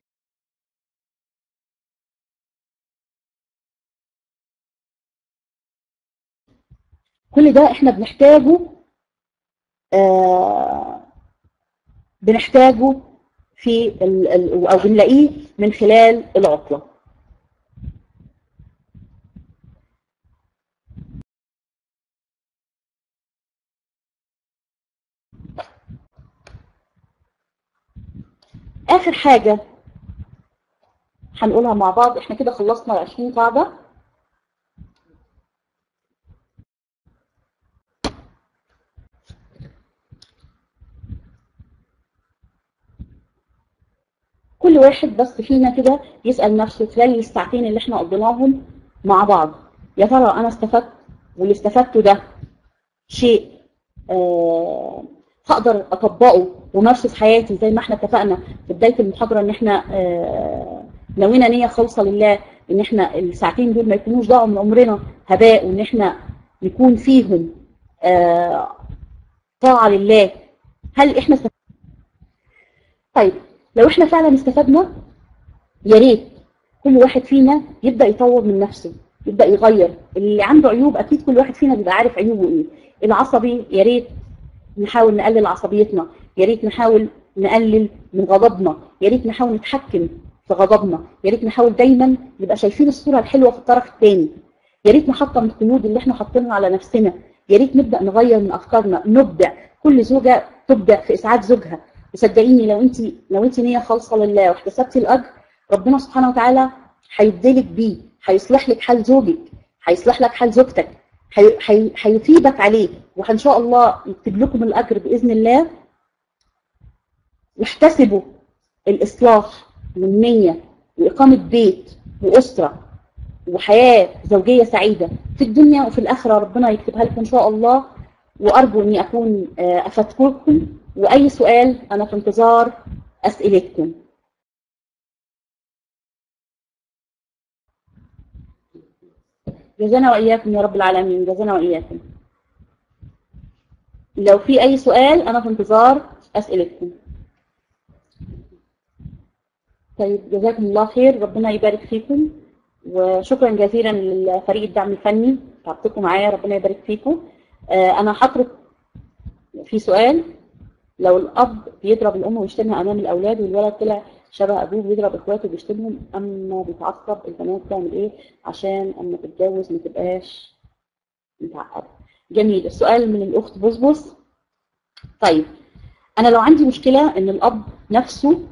كل ده احنا بنحتاجه آه بنحتاجه في ال ال او بنلاقيه من خلال العطله اخر حاجه هنقولها مع بعض احنا كده خلصنا 20 قاعده كل واحد بس فينا كده يسأل نفسه خلال الساعتين اللي احنا قضيناهم مع بعض يا ترى انا استفدت واللي استفدته ده شيء آه هقدر اطبقه وامارسه في حياتي زي ما احنا اتفقنا في بدايه المحاضره ان احنا آه نوينا نيه خالصه لله ان احنا الساعتين دول ما يكونوش ضاعوا من عمرنا هباء وان احنا نكون فيهم آه طاعه لله هل احنا استفدنا؟ طيب لو احنا فعلا استفدنا يا ريت كل واحد فينا يبدا يطور من نفسه يبدا يغير اللي عنده عيوب اكيد كل واحد فينا بيبقى عارف عيوبه ايه العصبي يا ريت نحاول نقلل عصبيتنا يا ريت نحاول نقلل من غضبنا يا ريت نحاول نتحكم في غضبنا يا ريت نحاول دايما نبقى شايفين الصوره الحلوه في الطرف الثاني يا ريت نحطم القيود اللي احنا حاطينها على نفسنا يا ريت نبدا نغير من افكارنا نبدع كل زوجه تبدع في اسعاد زوجها وصدقيني لو انت لو انت نيه خالصه لله واحتسبتي الاجر ربنا سبحانه وتعالى هيبدلك بيه هيصلح لك حال زوجك هيصلح لك حال زوجتك هي- هي- هيثيبك عليه وان شاء الله يكتب لكم الاجر باذن الله واحتسبوا الاصلاح والنيه واقامه بيت واسره وحياه زوجيه سعيده في الدنيا وفي الاخره ربنا يكتبها لكم ان شاء الله وارجو اني اكون آه، افدتكم واي سؤال انا في انتظار اسئلتكم جزانا واياكم يا رب العالمين جزانا واياكم لو في اي سؤال انا في انتظار اسئلتكم طيب جزاكم الله خير ربنا يبارك فيكم وشكرا جزيلا لفريق الدعم الفني تعبتكم معايا ربنا يبارك فيكم آه، انا هترك في سؤال لو الاب بيضرب الام ويشتمها امام الاولاد والولد طلع شبه ابوه بيضرب اخواته وبيشتمهم اما بيتعصب البنات تعمل ايه عشان اما تتجوز ما تبقاش متعقده جميل السؤال من الاخت بصبص طيب انا لو عندي مشكله ان الاب نفسه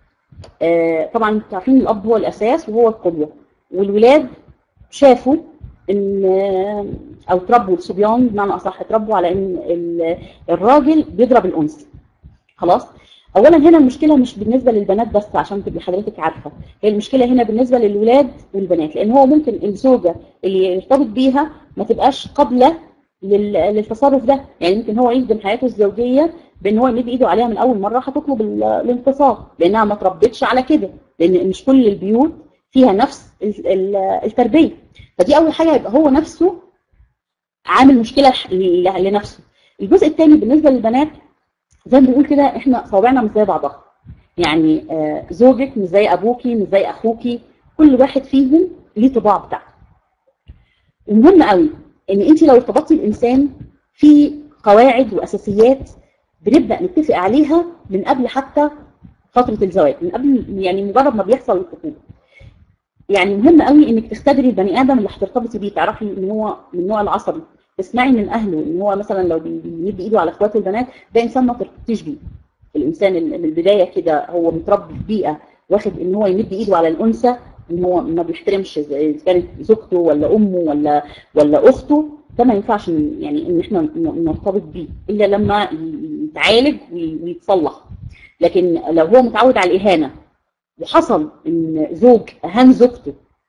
آه، طبعا انتوا عارفين الاب هو الاساس وهو القدوه والولاد شافوا ان آه، او تربوا الصبيان بمعنى اصح اتربوا على ان ال- الراجل بيضرب الانثى خلاص اولا هنا المشكله مش بالنسبه للبنات بس عشان تبقي حضرتك عارفه هي المشكله هنا بالنسبه للولاد والبنات لان هو ممكن الزوجه اللي يرتبط بيها ما تبقاش قابله لل- للتصرف ده يعني ممكن هو يخدم حياته الزوجيه بان هو يمد ايده عليها من اول مره هتطلب ال- الانفصال لانها ما تربتش على كده لان مش كل البيوت فيها نفس ال- ال- التربيه فدي اول حاجه يبقى هو نفسه عامل مشكله لح- ل- لنفسه الجزء الثاني بالنسبه للبنات زي ما بنقول كده احنا صوابعنا مش زي بعضها يعني آه، زوجك مش زي ابوكي مش زي اخوكي كل واحد فيهم ليه طباع بتاعته المهم قوي ان انت لو ارتبطتي بانسان في قواعد واساسيات بنبدا نتفق عليها من قبل حتى فتره الزواج من قبل يعني مجرد ما بيحصل الخطوبه يعني مهم قوي انك تختبري البني ادم اللي هترتبطي بيه تعرفي ان هو من النوع العصبي تسمعي من اهله ان هو مثلا لو بي- بيمد ايده على اخواته البنات ده انسان ما ترتبطيش بيه الانسان اللي من البدايه كده هو متربي في بيئه واخد ان هو يمد ايده على الانثى ان هو ما بيحترمش اذا كانت زوجته ولا امه ولا ولا اخته ده ما ينفعش إن- يعني ان احنا ن- نرتبط بيه الا لما ي- يتعالج وي- ويتصلح لكن لو هو متعود على الاهانه وحصل ان زوج اهان زوجته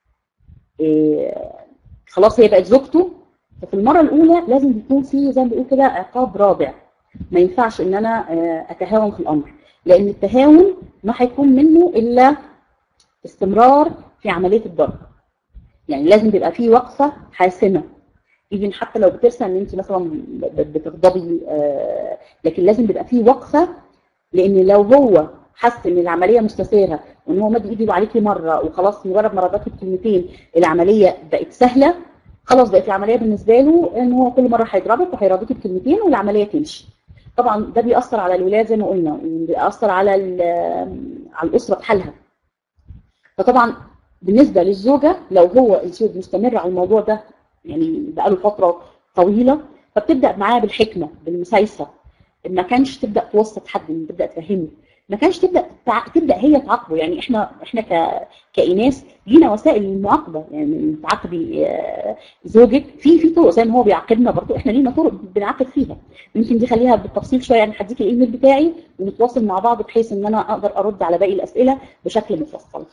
إيه خلاص هي بقت زوجته ففي المره الاولى لازم يكون في زي ما بيقول كده عقاب رادع ما ينفعش ان انا آه، اتهاون في الامر لان التهاون ما هيكون منه الا استمرار في عمليه الضرب يعني لازم تبقى في وقفه حاسمه ايفن حتى لو بترسى ان انت مثلا ب- بتغضبي آه، لكن لازم تبقى في وقفه لان لو هو حس ان العمليه مستثيره وان هو مد ايده عليكي مره وخلاص مجرد ما ردت الكلمتين العمليه بقت سهله خلاص بقت العمليه بالنسبه له ان هو كل مره هيضربك وهيردك بكلمتين والعمليه تمشي طبعا ده بيأثر على الولاد زي ما قلنا بيأثر على ال- على الاسره بحالها فطبعا بالنسبه للزوجه لو هو الزوج مستمر على الموضوع ده يعني بقاله فتره طويله فبتبدا معاه بالحكمه بالمسايسه ما كانش تبدا توسط حد تبدا تفهمه ما كانش تبدا تع... تبدا هي تعاقبه يعني احنا احنا ك... كاناث لينا وسائل للمعاقبه يعني تعاقبي آه، زوجك في في طرق زي ما هو بيعاقبنا برضه احنا لينا طرق بنعاقب فيها يمكن دي خليها بالتفصيل شويه يعني هديك الايميل بتاعي ونتواصل مع بعض بحيث ان انا اقدر ارد على باقي الاسئله بشكل مفصل.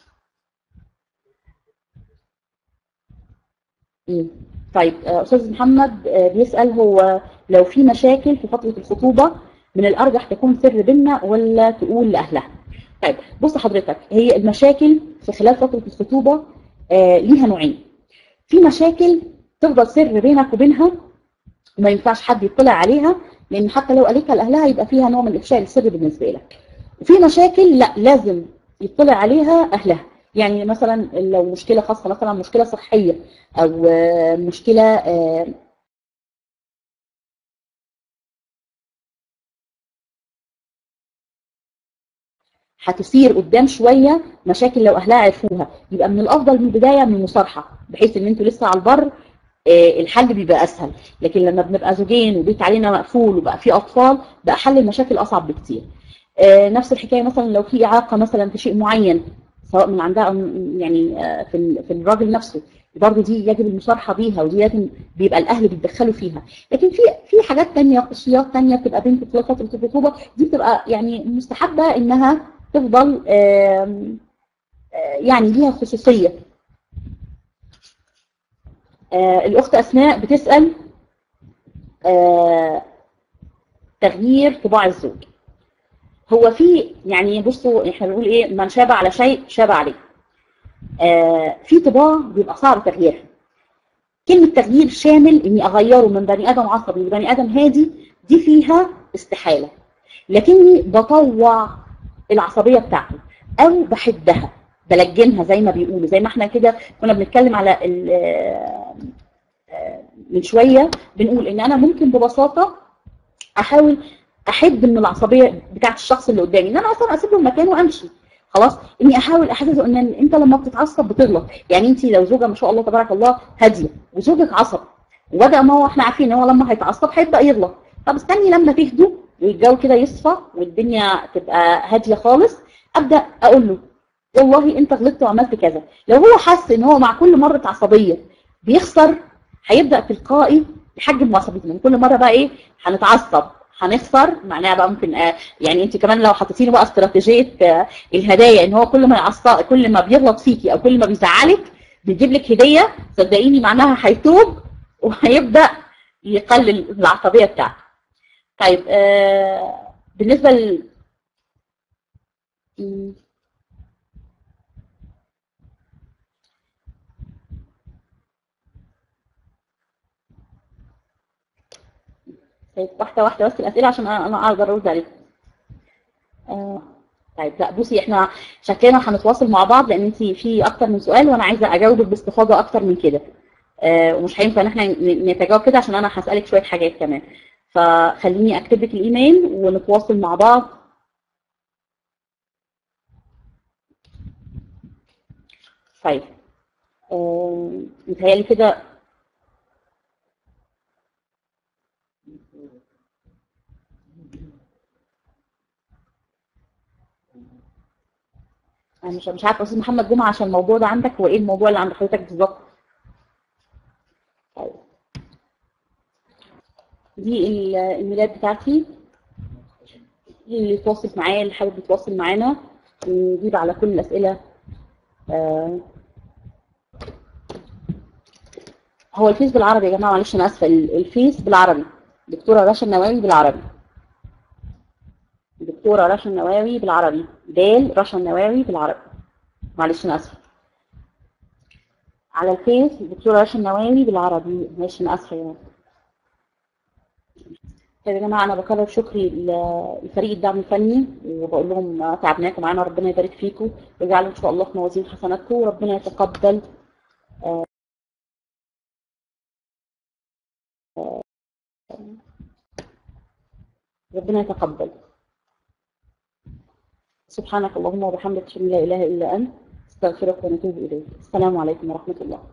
مم. طيب آه، استاذ محمد آه، بيسال هو لو في مشاكل في فتره الخطوبه من الارجح تكون سر بينا ولا تقول لاهلها طيب بص حضرتك هي المشاكل في خلال فتره الخطوبه آه، ليها نوعين في مشاكل تفضل سر بينك وبينها وما ينفعش حد يطلع عليها لان حتى لو قالتها لاهلها يبقى فيها نوع من افشاء السر بالنسبه لك وفي مشاكل لا لازم يطلع عليها اهلها يعني مثلا لو مشكله خاصه مثلا مشكله صحيه او آه، مشكله آه، هتثير قدام شويه مشاكل لو اهلها عرفوها يبقى من الافضل من البدايه من المصارحه بحيث ان انتوا لسه على البر آه، الحل بيبقى اسهل لكن لما بنبقى زوجين وبيت علينا مقفول وبقى في اطفال بقى حل المشاكل اصعب بكتير آه، نفس الحكايه مثلا لو في اعاقه مثلا في شيء معين سواء من عندها او من- يعني آه، في ال- في الراجل نفسه برضه دي يجب المصارحه بيها ودي لازم بيبقى الاهل بيتدخلوا فيها لكن في في حاجات تانية خصوصيات تانية بتبقى بنت في فتره الخطوبه دي بتبقى يعني مستحبه انها تفضل آم، آه، يعني ليها خصوصيه آه، الاخت اسماء بتسال آه، تغيير طباع الزوج هو في يعني بصوا احنا بنقول ايه من شاب على شيء شاب عليه آه في طباع بيبقى صعب تغييرها كلمة تغيير شامل اني اغيره من بني ادم عصبي لبني ادم هادي دي فيها استحالة لكني بطوع العصبية بتاعته او بحدها بلجنها زي ما بيقولوا زي ما احنا كده كنا بنتكلم على ال- آه، آه، من شوية بنقول ان انا ممكن ببساطة احاول احد من العصبيه بتاعت الشخص اللي قدامي ان انا اصلا اسيب له المكان وامشي خلاص اني احاول احسسه ان انت لما بتتعصب بتغلط يعني انت لو زوجه ما شاء الله تبارك الله هاديه وزوجك عصبي وبدا ما هو احنا عارفين ان هو لما هيتعصب هيبدا يغلط طب استني لما تهدوا والجو كده يصفى والدنيا تبقى هاديه خالص ابدا اقول له والله انت غلطت وعملت كذا لو هو حس ان هو مع كل مره عصبيه بيخسر هيبدا تلقائي يحجم عصبيته من كل مره بقى ايه هنتعصب هنخسر معناها بقى ممكن آه يعني انت كمان لو حطيتي له بقى استراتيجيه آه الهدايا ان هو كل ما يعصب كل ما بيغلط فيكي او كل ما بيزعلك بيجيب لك هديه صدقيني معناها هيتوب وهيبدا يقلل العصبيه بتاعته. طيب آه بالنسبه ل م. طيب واحدة واحدة بس الأسئلة عشان أنا أنا أقدر أرد عليك. آه طيب لا بصي احنا شكلنا هنتواصل مع بعض لأن أنت في أكتر من سؤال وأنا عايزة أجاوبك باستفاضة أكتر من كده. آه ومش هينفع إن احنا ن- نتجاوب كده عشان أنا هسألك شوية حاجات كمان. فخليني أكتب لك الإيميل ونتواصل مع بعض. طيب آه متهيألي كده انا مش مش عارفه استاذ محمد جمعه عشان الموضوع ده عندك هو ايه الموضوع اللي عند حضرتك بالظبط طيب دي ال- الميلاد بتاعتي دي اللي يتواصل معايا اللي حابب يتواصل معانا نجيب على كل الاسئله آه، هو الفيس بالعربي يا جماعه معلش انا اسفه ال- الفيس بالعربي دكتوره رشا النواوي بالعربي دكتوره رشا النواوي بالعربي دال رشا النواوي بالعربي معلش انا اسفه على الفيس دكتوره رشا النواوي بالعربي ماشي انا اسفه يا جماعه طيب يا جماعه انا بكرر شكري ل- لفريق الدعم الفني وبقول لهم تعبناكم معانا ربنا يبارك فيكم ويجعل ان شاء الله في موازين حسناتكم وربنا يتقبل آه، ربنا يتقبل سبحانك اللهم وبحمدك اشهد ان لا اله الا انت استغفرك ونتوب اليك السلام عليكم ورحمه الله